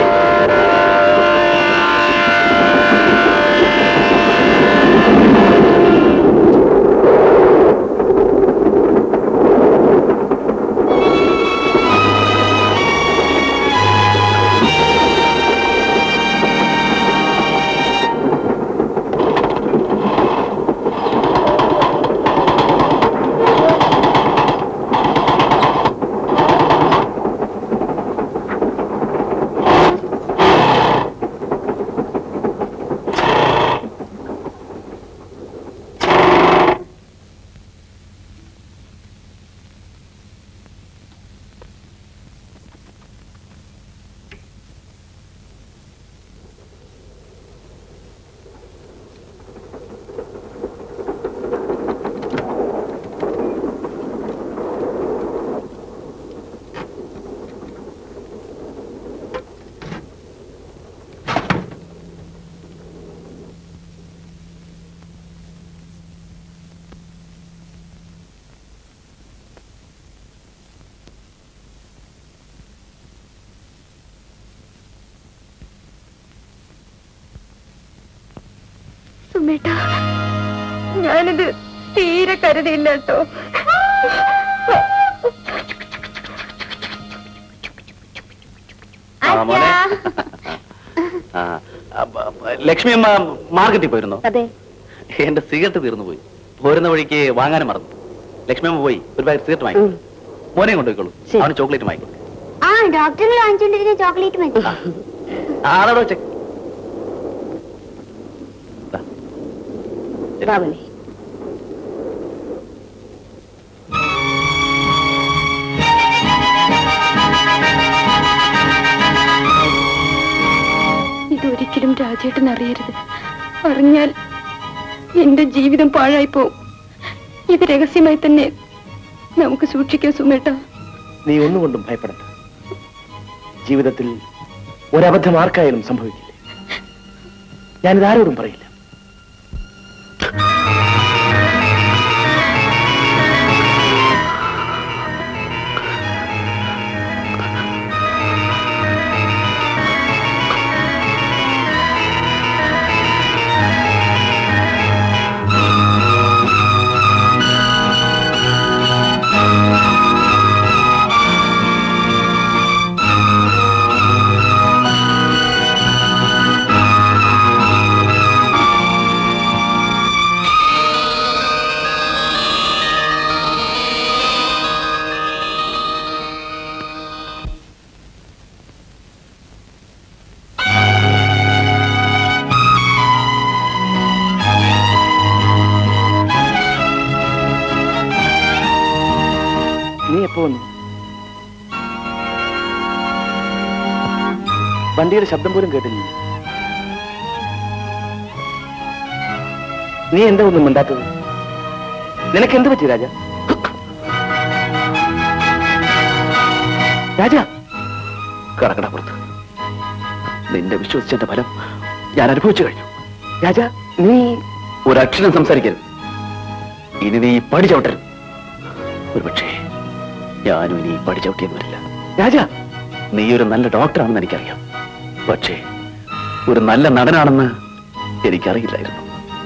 സുമേട്ട ഞാനിത് തീരെ കരുതിയില്ല കേട്ടോ ആ, മോനെ. ആ, അപ്പ- അപ്പ- ലക്ഷ്മി അമ്മ മാർക്കറ്റിൽ പോയിരുന്നോ അതെ എന്റെ സിഗരറ്റ് തീർന്നു പോയി പോരുന്ന വഴിക്ക് വാങ്ങാനും മറന്നു ലക്ഷ്മി അമ്മ പോയി ഒരു പാക്കറ്റ് സിഗരറ്റ് വാങ്ങി മോനെ കൊണ്ടുപോയിക്കോളൂ അവന് ചോക്ലേറ്റ് വാങ്ങിക്കോ ആ ഡോക്ടറിന് വാങ്ങിച്ചോണ്ടിരുന്ന ചോക്ലേറ്റ് മതി ആളോട് വെച്ചേ രാവണേ ഇതൊരിക്കലും രാജേട്ടൻ അറിയരുത് അറിഞ്ഞാൽ എന്റെ ജീവിതം പാഴായി പോവും ഇത് രഹസ്യമായി തന്നെ നമുക്ക് സൂക്ഷിക്കാം സുമേട്ട നീ ഒന്നുകൊണ്ടും ഭയപ്പെടണ്ട ജീവിതത്തിൽ ഒരബദ്ധം ആർക്കായാലും സംഭവിക്കില്ലേ ഞാനിത് ആരോടും പറയില്ല നീ എപ്പോ വന്നു വണ്ടിയുടെ ശബ്ദം പോലും കേട്ടില്ല നീ എന്താ ഒന്നും മിണ്ടാത്തത് നിനക്ക് എന്ത് പറ്റി രാജ രാജ കടക്കട പുറത്ത് നിന്റെ വിശ്വസിച്ചതിന്റെ ഫലം ഞാൻ അനുഭവിച്ചു കഴിഞ്ഞു രാജ നീ ഒരക്ഷരം സംസാരിക്കരുത് ഇനി നീ പടി ചവിട്ടരുത് ഒരുപക്ഷേ ഞാനും ഇനി പടി ചവിട്ടിയെന്ന് വരില്ല രാജ നീ ഒരു നല്ല ഡോക്ടറാണെന്ന് എനിക്കറിയാം പക്ഷേ ഒരു നല്ല നടനാണെന്ന് എനിക്കറിയില്ലായിരുന്നു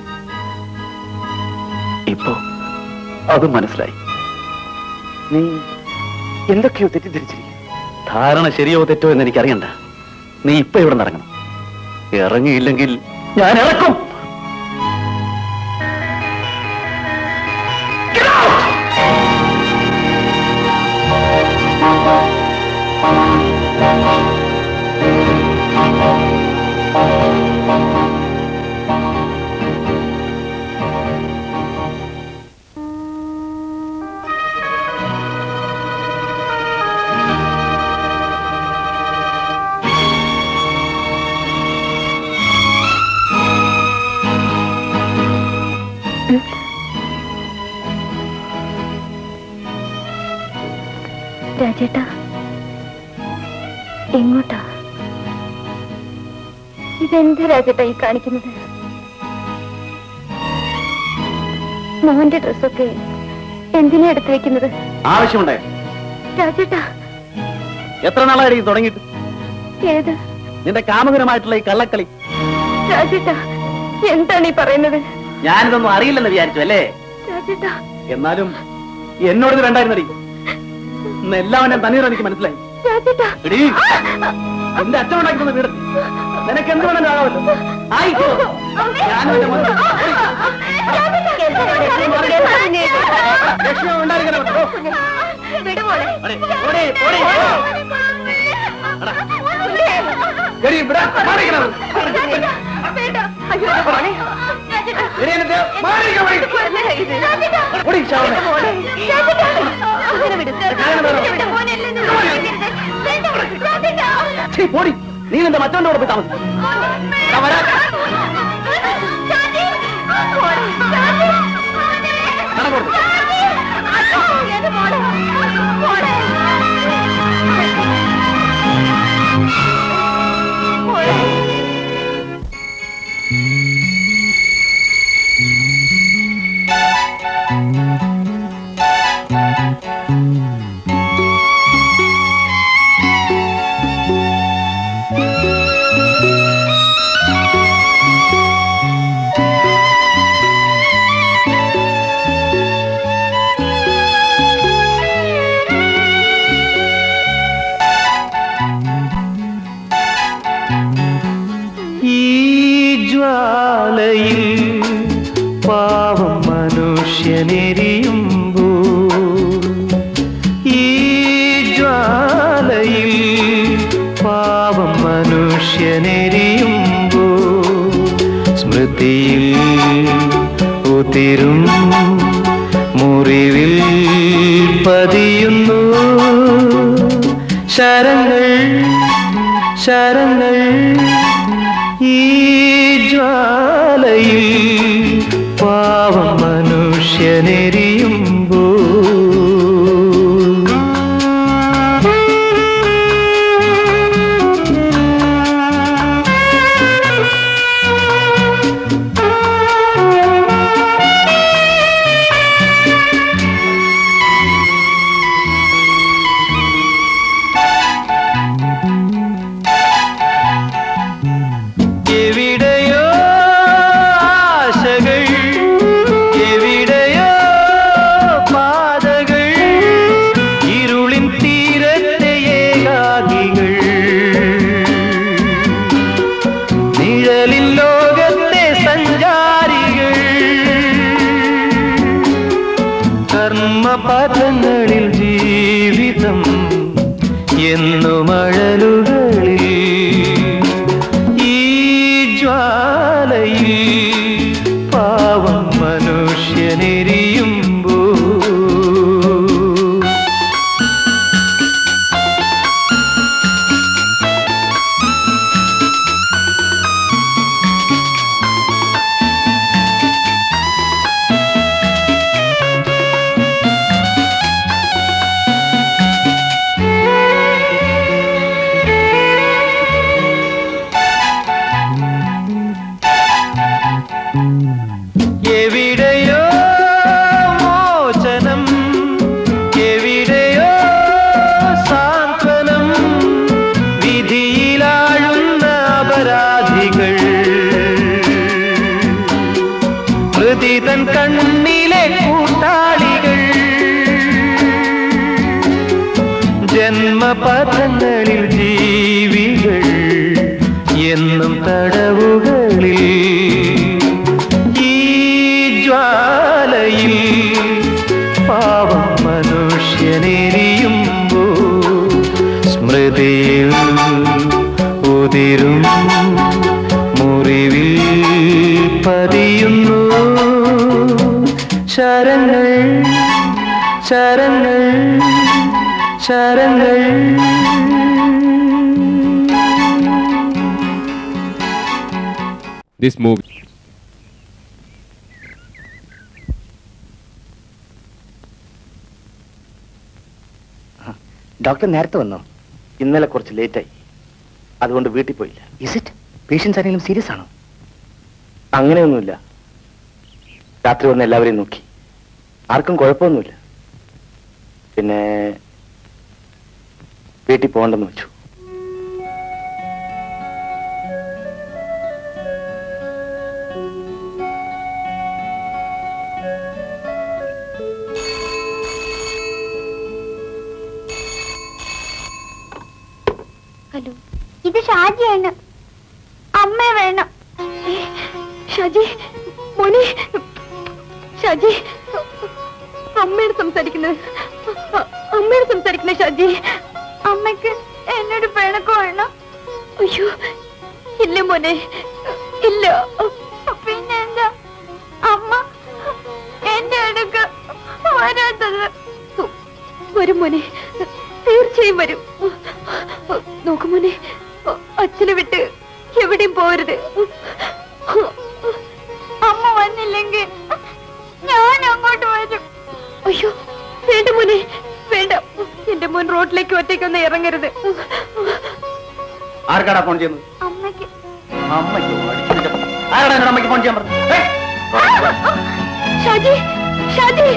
ഇപ്പോ അതും മനസ്സിലായി നീ എന്തൊക്കെയോ തെറ്റിദ്ധരിച്ചിരിക്കുന്നു ധാരണ ശരിയോ തെറ്റോ എന്ന് എനിക്കറിയണ്ട നീ ഇപ്പൊ ഇവിടെ ഇറങ്ങണം ഇറങ്ങിയില്ലെങ്കിൽ ഞാൻ ഇറക്കും രാജേട്ടാ എങ്ങോട്ടാ ഇതെന്താ രാജേട്ടാ ഈ കാണിക്കുന്നത് മോഹന്റെ ഡ്രസ്സൊക്കെ എന്തിനാ എടുത്തു വെക്കുന്നത് ആവശ്യമുണ്ടായോ രാജേട്ടാ എത്ര നാളായി തുടങ്ങിയിട്ട് ഏത് നിന്റെ കാമകരമായിട്ടുള്ള ഈ കള്ളക്കളി രാജേട്ടാ എന്താണ് ഈ പറയുന്നത് ഞാനിതൊന്നും അറിയില്ലെന്ന് വിചാരിച്ചു അല്ലേ രാജേട്ടാ എന്നാലും എന്നോട് ഇത് വേണ്ടായിരുന്നടി ഇന്ന് എല്ലാവരും തന്നീർ എനിക്ക് മനസ്സിലായി രാജേട്ടാ എടീ എന്റെ അച്ഛൻ ഉണ്ടാക്കി തന്ന വീട് നിനക്ക് എന്ത് വേണമെങ്കിലും ആകാമല്ലോ ആയിക്കോ ഞാനും എന്റെ മോനും ലക്ഷ്മി ഉണ്ടായിരിക്കണം കേട്ടോ. ഓടി, ഓടി, ഓടി. എടീ, ഇവിടെ മാറിക്കണം. എടീ, എന്നിട്ട് മാറിക്ക, മാറി. ഓടി, ശാവനെ. ഛീ, പോടി നീ നിന്റെ മറ്റവന്റെ കൂടെ പോയി താമസിക്കും ഞാൻ വരാം. കടം കൊടുത്തു. ഈ ജ്വാലയിൽ പാവം മനുഷ്യനെരിയുമ്പോ ഈ ജ്വാലയിൽ പാവം മനുഷ്യനെരിയുമ്പോ സ്മൃതിയിൽ ഉതിരും മുറിവിൽ പതിയുന്നു ശരങ്ങൾ ശരങ്ങൾ ഈ ജ്വാലയിൽ പാവം മനുഷ്യനെരിയുമ്പോ എവിടെയോ ആശകൾ എവിടെയോ പാതകൾ ഇരുളിൻ തീരത്തെ ഏകാകികൾ നിഴലിൻ ലോകത്തെ സഞ്ചാരികൾ കർമ്മപഥങ്ങളിൽ ജീവിതം എന്നും അഴലുകളിൽ ഈ ജ്വാലയിൽ പാവം മനുഷ്യനെരിയുമ്പോ പഥങ്ങളിൽ ജീവികൾ എന്നും തടവുകളിൽ ഈ ജ്വാലയിൽ പാവം മനുഷ്യനെരിയുമ്പോ സ്മൃതിയിൽ ഉതിരും മുറിവിൽ പതിയുന്നു ശരങ്ങൾ ശരങ്ങൾ ശരങ്ങൾ This movie. ഡോക്ടർ നേരത്തെ വന്നോ ഇന്നലെ കുറച്ച് ലേറ്റായി അതുകൊണ്ട് വീട്ടിൽ പോയില്ല ഇസ് ഇറ്റ് പേഷ്യൻസ് ആരെങ്കിലും സീരിയസ് ആണോ അങ്ങനെയൊന്നുമില്ല രാത്രി വന്ന് എല്ലാവരെയും നോക്കി ആർക്കും കുഴപ്പമൊന്നുമില്ല പിന്നെ വീട്ടിൽ പോകണ്ടെന്ന് വെച്ചു ഹലോ ഇത് ഷാജിയാണ് അമ്മ വേണം ഷാജി മോനെ ഷാജി അമ്മയോട് സംസാരിക്കുന്നത് അ- അമ്മയോട് സംസാരിക്കുന്നത് ഷാജി അമ്മയ്ക്ക് എന്നോട് പിണക്കോ വേണം അയ്യോ ഇല്ല മോനെ ഇല്ല പിന്നെ എന്താ അമ്മ എന്റെ അടുക്ക് വരാത്തത് വരും മോനെ തീർച്ചയായും വരും നോക്കു മോനെ അച്ഛനെ വിട്ട് എവിടെയും പോരുത് അമ്മ വന്നില്ലെങ്കിൽ ഞാൻ അങ്ങോട്ട് വരും അയ്യോ വേണ്ട മോനെ വേണ്ട എന്റെ മോൻ റോഡിലേക്ക് ഒറ്റയ്ക്കൊന്ന് ഇറങ്ങരുത് ആർക്കാടാ ഫോൺ ചെയ്യുന്നത് അമ്മയ്ക്ക് അമ്മയ്ക്കോ അടിച്ചു വിളിച്ചപ്പോ. ആരാടാ എന്നോട് അമ്മയ്ക്ക് ഫോൺ ചെയ്യാൻ പറഞ്ഞു ഷാജി ഷാജി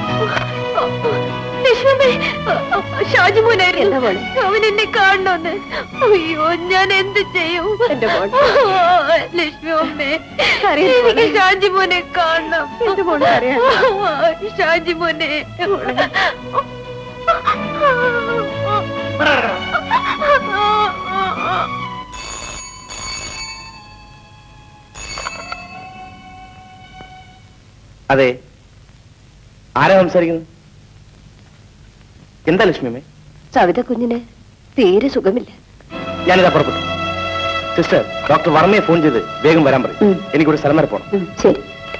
ലക്ഷ്മി ഷാജി മോനായിരുന്നു അവൻ എന്നെ കാണണമെന്ന് അയ്യോ ഞാൻ എന്ത് ചെയ്യും എന്റെ ലക്ഷ്മി അമ്മേ എനിക്ക് ഷാജി മോനെ കാണണം എന്റെ മോനെ ഷാജി മോനെ അതെ ആരാ സംസാരിക്കുന്നത് എന്താ ലക്ഷ്മിയമ്മേ സവിത കുഞ്ഞിന് തീരെ സുഖമില്ല ഞാനിതാ പുറപ്പെട്ടു സിസ്റ്റർ ഡോക്ടർ വർമ്മയെ ഫോൺ ചെയ്ത് വേഗം വരാൻ പറയും എനിക്കൊരു സ്ഥലം വരെ പോകണം ശരി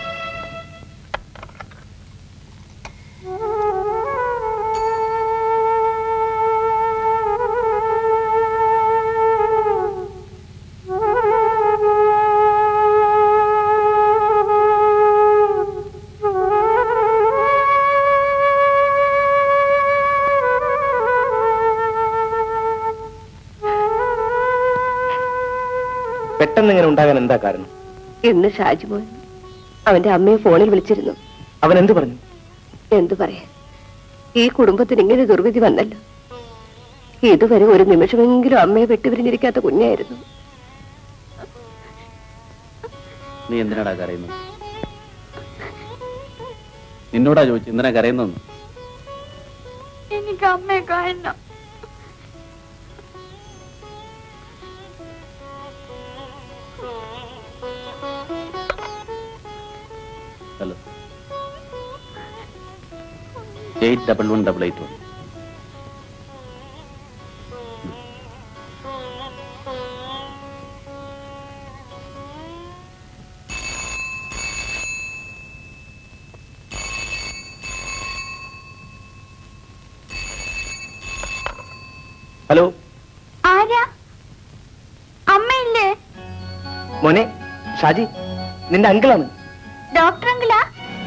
പെട്ടെന്ന് ഇങ്ങനെ ഉണ്ടാകാൻ എന്താ കാരണം ഇന്ന് ഷാജി മോൻ അവന്റെ അമ്മയെ ഫോണിൽ വിളിച്ചിരുന്നു അവൻ എന്ത് പറഞ്ഞു എന്തു പറയാൻ ഈ കുടുംബത്തിന് ഇങ്ങനെ ദുർവിധി വന്നല്ലോ ഇതുവരെ ഒരു നിമിഷമെങ്കിലും അമ്മയെ വെട്ടിപിരിഞ്ഞിരിക്കാത്ത കുഞ്ഞായിരുന്നു നീ എന്തിനാടാ കരയുന്നത് നിന്നോടാ ചോദിച്ചു എന്തിനാ കരയുന്നെന്ന് എനിക്ക് അമ്മയെ കാണണം hello eight double one double eight one hello ആരാ അമ്മയില്ലേ മോനെ ഷാജി നിന്റെ അങ്കിളാണ് ഡോക്ടർ അങ്കിളാ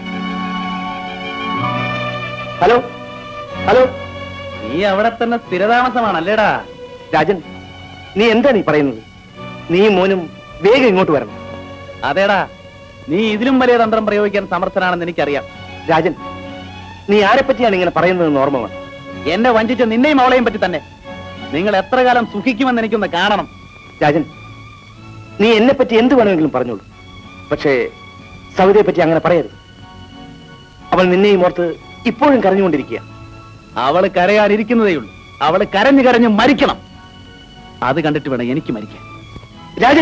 ഹലോ ഹലോ നീ അവിടെ തന്നെ സ്ഥിരതാമസമാണല്ലേടാ രാജൻ നീ എന്താ നീ പറയുന്നത് നീ മോനും വേഗം ഇങ്ങോട്ട് വരണം അതേടാ നീ ഇതിലും വലിയ തന്ത്രം പ്രയോഗിക്കാൻ സമർത്ഥനാണെന്ന് എനിക്കറിയാം രാജൻ നീ ആരെപ്പറ്റിയാണ് ഇങ്ങനെ പറയുന്നതെന്ന് ഓർമ്മ വേണം എന്നെ വഞ്ചിച്ച നിന്നെയും അവളെയും പറ്റി തന്നെ നിങ്ങൾ എത്ര കാലം സുഖിക്കുമെന്ന് എനിക്കൊന്ന് കാണണം രാജൻ നീ എന്നെ പറ്റി എന്ത് വേണമെങ്കിലും പറഞ്ഞോളൂ പക്ഷേ സൗദയെ പറ്റി അങ്ങനെ പറയരുത് അവൾ നിന്നെയും ഓർത്ത് ഇപ്പോഴും കരഞ്ഞുകൊണ്ടിരിക്കുക അവള് കരയാനിരിക്കുന്നതേ ഉള്ളൂ അവള് കരഞ്ഞു കരഞ്ഞു മരിക്കണം അത് കണ്ടിട്ട് വേണം എനിക്ക് മരിക്കാൻ രാജൻ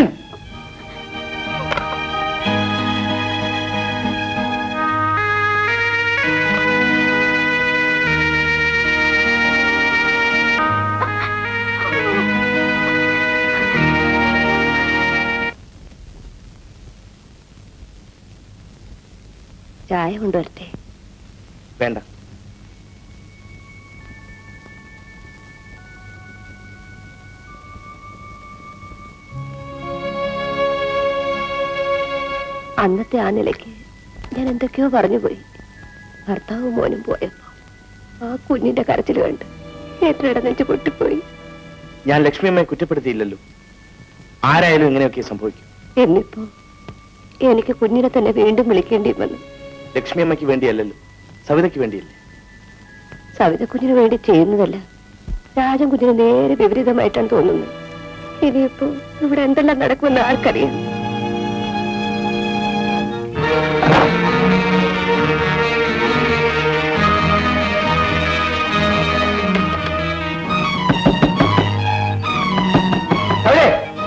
ചായ കൊണ്ടുവരട്ടെ വേണ്ട അന്നത്തെ ആ നിലയ്ക്ക് ഞാൻ എന്തൊക്കെയോ പറഞ്ഞുപോയി ഭർത്താവും മോനും പോയപ്പോ ആ കുഞ്ഞിന്റെ കരച്ചിൽ കണ്ട് എത്രയുടെ നെഞ്ച് പൊട്ടിപ്പോയി ഞാൻ ലക്ഷ്മിയമ്മയെ കുറ്റപ്പെടുത്തിയില്ലല്ലോ ആരായാലും ഇങ്ങനെയൊക്കെ സംഭവിക്കും എന്നിപ്പോ എനിക്ക് കുഞ്ഞിനെ തന്നെ വീണ്ടും വിളിക്കേണ്ടി വന്നു ലക്ഷ്മിയമ്മയ്ക്ക് വേണ്ടിയല്ലല്ലോ സവിതയ്ക്ക് വേണ്ടിയല്ലേ സവിത കുഞ്ഞിന് വേണ്ടി ചെയ്യുന്നതല്ല രാജൻ കുഞ്ഞിന് നേരെ വിപരീതമായിട്ടാണ് തോന്നുന്നത് ഇനിയിപ്പോ ഇവിടെ എന്തെല്ലാം നടക്കുമെന്ന് ആർക്കറിയാം അവിടെ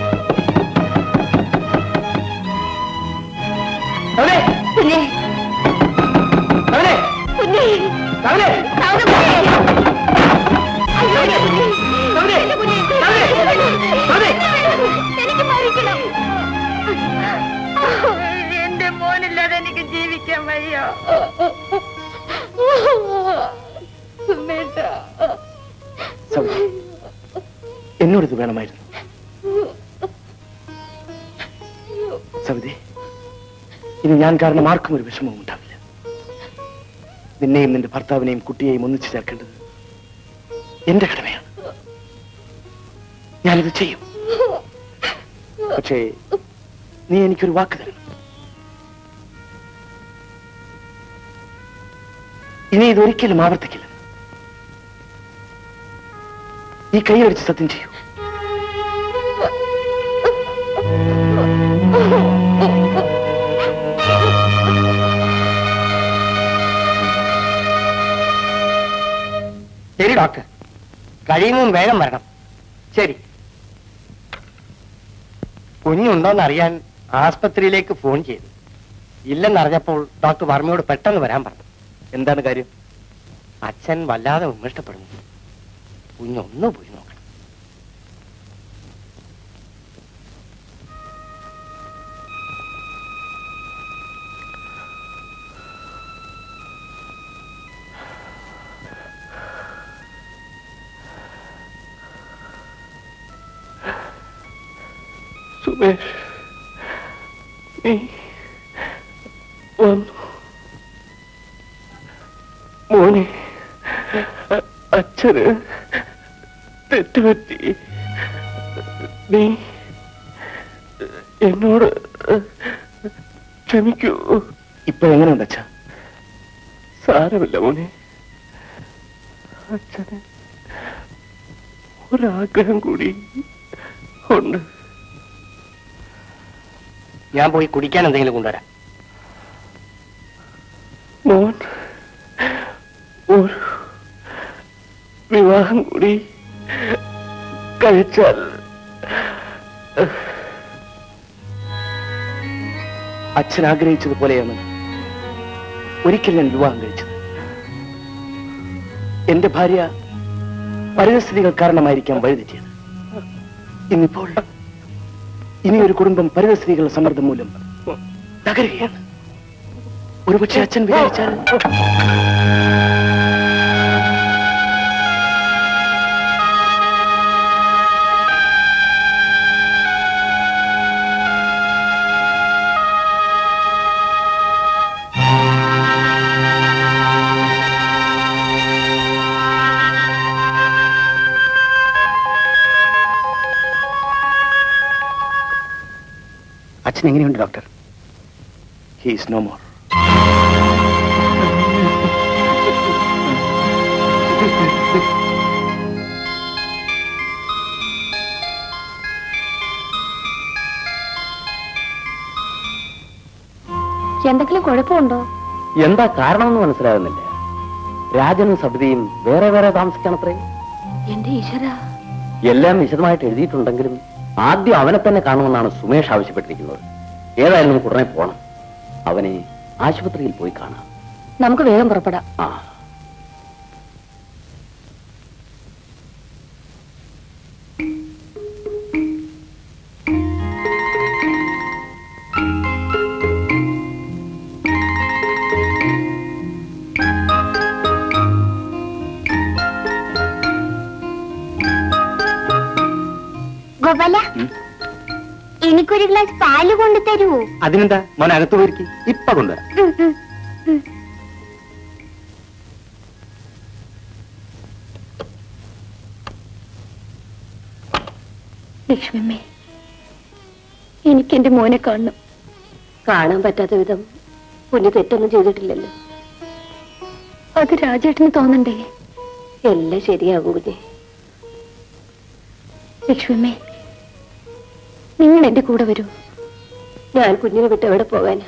അവിടെ കുഞ്ഞേ അവിടെ കുഞ്ഞേ അവിടെ സൗദ കുഞ്ഞേ അയ്യോ എന്റെ കുഞ്ഞേ അവിടെ എന്റെ കുഞ്ഞേ അവിടെ എനിക്ക് മരിക്കണം എന്റെ മോനില്ലാതെ എനിക്ക് ജീവിക്കാൻ വയ്യ സുമേഷ സവിത എന്നോടിത് വേണമായിരുന്നു സവിതേ ഇനി ഞാൻ കാരണം ആർക്കും ഒരു വിഷമവും ഉണ്ടാവില്ല നിന്നെയും നിന്റെ ഭർത്താവിനെയും കുട്ടിയെയും ഒന്നിച്ചു ചേർക്കേണ്ടത് എന്റെ കടമയാണ് ഞാനിത് ചെയ്യും പക്ഷേ നീ എനിക്കൊരു വാക്ക് തരണം ഇനി ഇതൊരിക്കലും ആവർത്തിക്കില്ല ഈ കൈയടിച്ച് സത്യം ചെയ്യൂ ശരി ഡോക്ടർ കഴിയുമ്പോൾ വേഗം വരണം ശരി കുഞ്ഞുണ്ടോന്ന് അറിയാൻ ആസ്പത്രിയിലേക്ക് ഫോൺ ചെയ്തു ഇല്ലെന്നറിഞ്ഞപ്പോൾ ഡോക്ടർ വർമ്മയോട് പെട്ടെന്ന് വരാൻ പറഞ്ഞു എന്താണ് കാര്യം അച്ഛൻ വല്ലാതെ ഉന്മിഷ്ടപ്പെടുന്നു കുഞ്ഞൊന്നു പോയി നോക്കണം സുമേഷ് നീ വന്നു മോനെ അ- അച്ഛന് തെറ്റുപറ്റി നീ എന്നോട് ക്ഷമിക്കൂ ഇപ്പൊ എങ്ങനെയുണ്ട് അച്ഛാ സാരമില്ല മോനെ അച്ഛന് ഒരാഗ്രഹം കൂടി ഉണ്ട് ഞാൻ പോയി കുടിക്കാൻ എന്തെങ്കിലും കൊണ്ടുവരാം മോൻ ഒരു വിവാഹം കൂടി കഴിച്ചാൽ അച്ഛൻ ആഗ്രഹിച്ചതുപോലെയാണ് ഒരിക്കൽ ഞാൻ വിവാഹം കഴിച്ചത് എന്റെ ഭാര്യ പരിതസ്ഥിതികൾ കാരണമായിരിക്കാം വഴിതെറ്റിയത് ഇന്നിപ്പോൾ ഇനി ഒരു കുടുംബം പരിതസ്ഥിതികളുടെ സമ്മർദ്ദം മൂലം തകരുകയാണ് ഒരുപക്ഷെ അച്ഛൻ വിചാരിച്ചാൽ അച്ഛൻ എങ്ങനെയുണ്ട് ഡോക്ടർ ഹീസ് നോ മോർ എന്തെങ്കിലും കുഴപ്പമുണ്ടോ എന്താ കാരണമെന്ന് മനസ്സിലാകുന്നില്ല രാജനും സബിതയും വേറെ വേറെ താമസിക്കണത്രേ എന്റെ ഈശ്വര എല്ലാം വിശദമായിട്ട് എഴുതിയിട്ടുണ്ടെങ്കിലും ആദ്യം അവനെ തന്നെ കാണുമെന്നാണ് സുമേഷ് ആവശ്യപ്പെട്ടിരിക്കുന്നത് ഏതായാലും നമുക്ക് ഉടനെ പോണം അവനെ ആശുപത്രിയിൽ പോയി കാണാം നമുക്ക് വേഗം പുറപ്പെടാം ആ ഗോപാല എനിക്കൊരു ഗ്ലാസ് പാല് കൊണ്ടു തരുവോ അതിനെന്താ മോൻ അകത്ത് പോയിരിക്കും ഇപ്പൊ കൊണ്ടുവരാം ഉം, ഉം, ഉം. ലക്ഷ്മിയമ്മേ എനിക്ക് എന്റെ മോനെ കാണണം കാണാൻ പറ്റാത്ത വിധം കുഞ്ഞു തെറ്റൊന്നും ചെയ്തിട്ടില്ലല്ലോ അത് രാജേട്ടന് തോന്നണ്ടേ എല്ലാം ശരിയാകും കുഞ്ഞെ ലക്ഷ്മിയമ്മേ നിങ്ങൾ എന്റെ കൂടെ വരൂ ഞാൻ കുഞ്ഞിനെ വിട്ട് എവിടെ പോകാനാ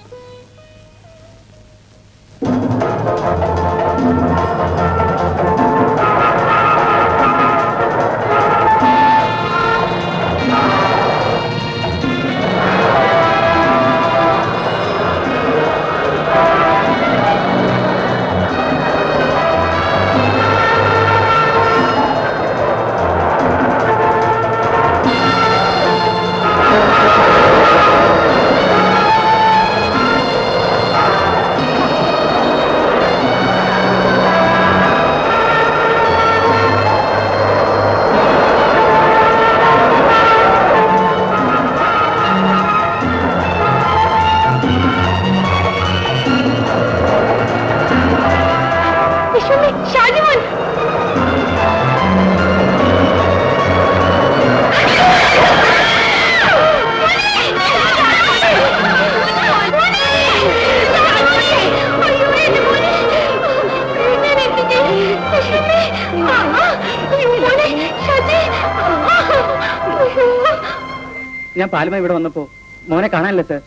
വിഷ്ണുമ്മേ, ഷാജിമോൻ ഞാൻ പാലുമായി ഇവിടെ വന്നപ്പോ മോനെ കാണാനല്ലേ സാർ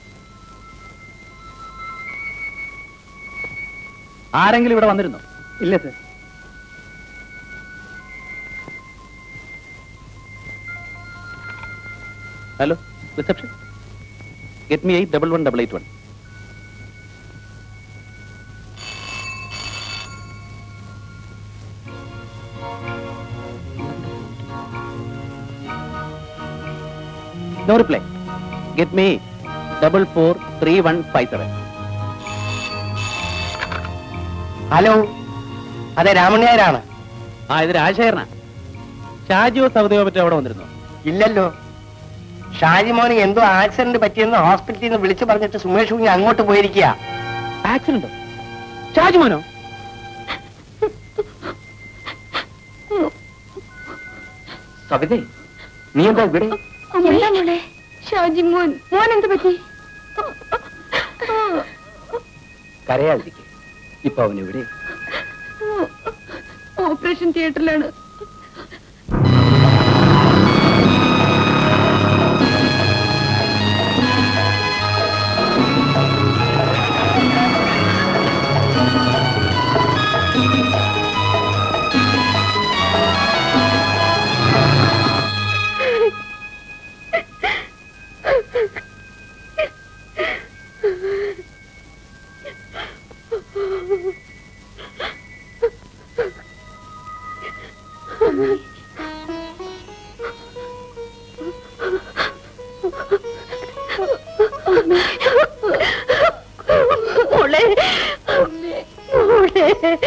ആരെങ്കിലും ഇവിടെ വന്നിരുന്നോ ഇല്ല sir hello reception get me eight double one double eight one no reply get me double four three one five seven hello അതെ രാമണ്യാരാണ് ആ ഇത് രാജശേഖരനാ ഷാജിയോ സൗദയോ മറ്റോ അവിടെ വന്നിരുന്നോ ഇല്ലല്ലോ ഷാജിമോന് എന്തോ ആക്സിഡന്റ് പറ്റിയെന്ന് ഹോസ്പിറ്റലിൽ നിന്ന് വിളിച്ചു പറഞ്ഞിട്ട് സുമേഷ് കുഞ്ഞ് അങ്ങോട്ട് പോയിരിക്കുക ആക്സിഡന്റോ ഷാജിമോനോ സവിതേ നീ എന്താ ഇവിടെ എന്താ മോളെ ഷാജി മോൻ മോൻ എന്ത് പറ്റി കരയാതിരിക്കെ ഇപ്പൊ അവൻ ഇവിടെ ഓപ്പറേഷൻ തിയേറ്ററിലാണ് മോളെ മോളെ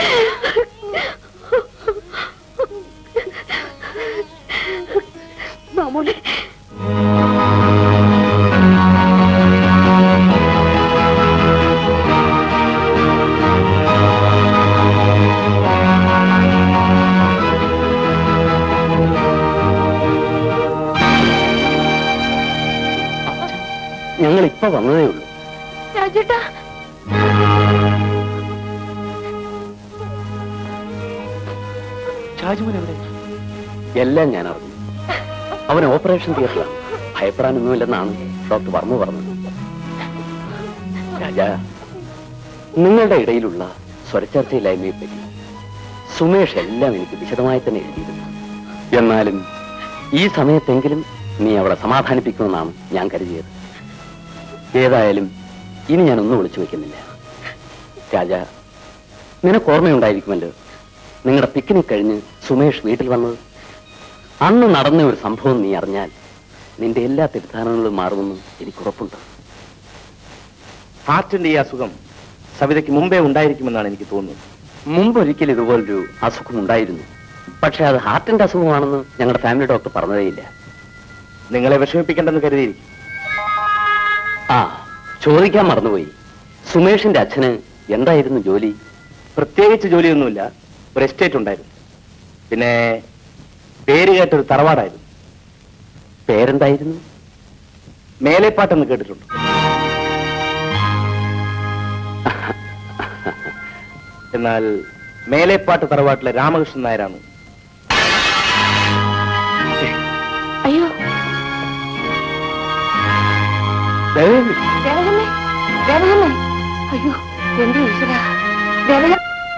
മാമോളെ ഞങ്ങൾ ഇപ്പൊ വന്നതേ ഉള്ളൂ രാജേട്ടാ ഷാജിമോൻ എവിടെ എല്ലാം ഞാൻ അറിഞ്ഞു അവൻ ഓപ്പറേഷൻ തിയേറ്ററിലാണ് ഭയപ്പെടാനൊന്നുമില്ലെന്നാണ് ഡോക്ടർ വർമ്മ പറഞ്ഞത് രാജ നിങ്ങളുടെ ഇടയിലുള്ള സ്വരച്ചേർച്ചയില്ലായ്മയെ പറ്റി സുമേഷ് എല്ലാം എനിക്ക് വിശദമായി തന്നെ എഴുതിയിരുന്നു എന്നാലും ഈ സമയത്തെങ്കിലും നീ അവളെ സമാധാനിപ്പിക്കുമെന്നാണ് ഞാൻ കരുതിയത് ഏതായാലും ഇനി ഞാൻ ഒന്നും വിളിച്ചു വെക്കുന്നില്ല രാജ നിനക്ക് ഓർമ്മയുണ്ടായിരിക്കുമല്ലോ നിങ്ങളുടെ പിക്നിക് കഴിഞ്ഞ് സുമേഷ് വീട്ടിൽ വന്നത് അന്ന് നടന്ന ഒരു സംഭവം നീ അറിഞ്ഞാൽ നിന്റെ എല്ലാ തീർത്ഥാടനങ്ങളും മാറുമെന്ന് എനിക്ക് ഉറപ്പുണ്ട് ഹാർട്ടിന്റെ ഈ അസുഖം സവിതയ്ക്ക് മുമ്പേ ഉണ്ടായിരിക്കുമെന്നാണ് എനിക്ക് തോന്നുന്നത് മുമ്പ് ഒരിക്കൽ ഇതുപോലൊരു അസുഖം ഉണ്ടായിരുന്നു പക്ഷെ അത് ഹാർട്ടിന്റെ അസുഖമാണെന്ന് ഞങ്ങളുടെ ഫാമിലി ഡോക്ടർ പറഞ്ഞതേയില്ല നിങ്ങളെ വിഷമിപ്പിക്കേണ്ടെന്ന് കരുതിയിരിക്കും ആ ചോദിക്കാൻ മറന്നുപോയി സുമേഷിന്റെ അച്ഛന് എന്തായിരുന്നു ജോലി പ്രത്യേകിച്ച് ജോലിയൊന്നുമില്ല ഒരു എസ്റ്റേറ്റ് ഉണ്ടായിരുന്നു പിന്നെ പേര് കേട്ടൊരു തറവാടായിരുന്നു പേരെന്തായിരുന്നു മേലേപ്പാട്ടെന്ന് കേട്ടിട്ടുണ്ട് എന്നാൽ മേലേപ്പാട്ട് തറവാട്ടിലെ രാമകൃഷ്ണൻ നായരാണ് അയ്യോ ദേവി, ദേവകമ്മേ ദേവകമ്മേ അയ്യോ എന്റെ ഈശ്വര ദേവക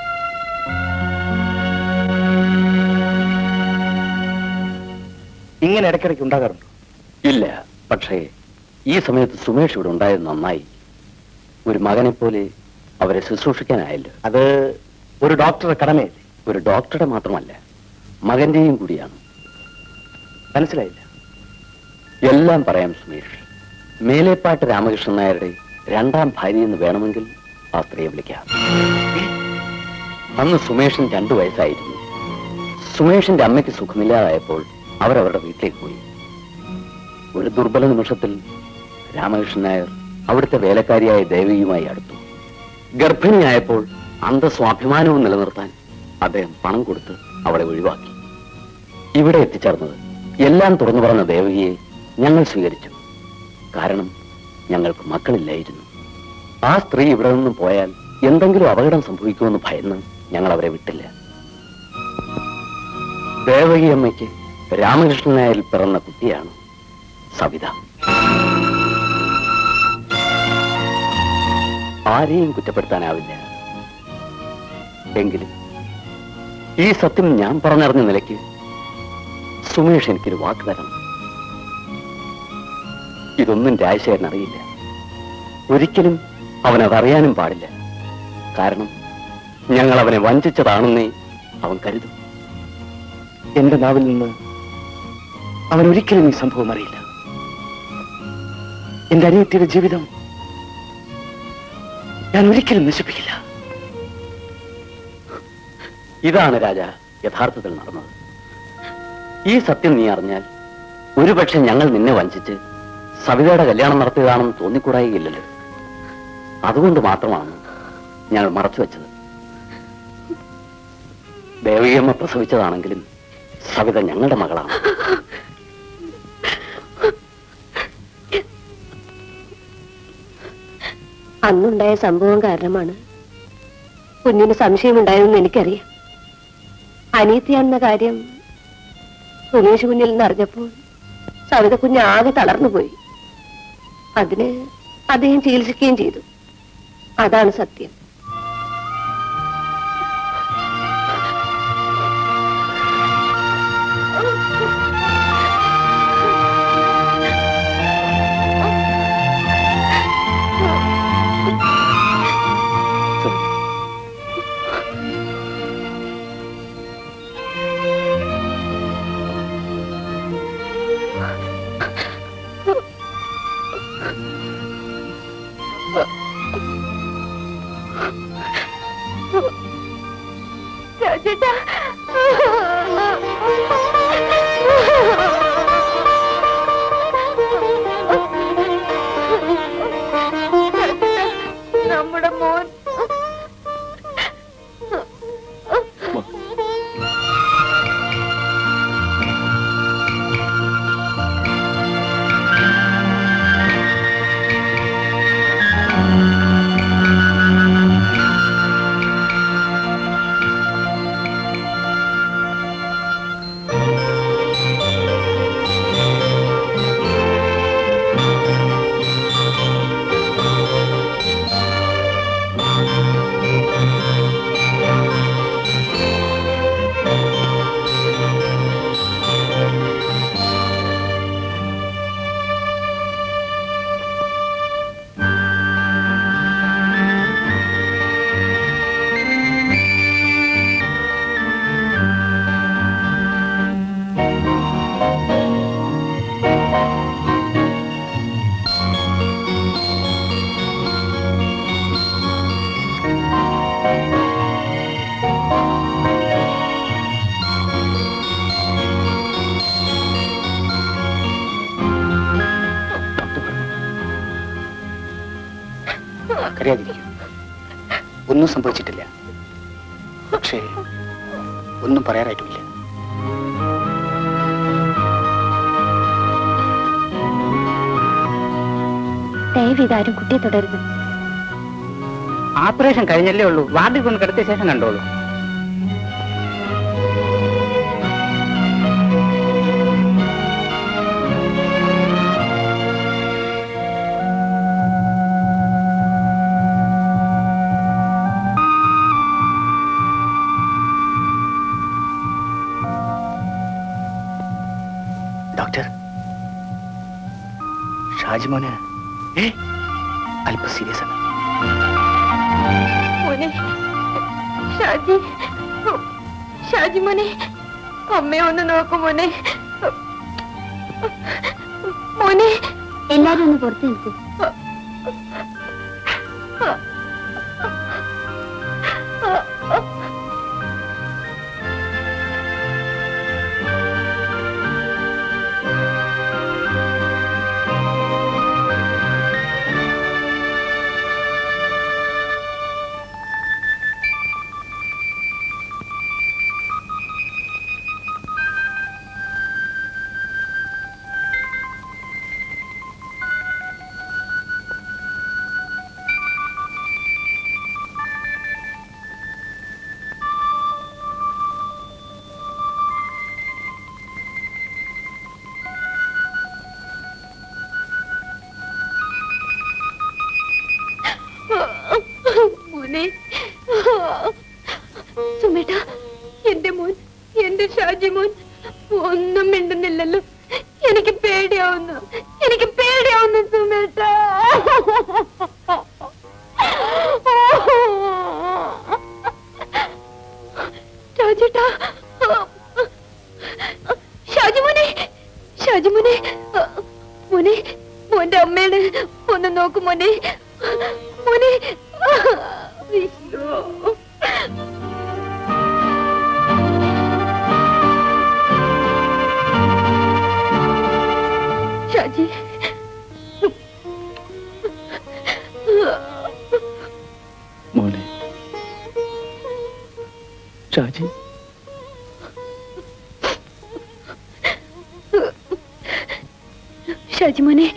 ഇങ്ങനെ ഇടയ്ക്കിടയ്ക്ക് ഉണ്ടാകാറുണ്ട് ഇല്ല പക്ഷേ ഈ സമയത്ത് സുമേഷ് ഇവിടെ ഉണ്ടായത് നന്നായി ഒരു മകനെ പോലെ അവരെ ശുശ്രൂഷിക്കാനായല്ലോ അത് ഒരു ഡോക്ടറുടെ കടമയല്ലേ ഒരു ഡോക്ടറുടെ മാത്രമല്ല മകന്റെയും കൂടിയാണ് മനസ്സിലായില്ല എല്ലാം പറയാം സുമേഷ് മേലേപ്പാട്ട് രാമകൃഷ്ണൻ നായരുടെ രണ്ടാം ഭാര്യ എന്ന് വേണമെങ്കിൽ ആ സ്ത്രീയെ വിളിക്കാം അന്ന് സുമേഷിന് രണ്ടു വയസ്സായിരുന്നു സുമേഷിന്റെ അമ്മയ്ക്ക് സുഖമില്ലാതായപ്പോൾ അവരവരുടെ വീട്ടിലേക്ക് പോയി ഒരു ദുർബല നിമിഷത്തിൽ രാമകൃഷ്ണൻ നായർ അവിടുത്തെ വേലക്കാരിയായ ദേവിയുമായി അടുത്തു ഗർഭിണിയായപ്പോൾ അന്തസ്വാഭിമാനവും നിലനിർത്താൻ അദ്ദേഹം പണം കൊടുത്ത് അവളെ ഒഴിവാക്കി ഇവിടെ എത്തിച്ചേർന്നത് എല്ലാം തുറന്നു പറഞ്ഞ ദേവകിയെ ഞങ്ങൾ സ്വീകരിച്ചു കാരണം ഞങ്ങൾക്ക് മക്കളില്ലായിരുന്നു ആ സ്ത്രീ ഇവിടെ നിന്നും പോയാൽ എന്തെങ്കിലും അപകടം സംഭവിക്കുമെന്ന് ഭയന്ന് ഞങ്ങൾ അവരെ വിട്ടില്ല ദേവകി അമ്മയ്ക്ക് രാമകൃഷ്ണൻ നായരിൽ പിറന്ന കുട്ടിയാണ് സവിത ആരെയും കുറ്റപ്പെടുത്താനാവില്ല എങ്കിലും ഈ സത്യം ഞാൻ പറഞ്ഞറിഞ്ഞ നിലയ്ക്ക് സുമേഷ് എനിക്കൊരു വാക്ക് തരണം ഇതൊന്നും രാജശേഖരൻ അറിയില്ല ഒരിക്കലും അവൻ അതറിയാനും പാടില്ല കാരണം ഞങ്ങൾ അവനെ വഞ്ചിച്ചതാണെന്നേ അവൻ കരുതും എന്റെ നാവിൽ നിന്ന് അവൻ ഒരിക്കലും ഈ സംഭവം അറിയില്ല എന്റെ അനിയത്തിയുടെ ജീവിതം ഞാൻ ഒരിക്കലും നശിപ്പിക്കില്ല ഇതാണ് രാജ യഥാർത്ഥത്തിൽ നടന്നത് ഈ സത്യം നീ അറിഞ്ഞാൽ ഒരുപക്ഷെ ഞങ്ങൾ നിന്നെ വഞ്ചിച്ച് സവിതയുടെ കല്യാണം നടത്തിയതാണെന്ന് തോന്നിക്കൂടായില്ലല്ലോ അതുകൊണ്ട് മാത്രമാണ് ഞങ്ങൾ മറച്ചു വെച്ചത് ദേവിയമ്മ പ്രസവിച്ചതാണെങ്കിലും സവിത ഞങ്ങളുടെ മകളാണ് അന്നുണ്ടായ സംഭവം കാരണമാണ് കുഞ്ഞിന് സംശയമുണ്ടായതെന്ന് എനിക്കറിയാം അനീതിയാണെന്ന കാര്യം സുമേഷ് കുഞ്ഞിൽ നിന്ന് അറിഞ്ഞപ്പോൾ സവിത കുഞ്ഞ് ആകെ തളർന്നുപോയി അതിന് അദ്ദേഹം ചികിത്സിക്കുകയും ചെയ്തു അതാണ് സത്യം കരയാതിരിക്കൂ ഒന്നും സംഭവിച്ചിട്ടില്ല പക്ഷേ ഒന്നും പറയാറായിട്ടുമില്ല ദയവ് ഇതാരും കുട്ടിയെ തുടരുന്നു ഓപ്പറേഷൻ കഴിഞ്ഞല്ലേ ഉള്ളൂ വാർഡിൽ കൊണ്ട് കിടത്തിയ ശേഷം കണ്ടോളൂ ഡോക്ടർ ഷാജിമോന് ഏ അല്പം സീരിയസ് ആണ് മോനെ ഷാജി ഷാജി മോനെ അമ്മയെ ഒന്ന് നോക്കൂ മോനെ മോനെ എല്ലാരും ഒന്ന് പുറത്തു നിൽക്കൂ മോനെ സുമേട്ട എന്റെ മോൻ എന്റെ ഷാജി മോൻ ഒന്നും മിണ്ടുന്നില്ലല്ലോ എനിക്ക് പേടിയാവുന്നു എനിക്ക് പേടിയാവുന്നു സുമേട്ട ഷാജിട്ടാ ഷാജി മോനെ ഷാജി മോനെ മോനെ മോന്റെ അമ്മയാണ് ഒന്ന് നോക്കു മോനെ മോനെ അയ്യോ ഷാജി മോനെ ഷാജി ഷാജി മോനെ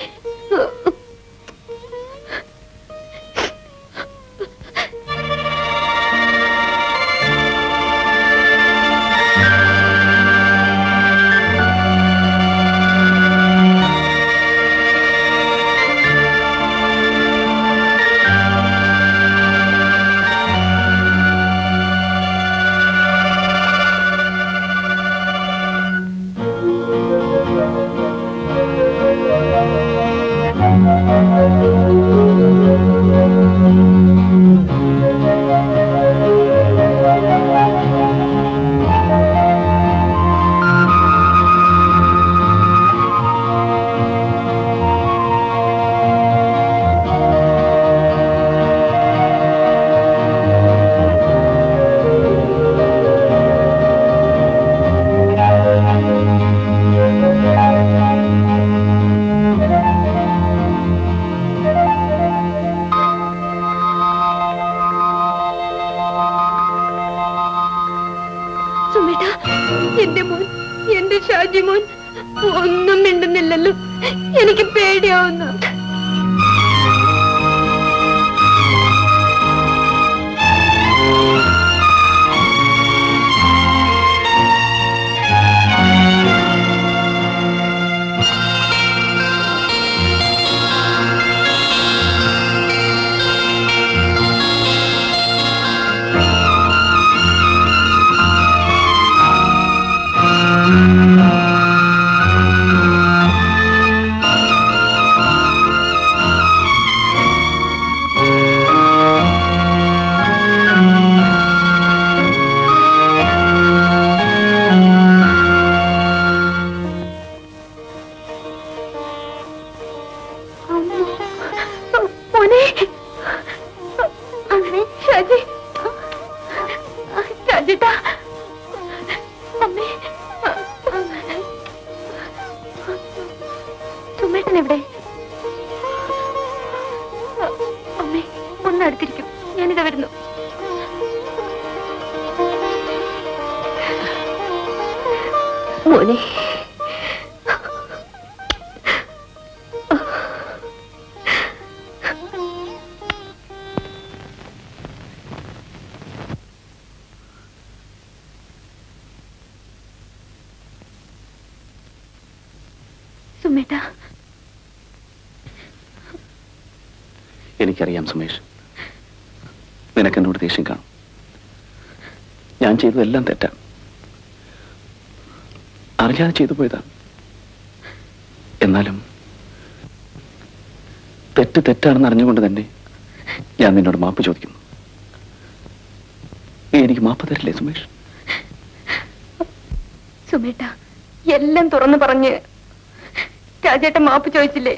സുമേട്ട എന്റെ മോൻ എന്റെ ഷാജി മോൻ ഒന്നും മിണ്ടുന്നില്ലല്ലോ എനിക്ക് പേടിയാവുന്നു മോനെ ഷാജി ഷാജിട്ടാ അമ്മേ സുമേട്ടൻ എവിടെ അമ്മേ ഒന്ന് ഒന്ന് അടുത്തിരിക്കും ഞാനിതാ വരുന്നു മോനെ സുമേട്ട എനിക്കറിയാം സുമേഷ് നിനക്കെന്നോട് ദേഷ്യം കാണും ഞാൻ ചെയ്തതെല്ലാം തെറ്റാ അറിയാതെ ചെയ്തു പോയതാ എന്നാലും തെറ്റ് തെറ്റാണെന്ന് അറിഞ്ഞുകൊണ്ട് തന്നെ ഞാൻ നിന്നോട് മാപ്പ് ചോദിക്കുന്നു നീ എനിക്ക് മാപ്പ് തരില്ലേ സുമേഷ് സുമേട്ട എല്ലാം തുറന്നു പറഞ്ഞ് രാജേട്ടൻ മാപ്പ് ചോദിച്ചില്ലേ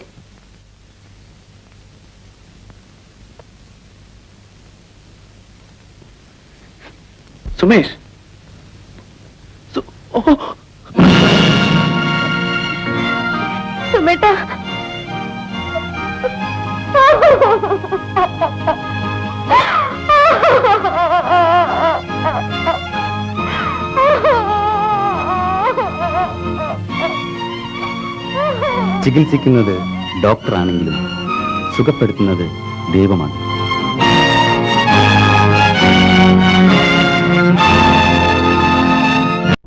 സുമേഷ് സു- ഓ സുമേട്ട ചികിത്സിക്കുന്നത് ഡോക്ടറാണെങ്കിലും സുഖപ്പെടുത്തുന്നത് ദൈവമാണ്